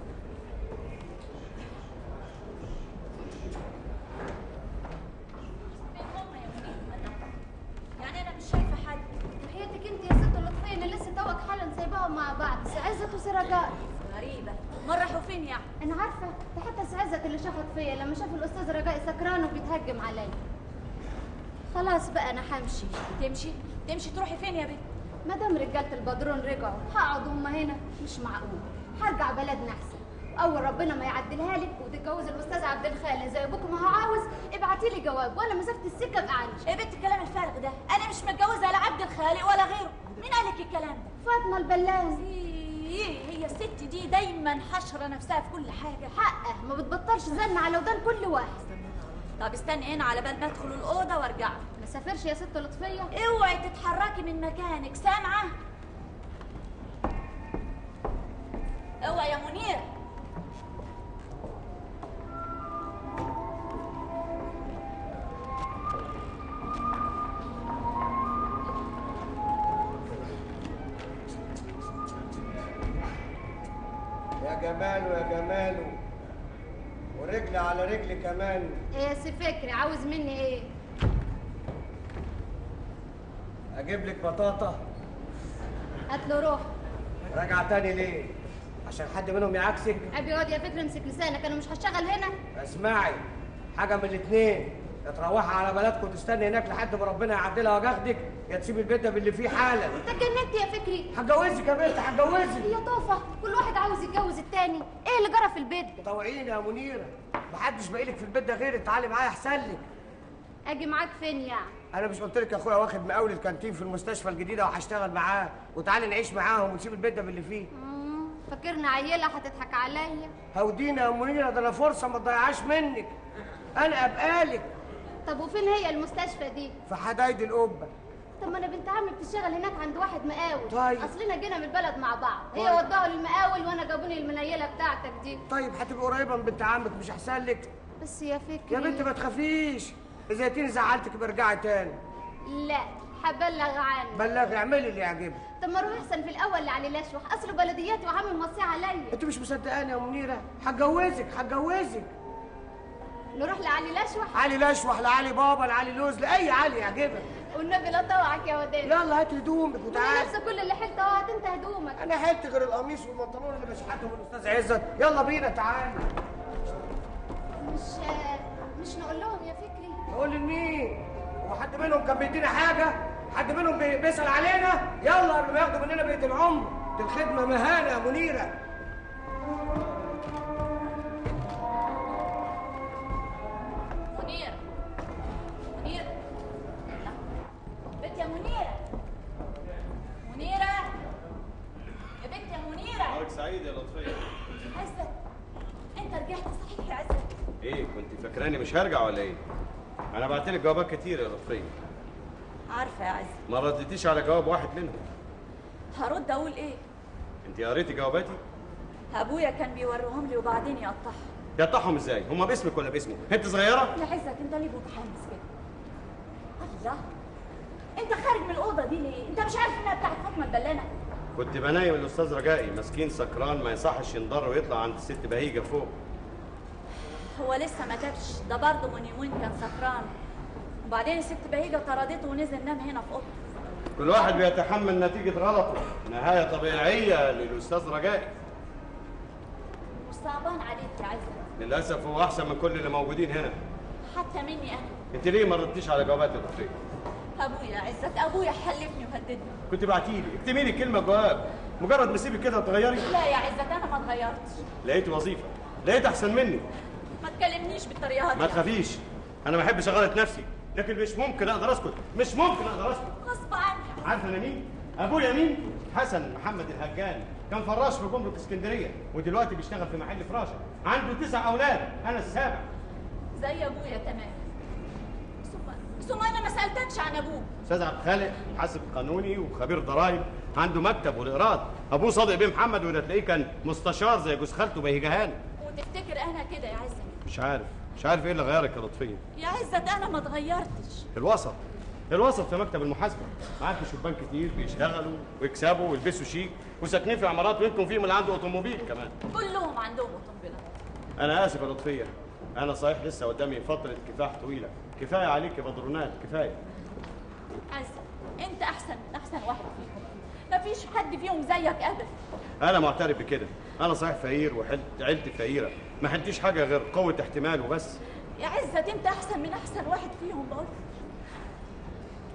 يعني انا مش شايفه حد حياتك انت يا ست لطفيه اللي لسه توك حالا سايباهم مع بعض سعزت وسرجاء غريبه امال راحوا فين يعني انا عارفه ده حتى سعزت اللي شافت فيا لما شاف الاستاذ رجاء سكران وبيتهجم عليا خلاص بقى انا همشي تمشي تمشي تروحي فين يا بنت ما دام رجاله البدرون رجعوا هقعد هما هنا مش معقول هرجع بلدنا احسن اول ربنا ما يعدلها لك وتتجوز الاستاذ عبد الخالق زي ابوك ما هو عاوز ابعتي لي جواب وانا مسافه السكه ابقى عندي ايه بنت الكلام الفارغ ده انا مش متجوزه لا عبد الخالق ولا غيره مين قالك الكلام ده فاطمه البلاز ايه هي الست دي دايما حشره نفسها في كل حاجه حقه ما بتبطلش زن على ودان كل واحد طب استني هنا على بال ما ادخل الاوضه وارجع ما سافرش يا ست لطفيه اوعي تتحركي من مكانك سامعه اوعي يا منير يا جماله يا جماله ورجل على رجل كمان ايه يا سي فكري عاوز مني ايه اجيب لك بطاطا هات له روح راجعه تاني ليه عشان حد منهم يعكسك عيب يقعد يا فكري امسك لسانك انا مش هشتغل هنا اسمعي حاجه من الاثنين يا تروحي على بلدكم وتستني هناك لحد ما ربنا يعدلها وجاخدك يا تسيبي البيت ده باللي فيه حالا انت اتجننت يا فكري هتجوزك يا بنت هتجوزك هي طوفه كل واحد عاوز يتجوز التاني ايه اللي جرى في البيت ده طوعيني يا منيره محدش باقي لك في البيت ده غيرك تعالي معايا احسن لك اجي معاك فين يعني انا مش قلت لك يا اخويا واخد مقاول الكانتين في المستشفى الجديده وهشتغل معاه وتعالي نعيش معاهم ونسيب البيت ده باللي فيه مم، فاكرني عيله هتضحك عليا هودينا يا منيره ده انا فرصه ما تضيعهاش منك انا ابقالك طب وفين هي المستشفى دي في حدايد القبه طب ما انا بنت عمي بتشتغل هناك عند واحد مقاول طيب. اصلنا جينا من البلد مع بعض هي طيب. وداها للمقاول وانا جابوني المنيله بتاعتك دي طيب هتبقى قريبه من بنت عمك مش احسن لك بس يا فكري يا بنت ما تخافيش اذا تيني زعلتك برجعي تاني لا هبلغ عنك بلغي اعملي اللي يعجبك طب ما اروح احسن في الاول لعلي الاشوح اصله بلدياتي وعامل مصيع عليا انت مش مصدقاني يا منيره هتجوزك هتجوزك نروح لعلي الاشوح علي الاشوح لعلي بابا لعلي لوز لاي علي يعجبك والنبي لا طوعك يا وداد يلا هات هدومك انا وتعالى نفسي كل اللي حلته اهو هات انت هدومك انا حلت غير القميص والبنطلون اللي بشحتهم الاستاذ عزت يلا بينا تعالى مش مش نقول لهم يا فكري نقول لمين هو حد منهم كان بيدينا حاجه حد منهم بي- بيسال علينا يلا قبل ما ياخدوا مننا بقيه العمر دي الخدمه مهانه يا منيره منير منير لا. بنت يا منيرة منيرة يا بنت يا منيرة نهارك سعيد يا لطفية عزت انت رجعت صحيح يا عزت ايه كنت فاكراني مش هرجع ولا ايه؟ انا بعت لك جوابات كتير يا لطفية عارفة يا عزت ما ردتيش على جواب واحد منهم هرد اقول ايه انت قريتي جواباتي؟ ابويا كان بيوريهم لي وبعدين يقطعهم يقطعهم ازاي؟ هما باسمك ولا باسمه؟ انت صغيرة؟ يا عزت انت ليه متحمس كده الله انت خارج من الاوضه دي ليه انت مش عارف انها بتاعت فاطمه البلانه كنت بنايم الاستاذ رجائي مسكين سكران ما يصحش ينضر ويطلع عند الست بهيجة فوق هو لسه ما تابش ده برضه من يومين كان سكران وبعدين الست بهيجه طردته ونزل نام هنا في اوضته كل واحد بيتحمل نتيجة غلطه نهاية طبيعية للأستاذ رجائي وصعبان عليك يا عزت للأسف هو أحسن من كل اللي موجودين هنا حتى مني انا أنت ليه ما ردتيش على جوابات يا لطفية؟ ابويا يا عزت ابويا حلفني وهددني كنت بعتيلي اكتبي لي كلمة جواب مجرد ما اسيبك كده وتغيري لا يا عزت انا ما اتغيرتش لقيت وظيفة لقيت أحسن مني ما تكلمنيش بالطريقه دي ما تخافيش أنا ما بحبش أغلط نفسي لكن مش ممكن أقدر أسكت مش ممكن أقدر أسكت غصب عني عارفة أنا مين؟ أبويا مين؟ حسن محمد الهجاني كان فراش في جمرك اسكندرية ودلوقتي بيشتغل في محل فراشة عنده تسع أولاد أنا السابع زي ابويا تمام ثم ثم انا ما سالتكش عن ابوك استاذ عبد الخالق محاسب قانوني وخبير ضرائب عنده مكتب والايراد ابوه صادق بيه محمد ولا تلاقيه كان مستشار زي جوز خالته بهيجهان وتفتكر انا كده يا عزت مش عارف مش عارف ايه اللي غيرك يا لطفيه يا عزت انا ما اتغيرتش الوسط الوسط في مكتب المحاسبه معاك شبان كتير بيشتغلوا ويكسبوا ويلبسوا شيك وساكنين في عمارات ويمكن فيهم اللي عنده اوتوموبيل كمان كلهم عندهم قنبله انا اسف يا لطفيه انا صحيح لسه قدامي فتره كفاح طويله كفايه عليك يا بدرونات كفايه عزت انت احسن من احسن واحد فيهم مفيش حد فيهم زيك ابدا انا معترف بكده انا صحيح فقير وحلت عيلتي فقيره ما حلتيش حاجه غير قوه احتمال وبس يا عزت انت احسن من احسن واحد فيهم بقول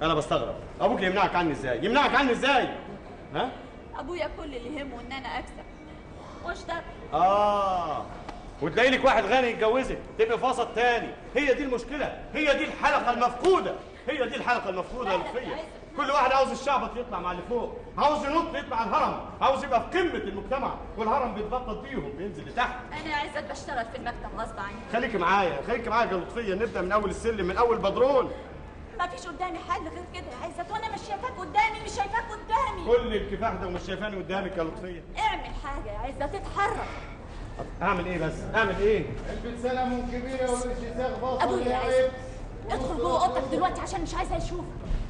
انا بستغرب ابوك يمنعك عني ازاي يمنعك عني ازاي ها ابويا كل اللي يهمه ان انا اكسب واشتغل اه وتلاقي لك واحد غني يتجوزك تبقى في وسط تاني هي دي المشكله هي دي الحلقه المفقوده هي دي الحلقه المفقوده يا لطفيه كل واحد عاوز الشعبط يطلع مع اللي فوق عاوز ينط يطلع الهرم عاوز يبقى في قمه المجتمع والهرم بيتبطط بيهم بينزل لتحت انا عايزه بشتغل في المكتب غصب عني خليكي معايا خليكي معايا يا لطفيه نبدا من اول السلم من اول بدرون ما فيش قدامي حل غير كده يا عزت وانا مش شايفاك قدامي مش شايفاك قدامي كل الكفاح ده ومش شايفاني قدامك يا لطفيه اعمل حاجه يا عزت اتحرك اعمل ايه بس اعمل ايه البس سلام كبيره ومش ساغ بصل ابويا يا عزت ادخل جوه اوضتك دلوقتي عشان مش عايزه اشوفك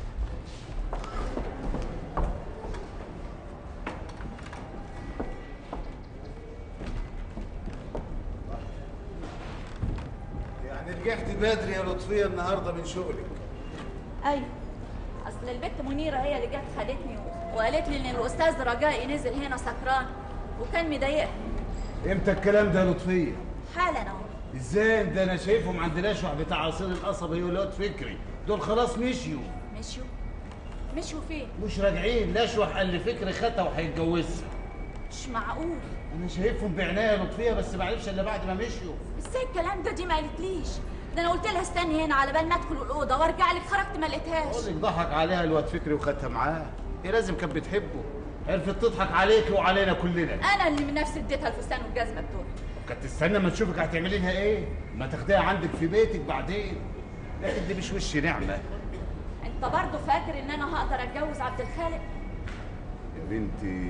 يعني رجعت بدري يا لطفيه النهارده من شغلك ايوه اصل البت منيره هي اللي جت خدتني وقالت لي ان الاستاذ رجائي نزل هنا سكران وكان مضايقها امتى الكلام ده يا لطفيه حالا اهو ازاي ده انا شايفهم عند الاشوع بتاع عصير القصب هي ولاد فكري دول خلاص مشيوا مشوا مشوا فين مش راجعين الاشوع قال لي فكري خدها وهيتجوزها مش معقول انا شايفهم بعناية يا لطفيه بس ما عرفش الا بعد ما مشيوا ازاي الكلام ده دي ما قالتليش ده انا قلت لها استني هنا على بال ما ادخل الاوضه وارجع لك خرجت ما لقيتهاش بقول لك ضحك عليها الواد فكري وخدها معاه هي لازم كانت بتحبه عرفت تضحك عليك وعلينا كلنا انا اللي من نفسي اديتها الفستان والجزمه بتوعي كانت تستنى ما تشوفك هتعملي لها ايه ما تاخديها عندك في بيتك بعدين لكن دي مش وش نعمه انت برضه فاكر ان انا هقدر اتجوز عبد الخالق يا بنتي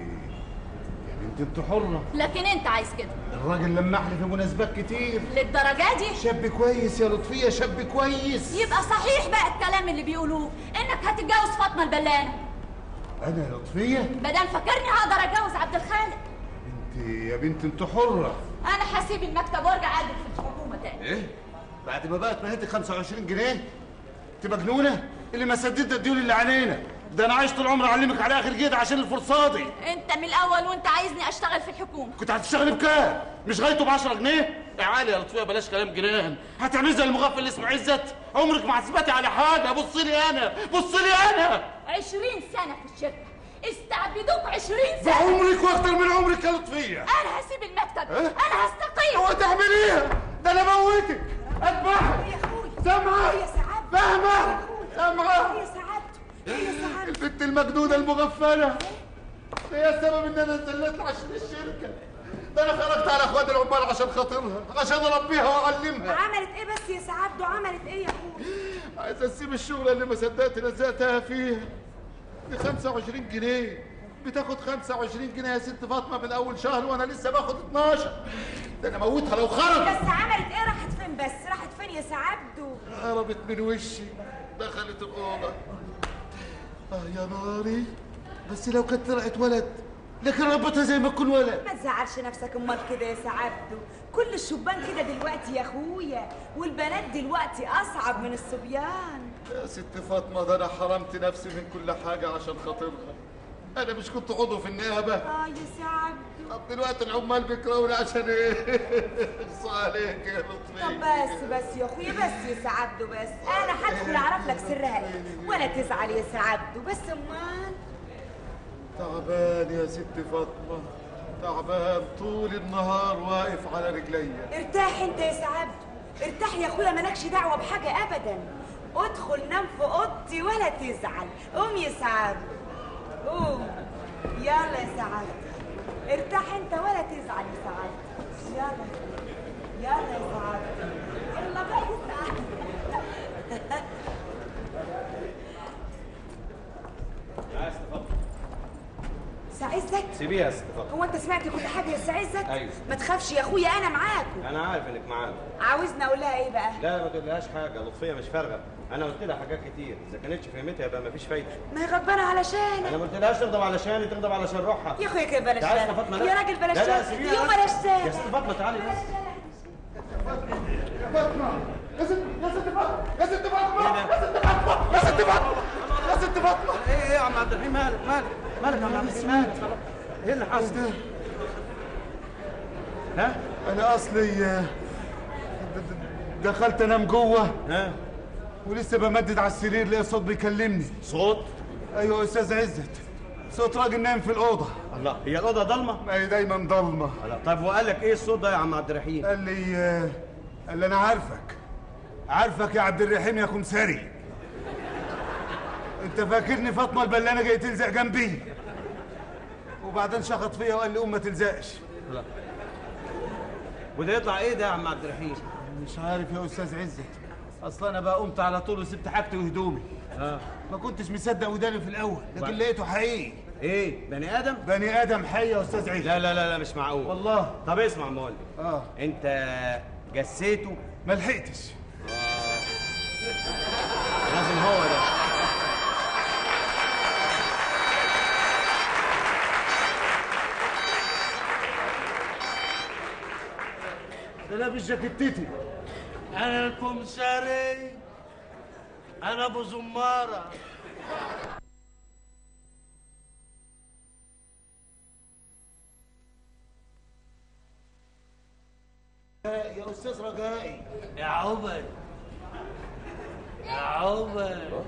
يا بنتي انت حره لكن انت عايز كده الراجل لمح لي في مناسبات كتير للدرجه دي شاب كويس يا لطفيه شاب كويس يبقى صحيح بقى الكلام اللي بيقولوه انك هتتجوز فاطمه البلانه انا يا لطفيه بدل فاكرني هقدر اتجوز عبد الخالق انت يا بنت انت حره انا هسيب المكتب وارجع اقدم في الحكومه تاني ايه بعد ما بقت مهنتك 25 جنيه انت مجنونه اللي ما سددت الديون اللي علينا ده انا عايش طول عمري اعلمك على اخر جيد عشان الفرصه دي انت من الاول وانت عايزني اشتغل في الحكومه كنت هتشتغلي بكام مش غايته ب 10 جنيه يا عالي يا لطفيه بلاش كلام جنان هتعملي زي المغفل اللي اسمه عزت عمرك ما هتثبتي على حاجه بصي لي انا بصي لي انا 20 سنه في الشركه استعبدوك 20 ده سنه عمرك واكتر من عمرك يا لطفيه انا هسيب المكتب إيه؟ انا هستقيل هو تعمليها ده انا موتك اذبحك سامعه فاهمه سامعه يا سعادته يا سعادته البنت المجنونه المغفله هي السبب ان انا اتذلت عشان الشركه ده انا خرجت على اخوات العمال عشان خاطرها عشان اربيها واعلمها عملت ايه بس يا سعادته عملت ايه يا اخويا عايز اسيب الشغل اللي ما صدقت لزقتها فيها دي 25 جنيه بتاخد 25 جنيه يا ست فاطمه من اول شهر وانا لسه باخد 12 ده انا موتها لو خرجت بس عملت ايه راحت فين بس راحت فين يا سعادته هربت من وشي دخلت الأوضة آه يا ناري بس لو كانت طلعت ولد لكن ربتها زي ما تكون ولد ما تزعلش نفسك امال كده يا سعادته كل الشبان كده دلوقتي يا اخويا والبنات دلوقتي اصعب من الصبيان يا ست فاطمة ده أنا حرمت نفسي من كل حاجة عشان خاطرها أنا مش كنت عضو في النيابة اه يا سعادته طب دلوقتي العمال بيكرهوني عشان إيه؟ اخص عليك يا طب لطفي بس بس يا اخويا بس يا سعادته بس انا هدخل اعرف لك سرها ايه ولا تزعل يا سعادته بس امال تعبان يا ست فاطمة تعبان طول النهار واقف على رجليا ارتاح انت يا سعادته ارتاح يا اخويا مالكش دعوه بحاجه ابدا ادخل نام في اوضتي ولا تزعل قوم يا سعادته قوم يلا يا سعادته ارتاح انت ولا تزعل يا سعادته يلا يلا يا سعادته يلا بقى يا سعادته يا ست فاطمه سعزت سيبيها يا ست فاطمه هو انت سمعت كل حاجه يا سعزت أيوة. ما تخافش يا اخويا انا معاكم انا عارف انك معانا عاوزني اقول لها ايه بقى لا ما تقولهاش حاجه لطفيه مش فارغه انا قلت لها حاجات كتير اذا كانتش فهمتها يبقى مفيش فايده ما هي غضبانه علشانك انا ما قلتلهاش تغضب علشاني تغضب علشان روحها يا اخويا كده بلاش تعالي يا شارع. فاطمه لا يا راجل بلاش لا لا شارع. سيبيها يا بس. بلاش شارع. يا ست فاطمه تعالي بس فاطمة يا ست يا ست فاطمة يا ست فاطمة يا ست فاطمة يا ست فاطمة ايه ايه يا عم عبد الرحيم مالك مالك مالك يا عم عبد الرحيم مالك ايه اللي حصل؟ أنا أصلي آه، د- د- دخلت أنام جوه ها ولسه بمدد على السرير لقى صوت بيكلمني صوت ايوه يا استاذ عزت صوت راجل نايم في الاوضه الله هي الاوضه ضلمه ما هي دايما ضلمه الله طيب وقال لك ايه الصوت ده يا عم عبد الرحيم قال لي آه، قال لي انا عارفك عارفك يا عبد الرحيم يا كمساري انت فاكرني فاطمه البلانه جاي تلزق جنبي وبعدين شخط فيا وقال لي قوم ما تلزقش لا وده يطلع ايه ده يا عم عبد الرحيم مش عارف يا استاذ عزت اصل انا بقى قمت على طول وسبت حاجتي وهدومي اه ما كنتش مصدق وداني في الاول لكن وبعد- لقيته حقيقي ايه بني ادم بني ادم حي يا استاذ عزت لا لا لا لا مش معقول والله طب اسمع ما اقول لك اه انت جسيته ما لحقتش لازم هو ده ده لابس جاكيتتي انا الكمساري انا ابو زماره يا استاذ رجائي يا عبد يا عبد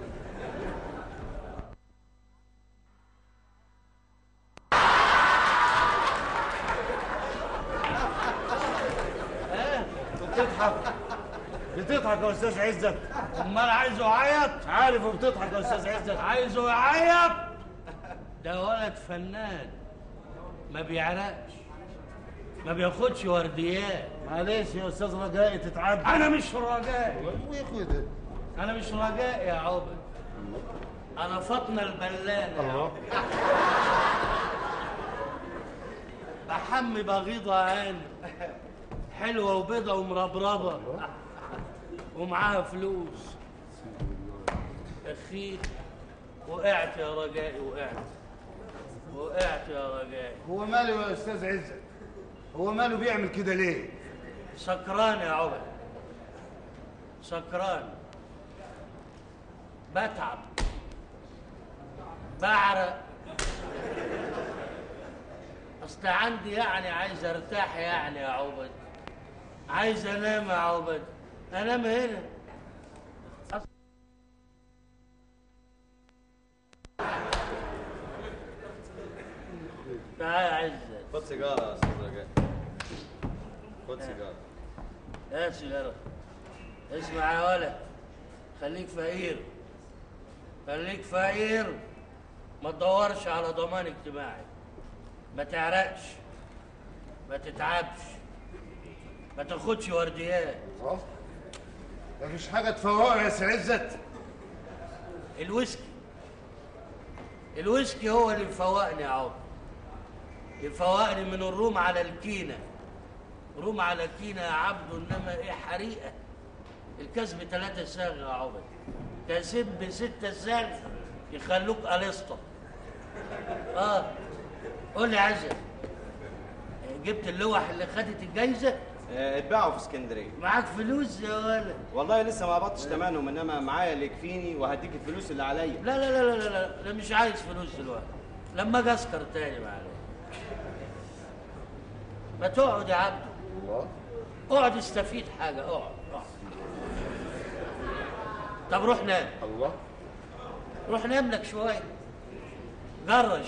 بتضحك بتضحك يا استاذ عزت امال عايزه يعيط عارف وبتضحك يا استاذ عزت عايزه يعيط ده ولد فنان ما بيعرقش ما بياخدش ورديات معلش يا استاذ رجائي تتعب انا مش رجاء يا اخوي ده انا مش رجاء يا عبد انا فاطمه البلانه الله بحمي بغيضة عيني حلوة وبيضة ومربربة ومعاها فلوس أخي وقعت يا رجائي وقعت وقعت يا رجائي هو ماله يا استاذ عزت هو ماله بيعمل كده ليه سكران يا عبد سكران بتعب بعرق اصل عندي يعني عايز ارتاح يعني يا عبد عايز انام يا عبد انام هنا أص- تعال يا عزت خد سيجاره يا استاذ رجاء خد سيجاره يا سيجارة اسمع يا ولد خليك فقير خليك فقير ما تدورش على ضمان اجتماعي ما تعرقش ما تتعبش ما تاخدش ورديات مفيش حاجه تفوقه يا سي عزت الويسكي الويسكي هو اللي مفوقني يا عمر يفوقني من الروم على الكينة روم على كينة يا عبد انما ايه حريقة الكاس بثلاثة ساغ يا عمر كاسين بستة ساغ يخلوك ألسطة اه قول لي يا عزة جبت اللوح اللي خدت الجايزة آه، اتباعوا في اسكندريه معاك فلوس يا ولد والله لسه ما قبضتش ثمنهم انما معايا اللي يكفيني وهديك الفلوس اللي عليا لا لا لا لا لا لا انا مش عايز فلوس دلوقتي لما اجي اسكر تاني معلش ما تقعد يا عبد الله اقعد استفيد حاجه اقعد اقعد طب روح نام الله روح نام لك شويه جرش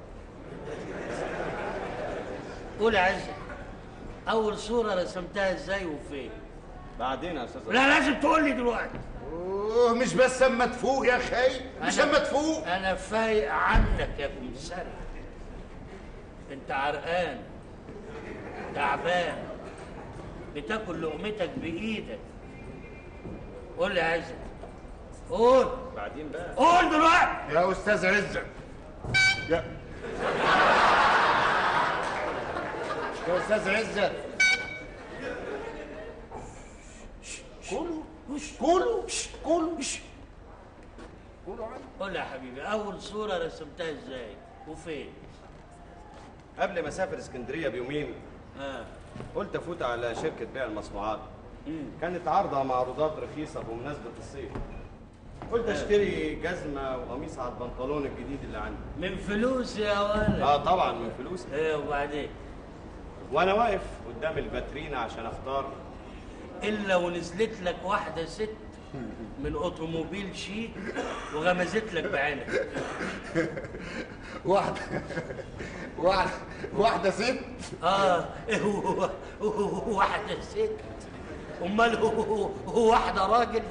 قول يا عزة اول صوره رسمتها ازاي وفين بعدين يا استاذ لا لازم تقول لي دلوقتي أوه، مش بس اما تفوق يا خي مش أنا- اما تفوق انا فايق عنك يا ابن السنة انت عرقان تعبان بتاكل لقمتك بايدك قول لي يا عزت قول بعدين بقى قول دلوقتي يا استاذ عزت يا يا استاذ عزت كله كله كله قول لي يا حبيبي اول صورة رسمتها ازاي وفين قبل ما اسافر اسكندريه بيومين اه قلت افوت على شركه بيع المصنوعات كانت عارضه معروضات رخيصه بمناسبه الصيف قلت اشتري جزمه وقميص على البنطلون الجديد اللي عندي من فلوس يا ولد اه طبعا من فلوسي ايه وبعدين وانا واقف قدام الفاترينا عشان اختار الا ونزلت لك واحده ست من اوتوموبيل شيك وغمزت لك بعينك واحدة واحدة واحدة ست اه هو هو واحدة ست امال هو هو واحدة راجل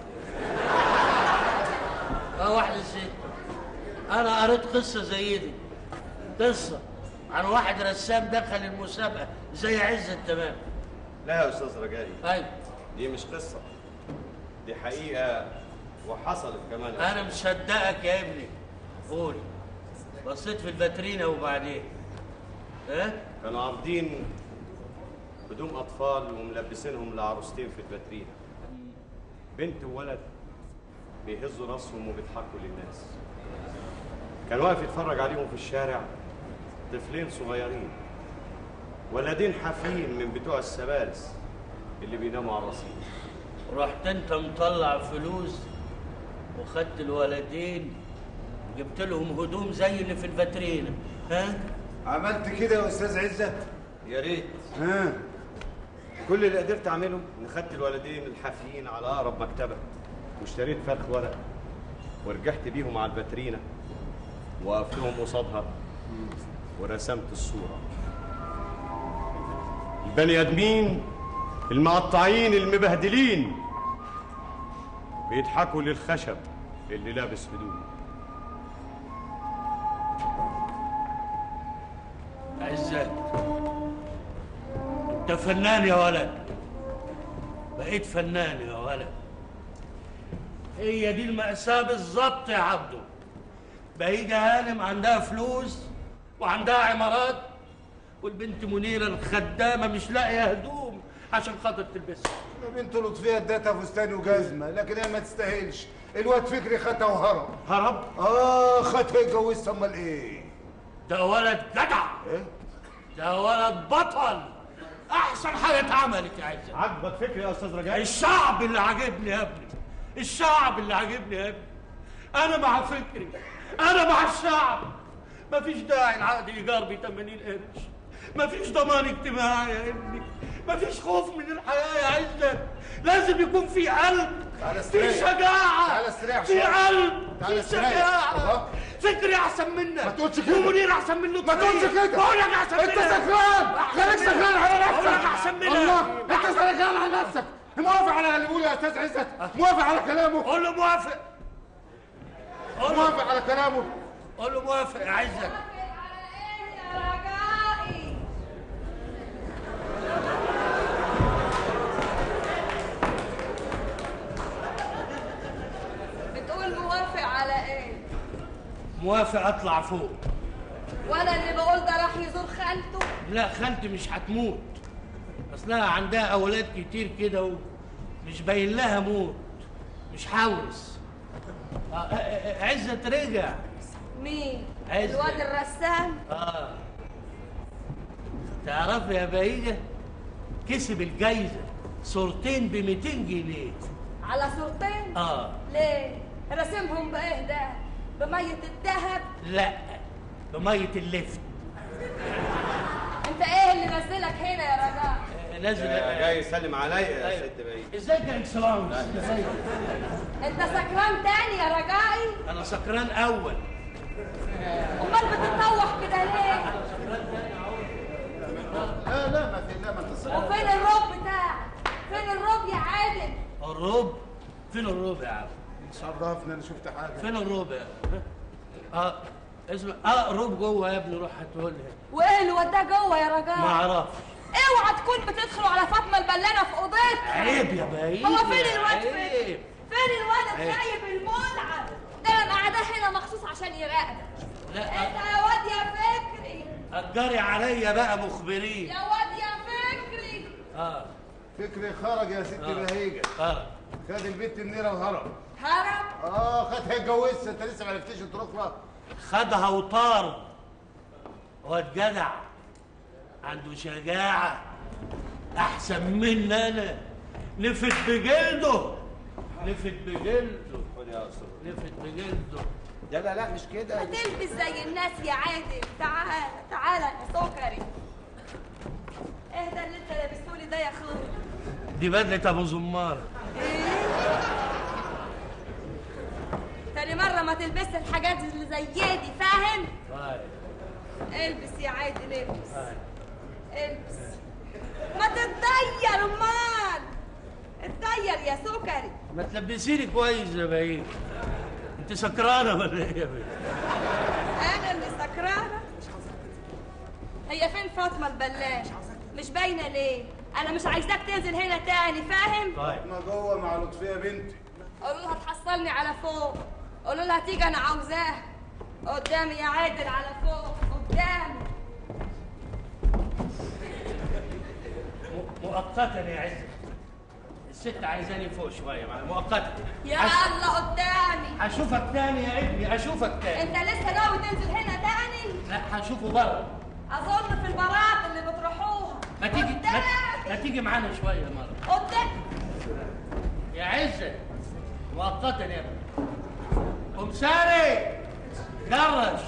اه واحدة ست انا قريت قصة زي دي قصة عن واحد رسام دخل المسابقة زي عزة تمام لا يا استاذ رجائي ايوه دي مش قصه دي حقيقه وحصلت كمان انا مصدقك يا ابني قول بصيت في الباترينا وبعدين ايه كانوا عارضين هدوم اطفال وملبسينهم لعروستين في الباترينا بنت وولد بيهزوا راسهم وبيضحكوا للناس كان واقف يتفرج عليهم في الشارع طفلين صغيرين ولدين حافين من بتوع السبالس اللي بيناموا على الرصيف رحت انت مطلع فلوس وخدت الولدين وجبت لهم هدوم زي اللي في الفاترينا ها عملت كده يا استاذ عزت يا ريت ها كل اللي قدرت اعمله ان خدت الولدين الحافيين على اقرب مكتبه واشتريت فرخ ورق ورجعت بيهم على الباترينا وقفتهم قصادها ورسمت الصوره البني ادمين المقطعين المبهدلين بيضحكوا للخشب اللي لابس هدوم عزت انت فنان يا ولد بقيت فنان يا ولد هي دي المأساة بالظبط يا عبده بهيجة هانم عندها فلوس وعندها عمارات والبنت منيرة الخدامة مش لاقية هدوم عشان خاطر تلبسها بنت لطفية اديتها فستان وجزمة لكن هي ما تستاهلش الواد فكري خدها وهرب هرب؟ اه خدها اتجوزها امال ايه؟ ده ولد جدع ايه؟ ده ولد بطل احسن حاجة اتعملت يا عزت عجبك فكري يا استاذ رجاء الشعب اللي عاجبني يا ابني الشعب اللي عاجبني يا ابني انا مع فكري انا مع الشعب مفيش داعي العقد ايجار ب 80 قرش مفيش ضمان اجتماعي يا ابني مفيش خوف من الحياه يا عزت لازم يكون في قلب تعال في استريح. شجاعه تعال استريح في شوية. قلب تعال في استريح. شجاعه الله. فكري احسن منك ما تقولش كده. ومنير احسن منه ما تقولش كده. بقول لك احسن انت منك سكران خليك سكران على نفسك بقول لك احسن منك الله انت سكران على نفسك موافق على اللي بيقوله يا استاذ عزت موافق على كلامه قول له موافق قول له موافق على كلامه قول له موافق يا عزت يا رجائي بتقول موافق على ايه موافق اطلع فوق وانا اللي بقول ده راح يزور خالته لا خالتي مش هتموت اصلها عندها اولاد كتير كده ومش باين لها موت مش حاورس آه، آه، آه، عزت رجع مين عزت. الواد الرسام اه تعرفي يا بهيجة كسب الجايزة صورتين ب 200 جنيه على صورتين اه ليه رسمهم بايه ده بميه الذهب لا بمية اللفت انت ايه اللي نزلك هنا يا رجاء آه، نازل جاي يسلم عليا يا أيوة. ست بعيد ازيك يا اكسلانس انت سكران تاني يا رجائي انا سكران اول امال بتتطوح كده ليه لا لا ما في لا ما تصير وفين الروب بتاعك فين الروب يا عادل الروب فين الروب يا عم شرفنا انا شفت حاجه فين الروب يا اه اسمع اه روب جوه يا ابني روح هاتهولها وايه اللي وداه جوه يا رجاء ما اعرفش اوعى تكون بتدخلوا على فاطمه البلانه في اوضتها عيب يا باين هو فين الواد فين عيب. فين الواد عيب. الخايب الملعب ده انا قاعده هنا مخصوص عشان يراقبك لا انت يا واد يا فكري اجري عليا بقى مخبرين يا واد يا فكري اه فكري خرج يا ست آه. بهيجه اه خد البت النيره وهرب هرب اه خدها اتجوزها انت لسه ما عرفتيش الطرق خدها وطار واد جدع عنده شجاعة أحسن مني أنا نفت بجلده نفت بجلده خد يا استاذ نفت بجلده لا لا لا مش كده هتلبس زي الناس يا عادل تعال تعال يا سكري ايه ده اللي انت لابسهولي ده يا اخويا دي بدلة أبو زمار تلبسش الحاجات اللي زي دي فاهم طيب البس يا عادل البس طيب البس ما تتضير امال اتضير يا سكري ما تلبسيني كويس يا بهيج انت سكرانه ولا ايه يا بهيج انا اللي سكرانه هي فين فاطمه البلاش مش باينه ليه انا مش عايزاك تنزل هنا تاني فاهم طيب انا جوه مع لطفيه بنتي قولوا لها تحصلني على فوق قولوا لها تيجي انا عاوزاها قدامي يا عادل على فوق قدامي م- مؤقتا يا عزت الست عايزاني فوق شويه معايا مؤقتا يا أش- الله قدامي اشوفك تاني يا ابني اشوفك تاني انت لسه ناوي تنزل هنا تاني لا هشوفه بره اظن في البارات اللي بتروحوها ما تيجي ما, قدامي ما تيجي معانا شويه مره قدام يا عزت مؤقتا يا ابني قوم ساري جرش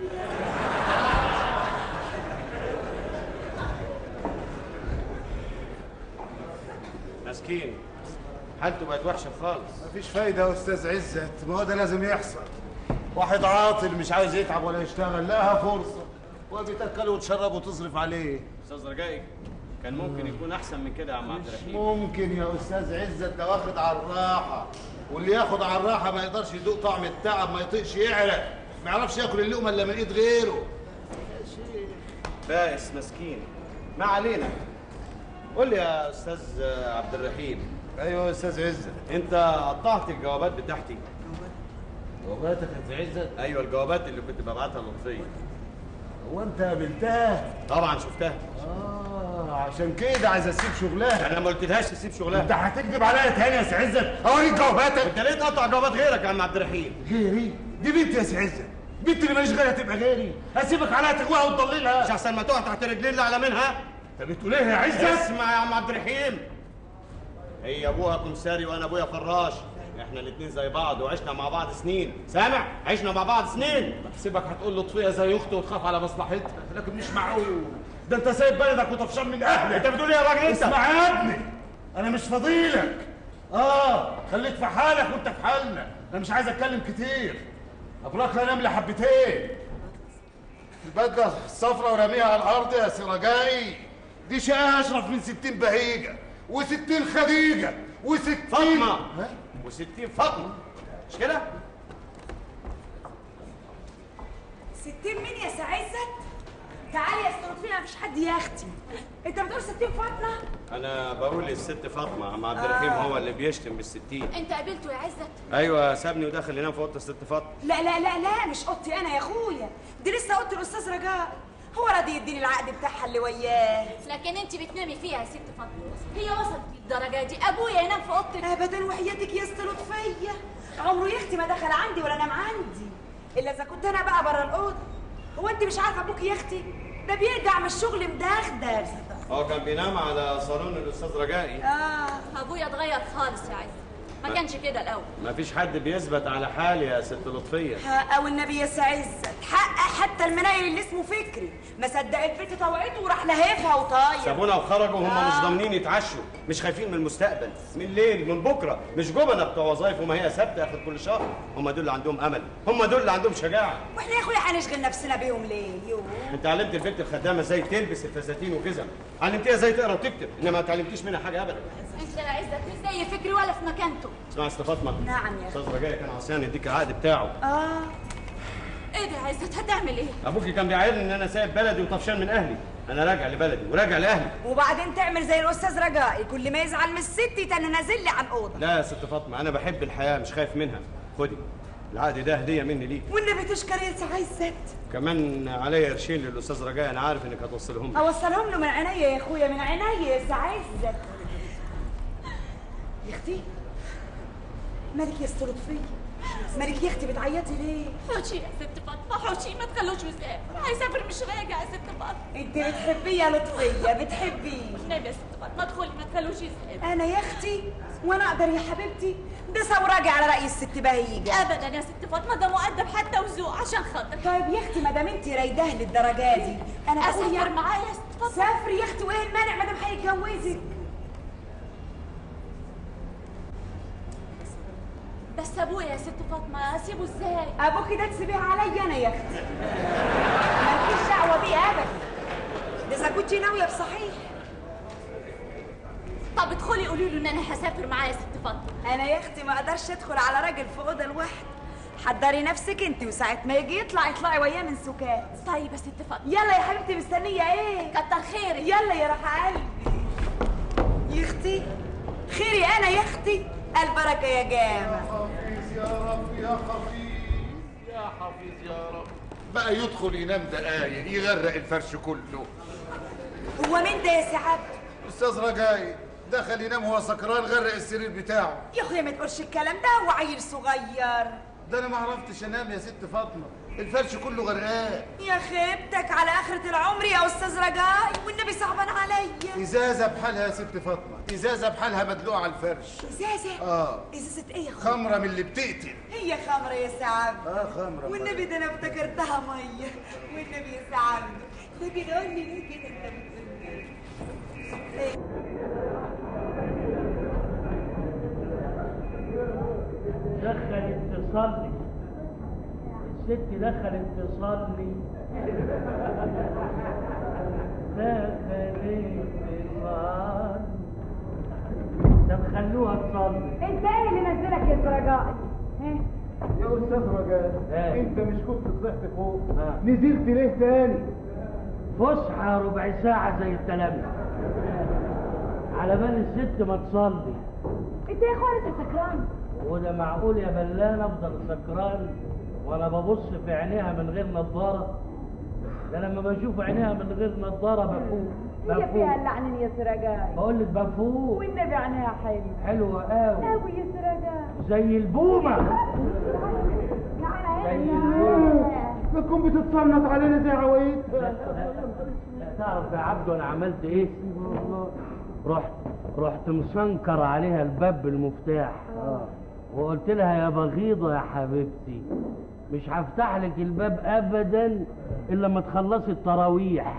مسكين حالته بقت وحشه خالص مفيش فايده يا استاذ عزت ما هو ده لازم يحصل واحد عاطل مش عايز يتعب ولا يشتغل لها فرصه وبتاكله وتشرب وتصرف عليه استاذ رجائي كان ممكن يكون احسن من كده يا عم عبد مش الرحيم ممكن يا استاذ عزت ده واخد على الراحه واللي ياخد على الراحه ما يقدرش يدوق طعم التعب ما يطيقش يعرق ما يعرفش ياكل اللقمه الا من ايد غيره بائس مسكين ما علينا قول لي يا استاذ عبد الرحيم ايوه يا استاذ عزت انت قطعت الجوابات بتاعتي جواباتك يا عزت ايوه الجوابات اللي كنت ببعتها لطفيه هو انت قابلتها طبعا شفتها اه عشان كده عايز اسيب شغلها انا ما قلتلهاش تسيب انت شغلها هتكذب عليا تاني يا سي عزت اوريك جواباتك انت ليه تقطع جوابات غيرك يا عم عبد الرحيم غيري دي بنتي يا سي عزت بنتي اللي ماليش غيرها تبقى غيري اسيبك عليها تغواها مش وتضللها احسن ما تقع تحت رجلين اللي اعلى منها انت بتقول ايه يا عزت اسمع يا عم عبد الرحيم هي ابوها كمساري وانا ابويا فراش احنا الاتنين زي بعض وعشنا مع بعض سنين سامع عشنا مع بعض سنين بحسبك هتقول لطفيه زي اخته وتخاف على مصلحتها لكن مش معقول ده انت سايب بلدك وطفشان من اهلك انت بتقول ايه يا راجل انت اسمع يا ابني انا مش فضيلك اه خليك في حالك وانت في حالنا انا مش عايز اتكلم كتير ابراك لا نملة حبتين البدله الصفرا ورميها على الارض يا سي رجائي دي شقه اشرف من ستين بهيجه وستين خديجه وستين فاطمه ها؟ وستين فاطمه مش كده ستين مين يا سعزت تعالي يا استاذ فيها مفيش حد يا اختي انت بتقول ستين فاطمه انا بقول الست فاطمه عم عبد الرحيم هو اللي بيشتم بالستين انت قابلته يا عزت ايوه سابني ودخل ينام في اوضه الست فاطمه لا لا لا لا مش اوضتي انا يا اخويا دي لسه اوضه الاستاذ رجاء هو راضي يديني العقد بتاعها اللي وياه لكن انت بتنامي فيها يا ست فاطمه هي وصلت للدرجه دي ابويا ينام في اوضتك ابدا وحياتك يا اسطى لطفيه عمره يا اختي ما دخل عندي ولا نام عندي الا اذا كنت انا بقى بره الاوضه هو انت مش عارفه ابوك يا اختي ده بيرجع من الشغل مدغدغ هو كان بينام على صالون الاستاذ رجائي اه ابويا اتغير خالص يا عزت ما كانش كده الاول مفيش حد بيثبت على حال يا ست لطفيه ها او النبي يا عزت حقق حتى المنايل اللي اسمه فكري ما صدق البنت طوعته وراح لهيفها وطاير سابونا وخرجوا وهم آه. مش ضامنين يتعشوا مش خايفين من المستقبل من الليل من بكره مش جبنه بتوع وظايف وما هي ثابته اخر كل شهر هم دول اللي عندهم امل هم دول اللي عندهم شجاعه واحنا يا اخويا هنشغل نفسنا بيهم ليه يوه انت علمت البنت الخدامه ازاي تلبس الفساتين وجزم علمتيها ازاي تقرا وتكتب انما ما تعلمتيش منها حاجه ابدا انت يا عزت مش زي فكري ولا في مكانته اسمع يا استاذ فاطمه نعم يا استاذ رجاء كان عصيان يديك العقد بتاعه اه ايه ده يا عزت هتعمل ايه ابوكي كان بيعايرني ان انا سايب بلدي وطفشان من اهلي انا راجع لبلدي وراجع لاهلي وبعدين تعمل زي الاستاذ رجائي كل ما يزعل من الست تاني نازل لي على الاوضه لا يا ست فاطمه انا بحب الحياه مش خايف منها خدي العقد ده هديه مني ليك والنبي تشكر يا عزت كمان عليا قرشين للاستاذ رجاء انا عارف انك هتوصلهم لي. اوصلهم له من عينيا يا اخويا من عينيا يا عزت يا اختي مالك يا استاذ لطفيه مالك يا اختي بتعيطي ليه حوشي يا ست فاطمه حوشي ما تخلوش يسافر هيسافر مش راجع يا ست فاطمه انت بتحبيه يا لطفيه بتحبيه نام يا ست فاطمه ادخلي ما تخلوش يسافر انا يا اختي وانا اقدر يا حبيبتي ده سوراجي على راي الست بهيجه ابدا يا ست فاطمه ده مؤدب حتى وذوق عشان خاطر طيب يا اختي ما دام انت رايداه للدرجه دي انا بقول اسافر يا معايا يا ست فاطمه سافري يا اختي وايه المانع ما دام هيتجوزك بس ابويا يا ست فاطمه اسيبه ازاي ابوك ده تسيبيها عليا انا يا اختي مالكيش دعوه بيه ابدا ده اذا كنت ناويه بصحيح طب ادخلي قولي له ان انا هسافر معاه يا ست فاطمه انا يا اختي ما اقدرش ادخل على راجل في اوضه لوحده حضري نفسك انت وساعه ما يجي يطلع اطلعي وياه من سكات طيب يا ست فاطمه يلا يا حبيبتي مستنيه ايه كتر خيرك يلا يا روح قلبي يا اختي خيري انا يا اختي البركه يا جامع حفيظ يا رب يا حفيظ يا حفيظ يا رب بقى يدخل ينام دقايق يغرق الفرش كله هو مين ده يا سعاد استاذ رجاي دخل ينام وهو سكران غرق السرير بتاعه يا اخويا ما تقولش الكلام ده هو عيل صغير ده انا ما عرفتش انام يا ست فاطمه الفرش كله غرقان يا خيبتك على اخرة العمر يا استاذ رجاي والنبي صعبان عليا ازازه بحالها يا ست فاطمه ازازه بحالها مدلوقه على الفرش ازازه اه ازازه ايه يا اخويا خمره من اللي بتقتل هي خمره يا سعد اه خمره والنبي ده انا افتكرتها ميه والنبي يا سعد لكن قول لي ليه كده انت بتقول إيه؟ دخلت تصلي الست دخلت تصلي دخلت تصلي طب خلوها تصلي انت ايه اللي نزلك يا رجائي يا استاذ رجاء إيه؟ انت مش كنت طلعت فوق آه. نزلت ليه تاني فسحة ربع ساعة زي التلاميذ على بال الست ما تصلي انت يا اخويا لسه سكران وده معقول يا بلان افضل سكران وانا ببص في عينيها من غير نظارة ده لما بشوف عينيها من غير نظارة بفوق هي فيها بفوق اللعنين يا سرجاي بقول لك بفوق والنبي عينيها حلو حلوة قوي قوي يا سرجاي زي البومة تعالى زي هنا البومة تكون بتتصنط علينا زي عوايد لا, لا, لا تعرف يا عبدو انا عملت ايه رحت رحت مسنكر عليها الباب بالمفتاح وقلت لها يا بغيضة يا حبيبتي مش هفتح لك الباب ابدا الا لما تخلصي التراويح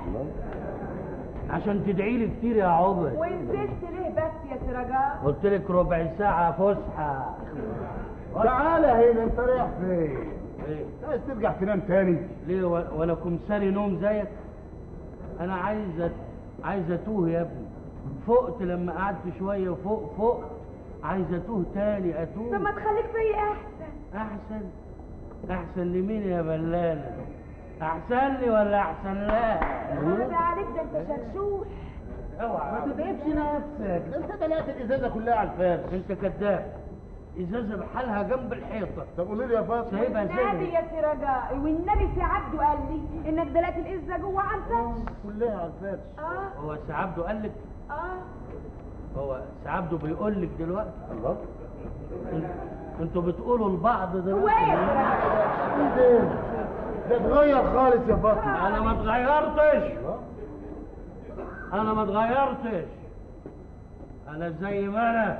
عشان تدعي لي كتير يا عبد ونزلت ليه بس يا سرجاي قلت لك ربع ساعة فسحة تعالى هنا انت رايح فين ايه عايز ترجع تنام تاني ليه و- وانا كمساري نوم زيك انا عايز أت- عايز اتوه يا ابني فقت لما قعدت شويه وفوق فوق عايز اتوه تاني اتوه طب ما تخليك فيا احسن احسن احسن لمين يا بلانه احسن لي ولا احسن لا هذا عليك ده انت شكشوش اوعى ما تتعبش نفسك ده انت بلعت الازازه كلها على الفرش انت كذاب ازازه بحالها جنب الحيطه طب قولي لي يا فاطمه سايبها والنبي زي يا سرجاي والنبي سي عبده قال لي انك دلقت الازه جوه على الفرش كلها على الفرش اه هو سعبده قال لك اه هو سعبده بيقول لك دلوقتي الله انت- انتوا بتقولوا لبعض هو دلوقتي ايه يا سرجاي ايه ده؟ ده اتغير خالص يا فاطمه انا ما اتغيرتش انا ما اتغيرتش انا زي ما انا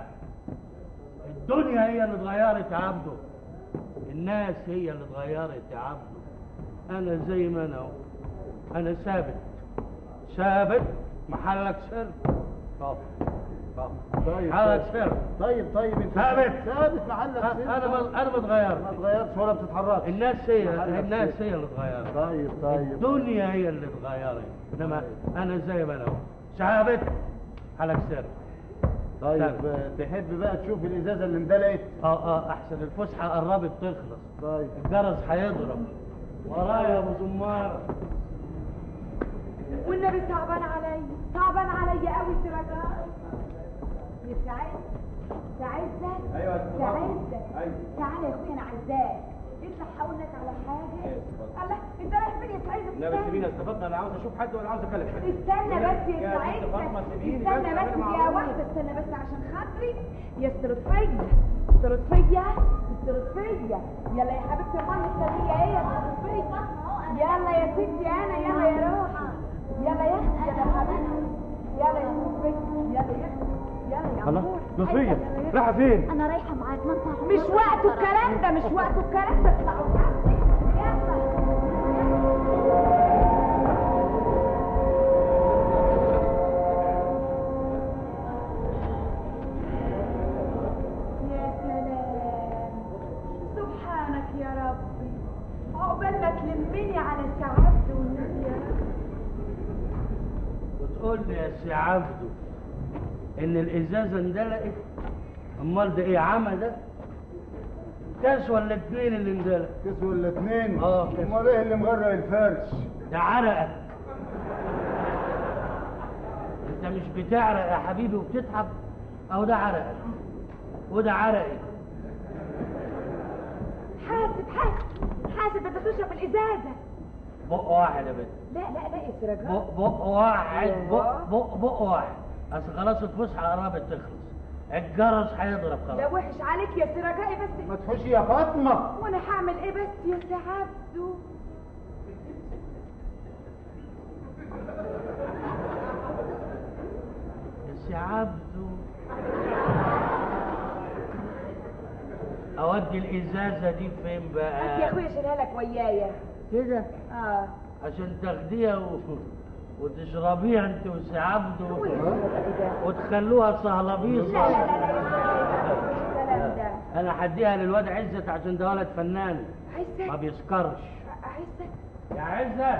الدنيا هي اللي اتغيرت يا عبده الناس هي اللي اتغيرت يا عبده انا زي ما انا اهو. انا ثابت ثابت محلك سر طب طب طيب محلك طيب. سر طيب طيب انت ثابت. ثابت محلك انا سر. ما انا ما اتغيرت ما اتغيرتش ولا بتتحركش الناس هي محلك الناس سر. هي اللي اتغيرت طيب طيب الدنيا هي اللي اتغيرت انما انا زي ما انا اهو ثابت حالك سر طيب ثابت. آه، تحب بقى تشوف الازازه اللي اندلقت اه اه احسن الفسحه قربت تخلص طيب الجرس هيضرب ورايا يا ابو زمار والنبي صعبان عليا صعبان عليا قوي سرجاي يا سعيد سعيد ايوه يا ست فاطمة. سعيد ايوه تعالى يا اخويا انا عايزاك اطلع هقول لك على حاجه الله انت رايح فين يا سعيد لا بس سيبيني استفدنا انا عاوز اشوف حد ولا عاوز اكلم حد استنى بس يا يا سعيد ست فاطمة سيبيني استنى بس بس أعمل يا معروف. واحده استنى بس عشان خاطري يا استراتفيه استراتفيه استراتفيه يلا يا حبيبتي امال مستنيه ايه يا استراتفيه يلا يا ستي انا يلا يا روحي يلا يا اختي يلا يا حبيبتي يلا يا استراتفيه يلا يا اختي يلا يا الله امور لطفية رايحة فين؟ انا رايحه معاك ما انت مش وقته الكلام ده مش وقته الكلام ده اطلعوا يلا يا سلام بتقول لي يا سي عبده ان الازازه اندلقت امال ده ايه عمى ده كاس ولا اتنين اللي اندلق كاس ولا اتنين اه امال ايه اللي مغرق الفرش ده عرقك انت مش بتعرق يا حبيبي وبتتعب اهو ده عرقك وده عرقي حاسب حاسب حاسب ده انت تشرب الازازه بق واحد يا بنت لا لا لا يا سراجات بق بق واحد بق بق بق واحد اصل خلاص الفسحه قربت تخلص الجرس هيضرب ده خلاص وحش عليك يا سراجائي بس ما تحوشي يا فاطمه وانا هعمل ايه بس يا سي عبده يا سي عبده اودي الازازه دي فين هات بقى يا اخويا شيلها لك ويايا كده اه عشان تاخديها و... وتشربيها انت وسي عبده هو يا سراجائي ده وتخلوها لا صهلبيصه لا لا لا يا سراجائي الكلام ده انا هديها للواد عزت عشان ده ولد فنان ما عزت بيسكرش عزت يا عزت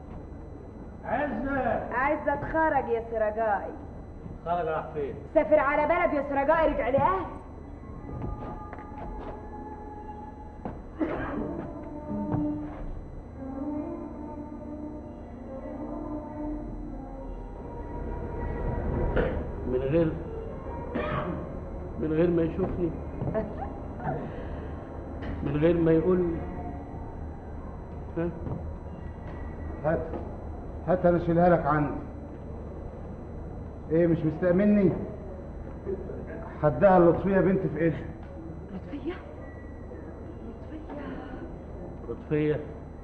عزت عزت خرج يا سراجائي خرج راح فين سافر على بلد يا سراجائي رجع لأهل من غير من غير ما يشوفني من غير ما يقول لي ها هات هات انا اشيلها لك عندي ايه مش مستأمني حدها اللطفيه بنت في ايدها لطفية لطفية لطفية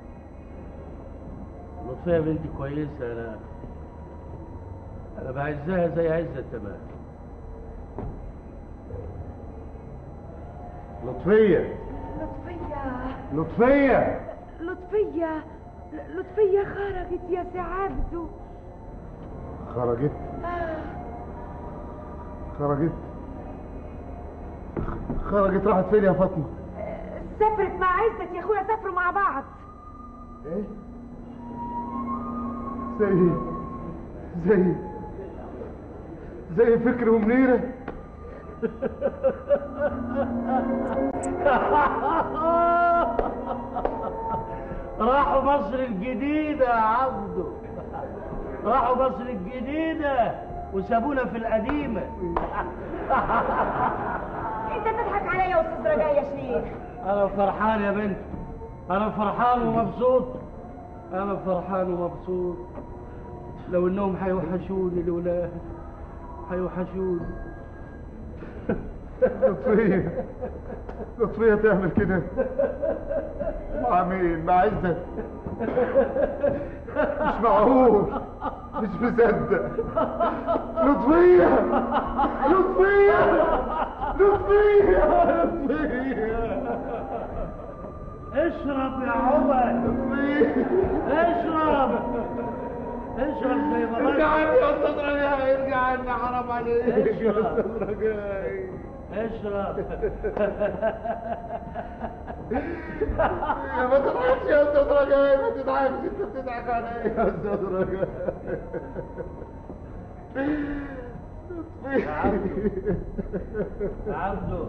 لطفية بنتي كويسة أنا أنا بعزها زي عزة تمام لطفيه لطفية لطفيه لطفية لطفية خرجت يا سي عبده خرجت آه. خرجت خرجت راحت فين يا فاطمه سافرت مع عزت يا اخويا سافروا مع بعض ايه زي زي زي فكر ومنيره راحوا مصر الجديدة يا عبده راحوا مصر الجديدة وسابونا في القديمة انت تضحك عليا يا استاذ رجاء يا شيخ أنا فرحان يا بنت أنا فرحان ومبسوط أنا فرحان ومبسوط لو إنهم هيوحشوني الولاد هيوحشوني لطفيه لطفيه تعمل كده مع مين مع عزت مش معقول مش مصدق لطفيه لطفيه لطفيه لطفيه اشرب يا عمر اشرب اشرب زي ما ارجع عني يا استاذ رجاء ارجع عني حرام عليك يا اشرب. استاذ رجاء اشرب يا ما تضحكش يا استاذ رجاء ما تضحكش انت بتضحك عليا يا استاذ رجاء يا عبدو يا عبدو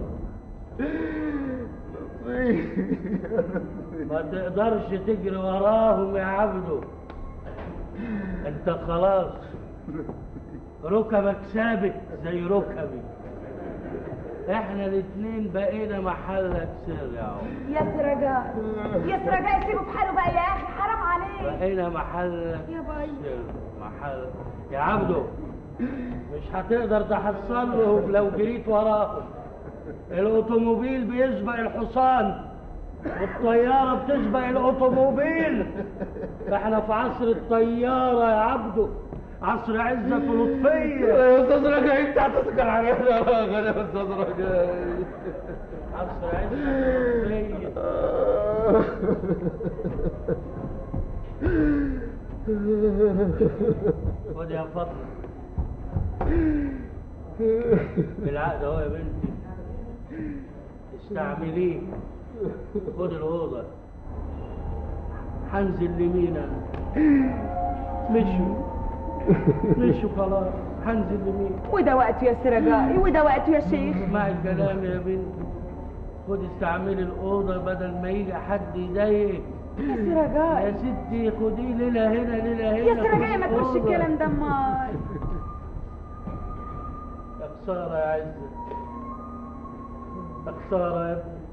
ما تقدرش تجري وراهم يا عبدو انت خلاص ركبك ثابت زي ركبي احنا الاتنين بقينا محلك سر يا عمر يا سي رجاء يا سي رجاء سيبه في حاله بقى يا اخي حرام عليك بقينا محلك يا باي سر محل يا عبدو مش هتقدر تحصل لهم لو جريت وراهم الاوتوموبيل بيسبق الحصان والطيارة بتسبق الاوتوموبيل احنا في عصر الطيارة يا عبدو عصر عزة ولطفية يا استاذ رجاء انت هتسكر علينا يا راجل يا استاذ رجاء عصر عزة ولطفية خد يا فاطمة بالعقد اهو يا بنتي استعمليه خد الأوضة هنزل لمين أنا مشوا مش وخلاص هنزل لمين وده وقته يا سرجائي وده وقته يا شيخ اسمعي الكلام يا بنتي خد استعملي الأوضة بدل ما يجي حد يضايقك يا سرجائي يا ستي خدي ليلة هنا ليلة هنا يا سرجائي خدي ما تقولش الأوضة. الكلام ده امال يا خسارة يا عزة يا خسارة يا ابني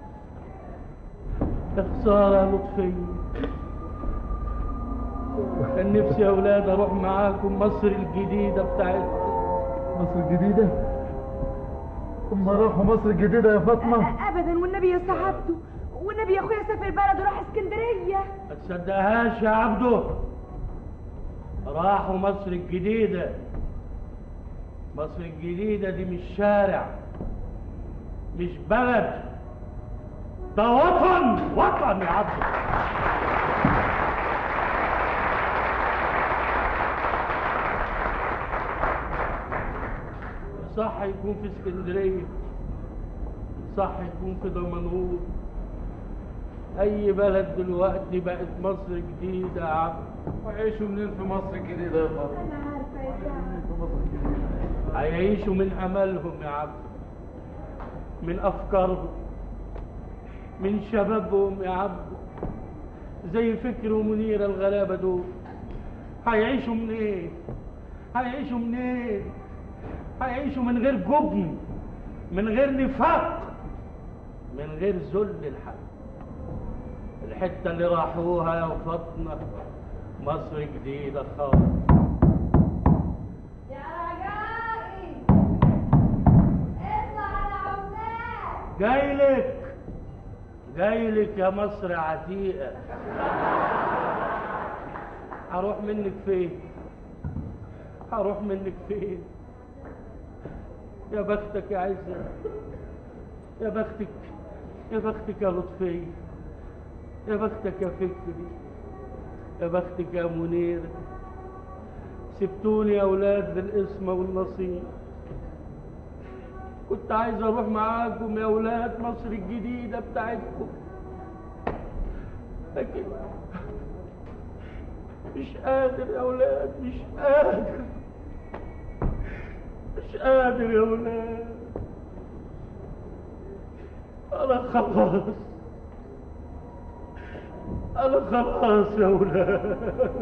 يا خسارة يا لطفية كان نفسي يا أولاد أروح معاكم مصر الجديدة بتاعتكم مصر الجديدة هم راحوا مصر الجديدة يا فاطمة ابدا والنبي يا سعادته والنبي يا اخويا سافر بلد وراح اسكندريه ما تصدقهاش يا عبده راحوا مصر الجديدة مصر الجديدة دي مش شارع مش بلد ده وطن وطن يا عبده صح يكون في اسكندرية صح يكون في دمنهور اي بلد دلوقتي بقت مصر جديدة يا عبد وعيشوا منين في مصر الجديدة يا فاطمة هيعيشوا من املهم يا عبد من افكارهم من شبابهم يا عبد زي فكر ومنيرة الغلابة دول هيعيشوا منين هيعيشوا منين هيعيشوا من غير جبن من غير نفاق من غير ذل الحق الحتة اللي راحوها يا فاطمة مصر جديدة خالص جايلك جايلك يا مصر عتيقة هروح منك فين هروح منك فين يا بختك يا عزة يا بختك يا بختك يا لطفية يا بختك يا فكري يا بختك يا منير سبتوني يا اولاد بالاسم والنصيب كنت عايز اروح معاكم يا اولاد مصر الجديدة بتاعتكم لكن مش قادر يا اولاد مش قادر مش قادر يا اولاد انا خلاص انا خلاص يا اولاد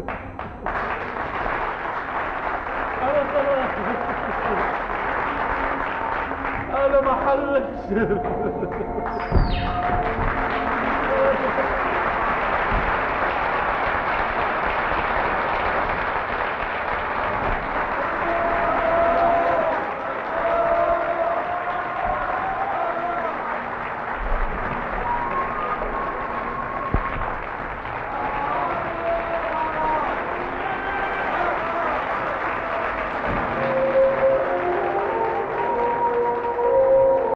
انا خلاص انا محلك سر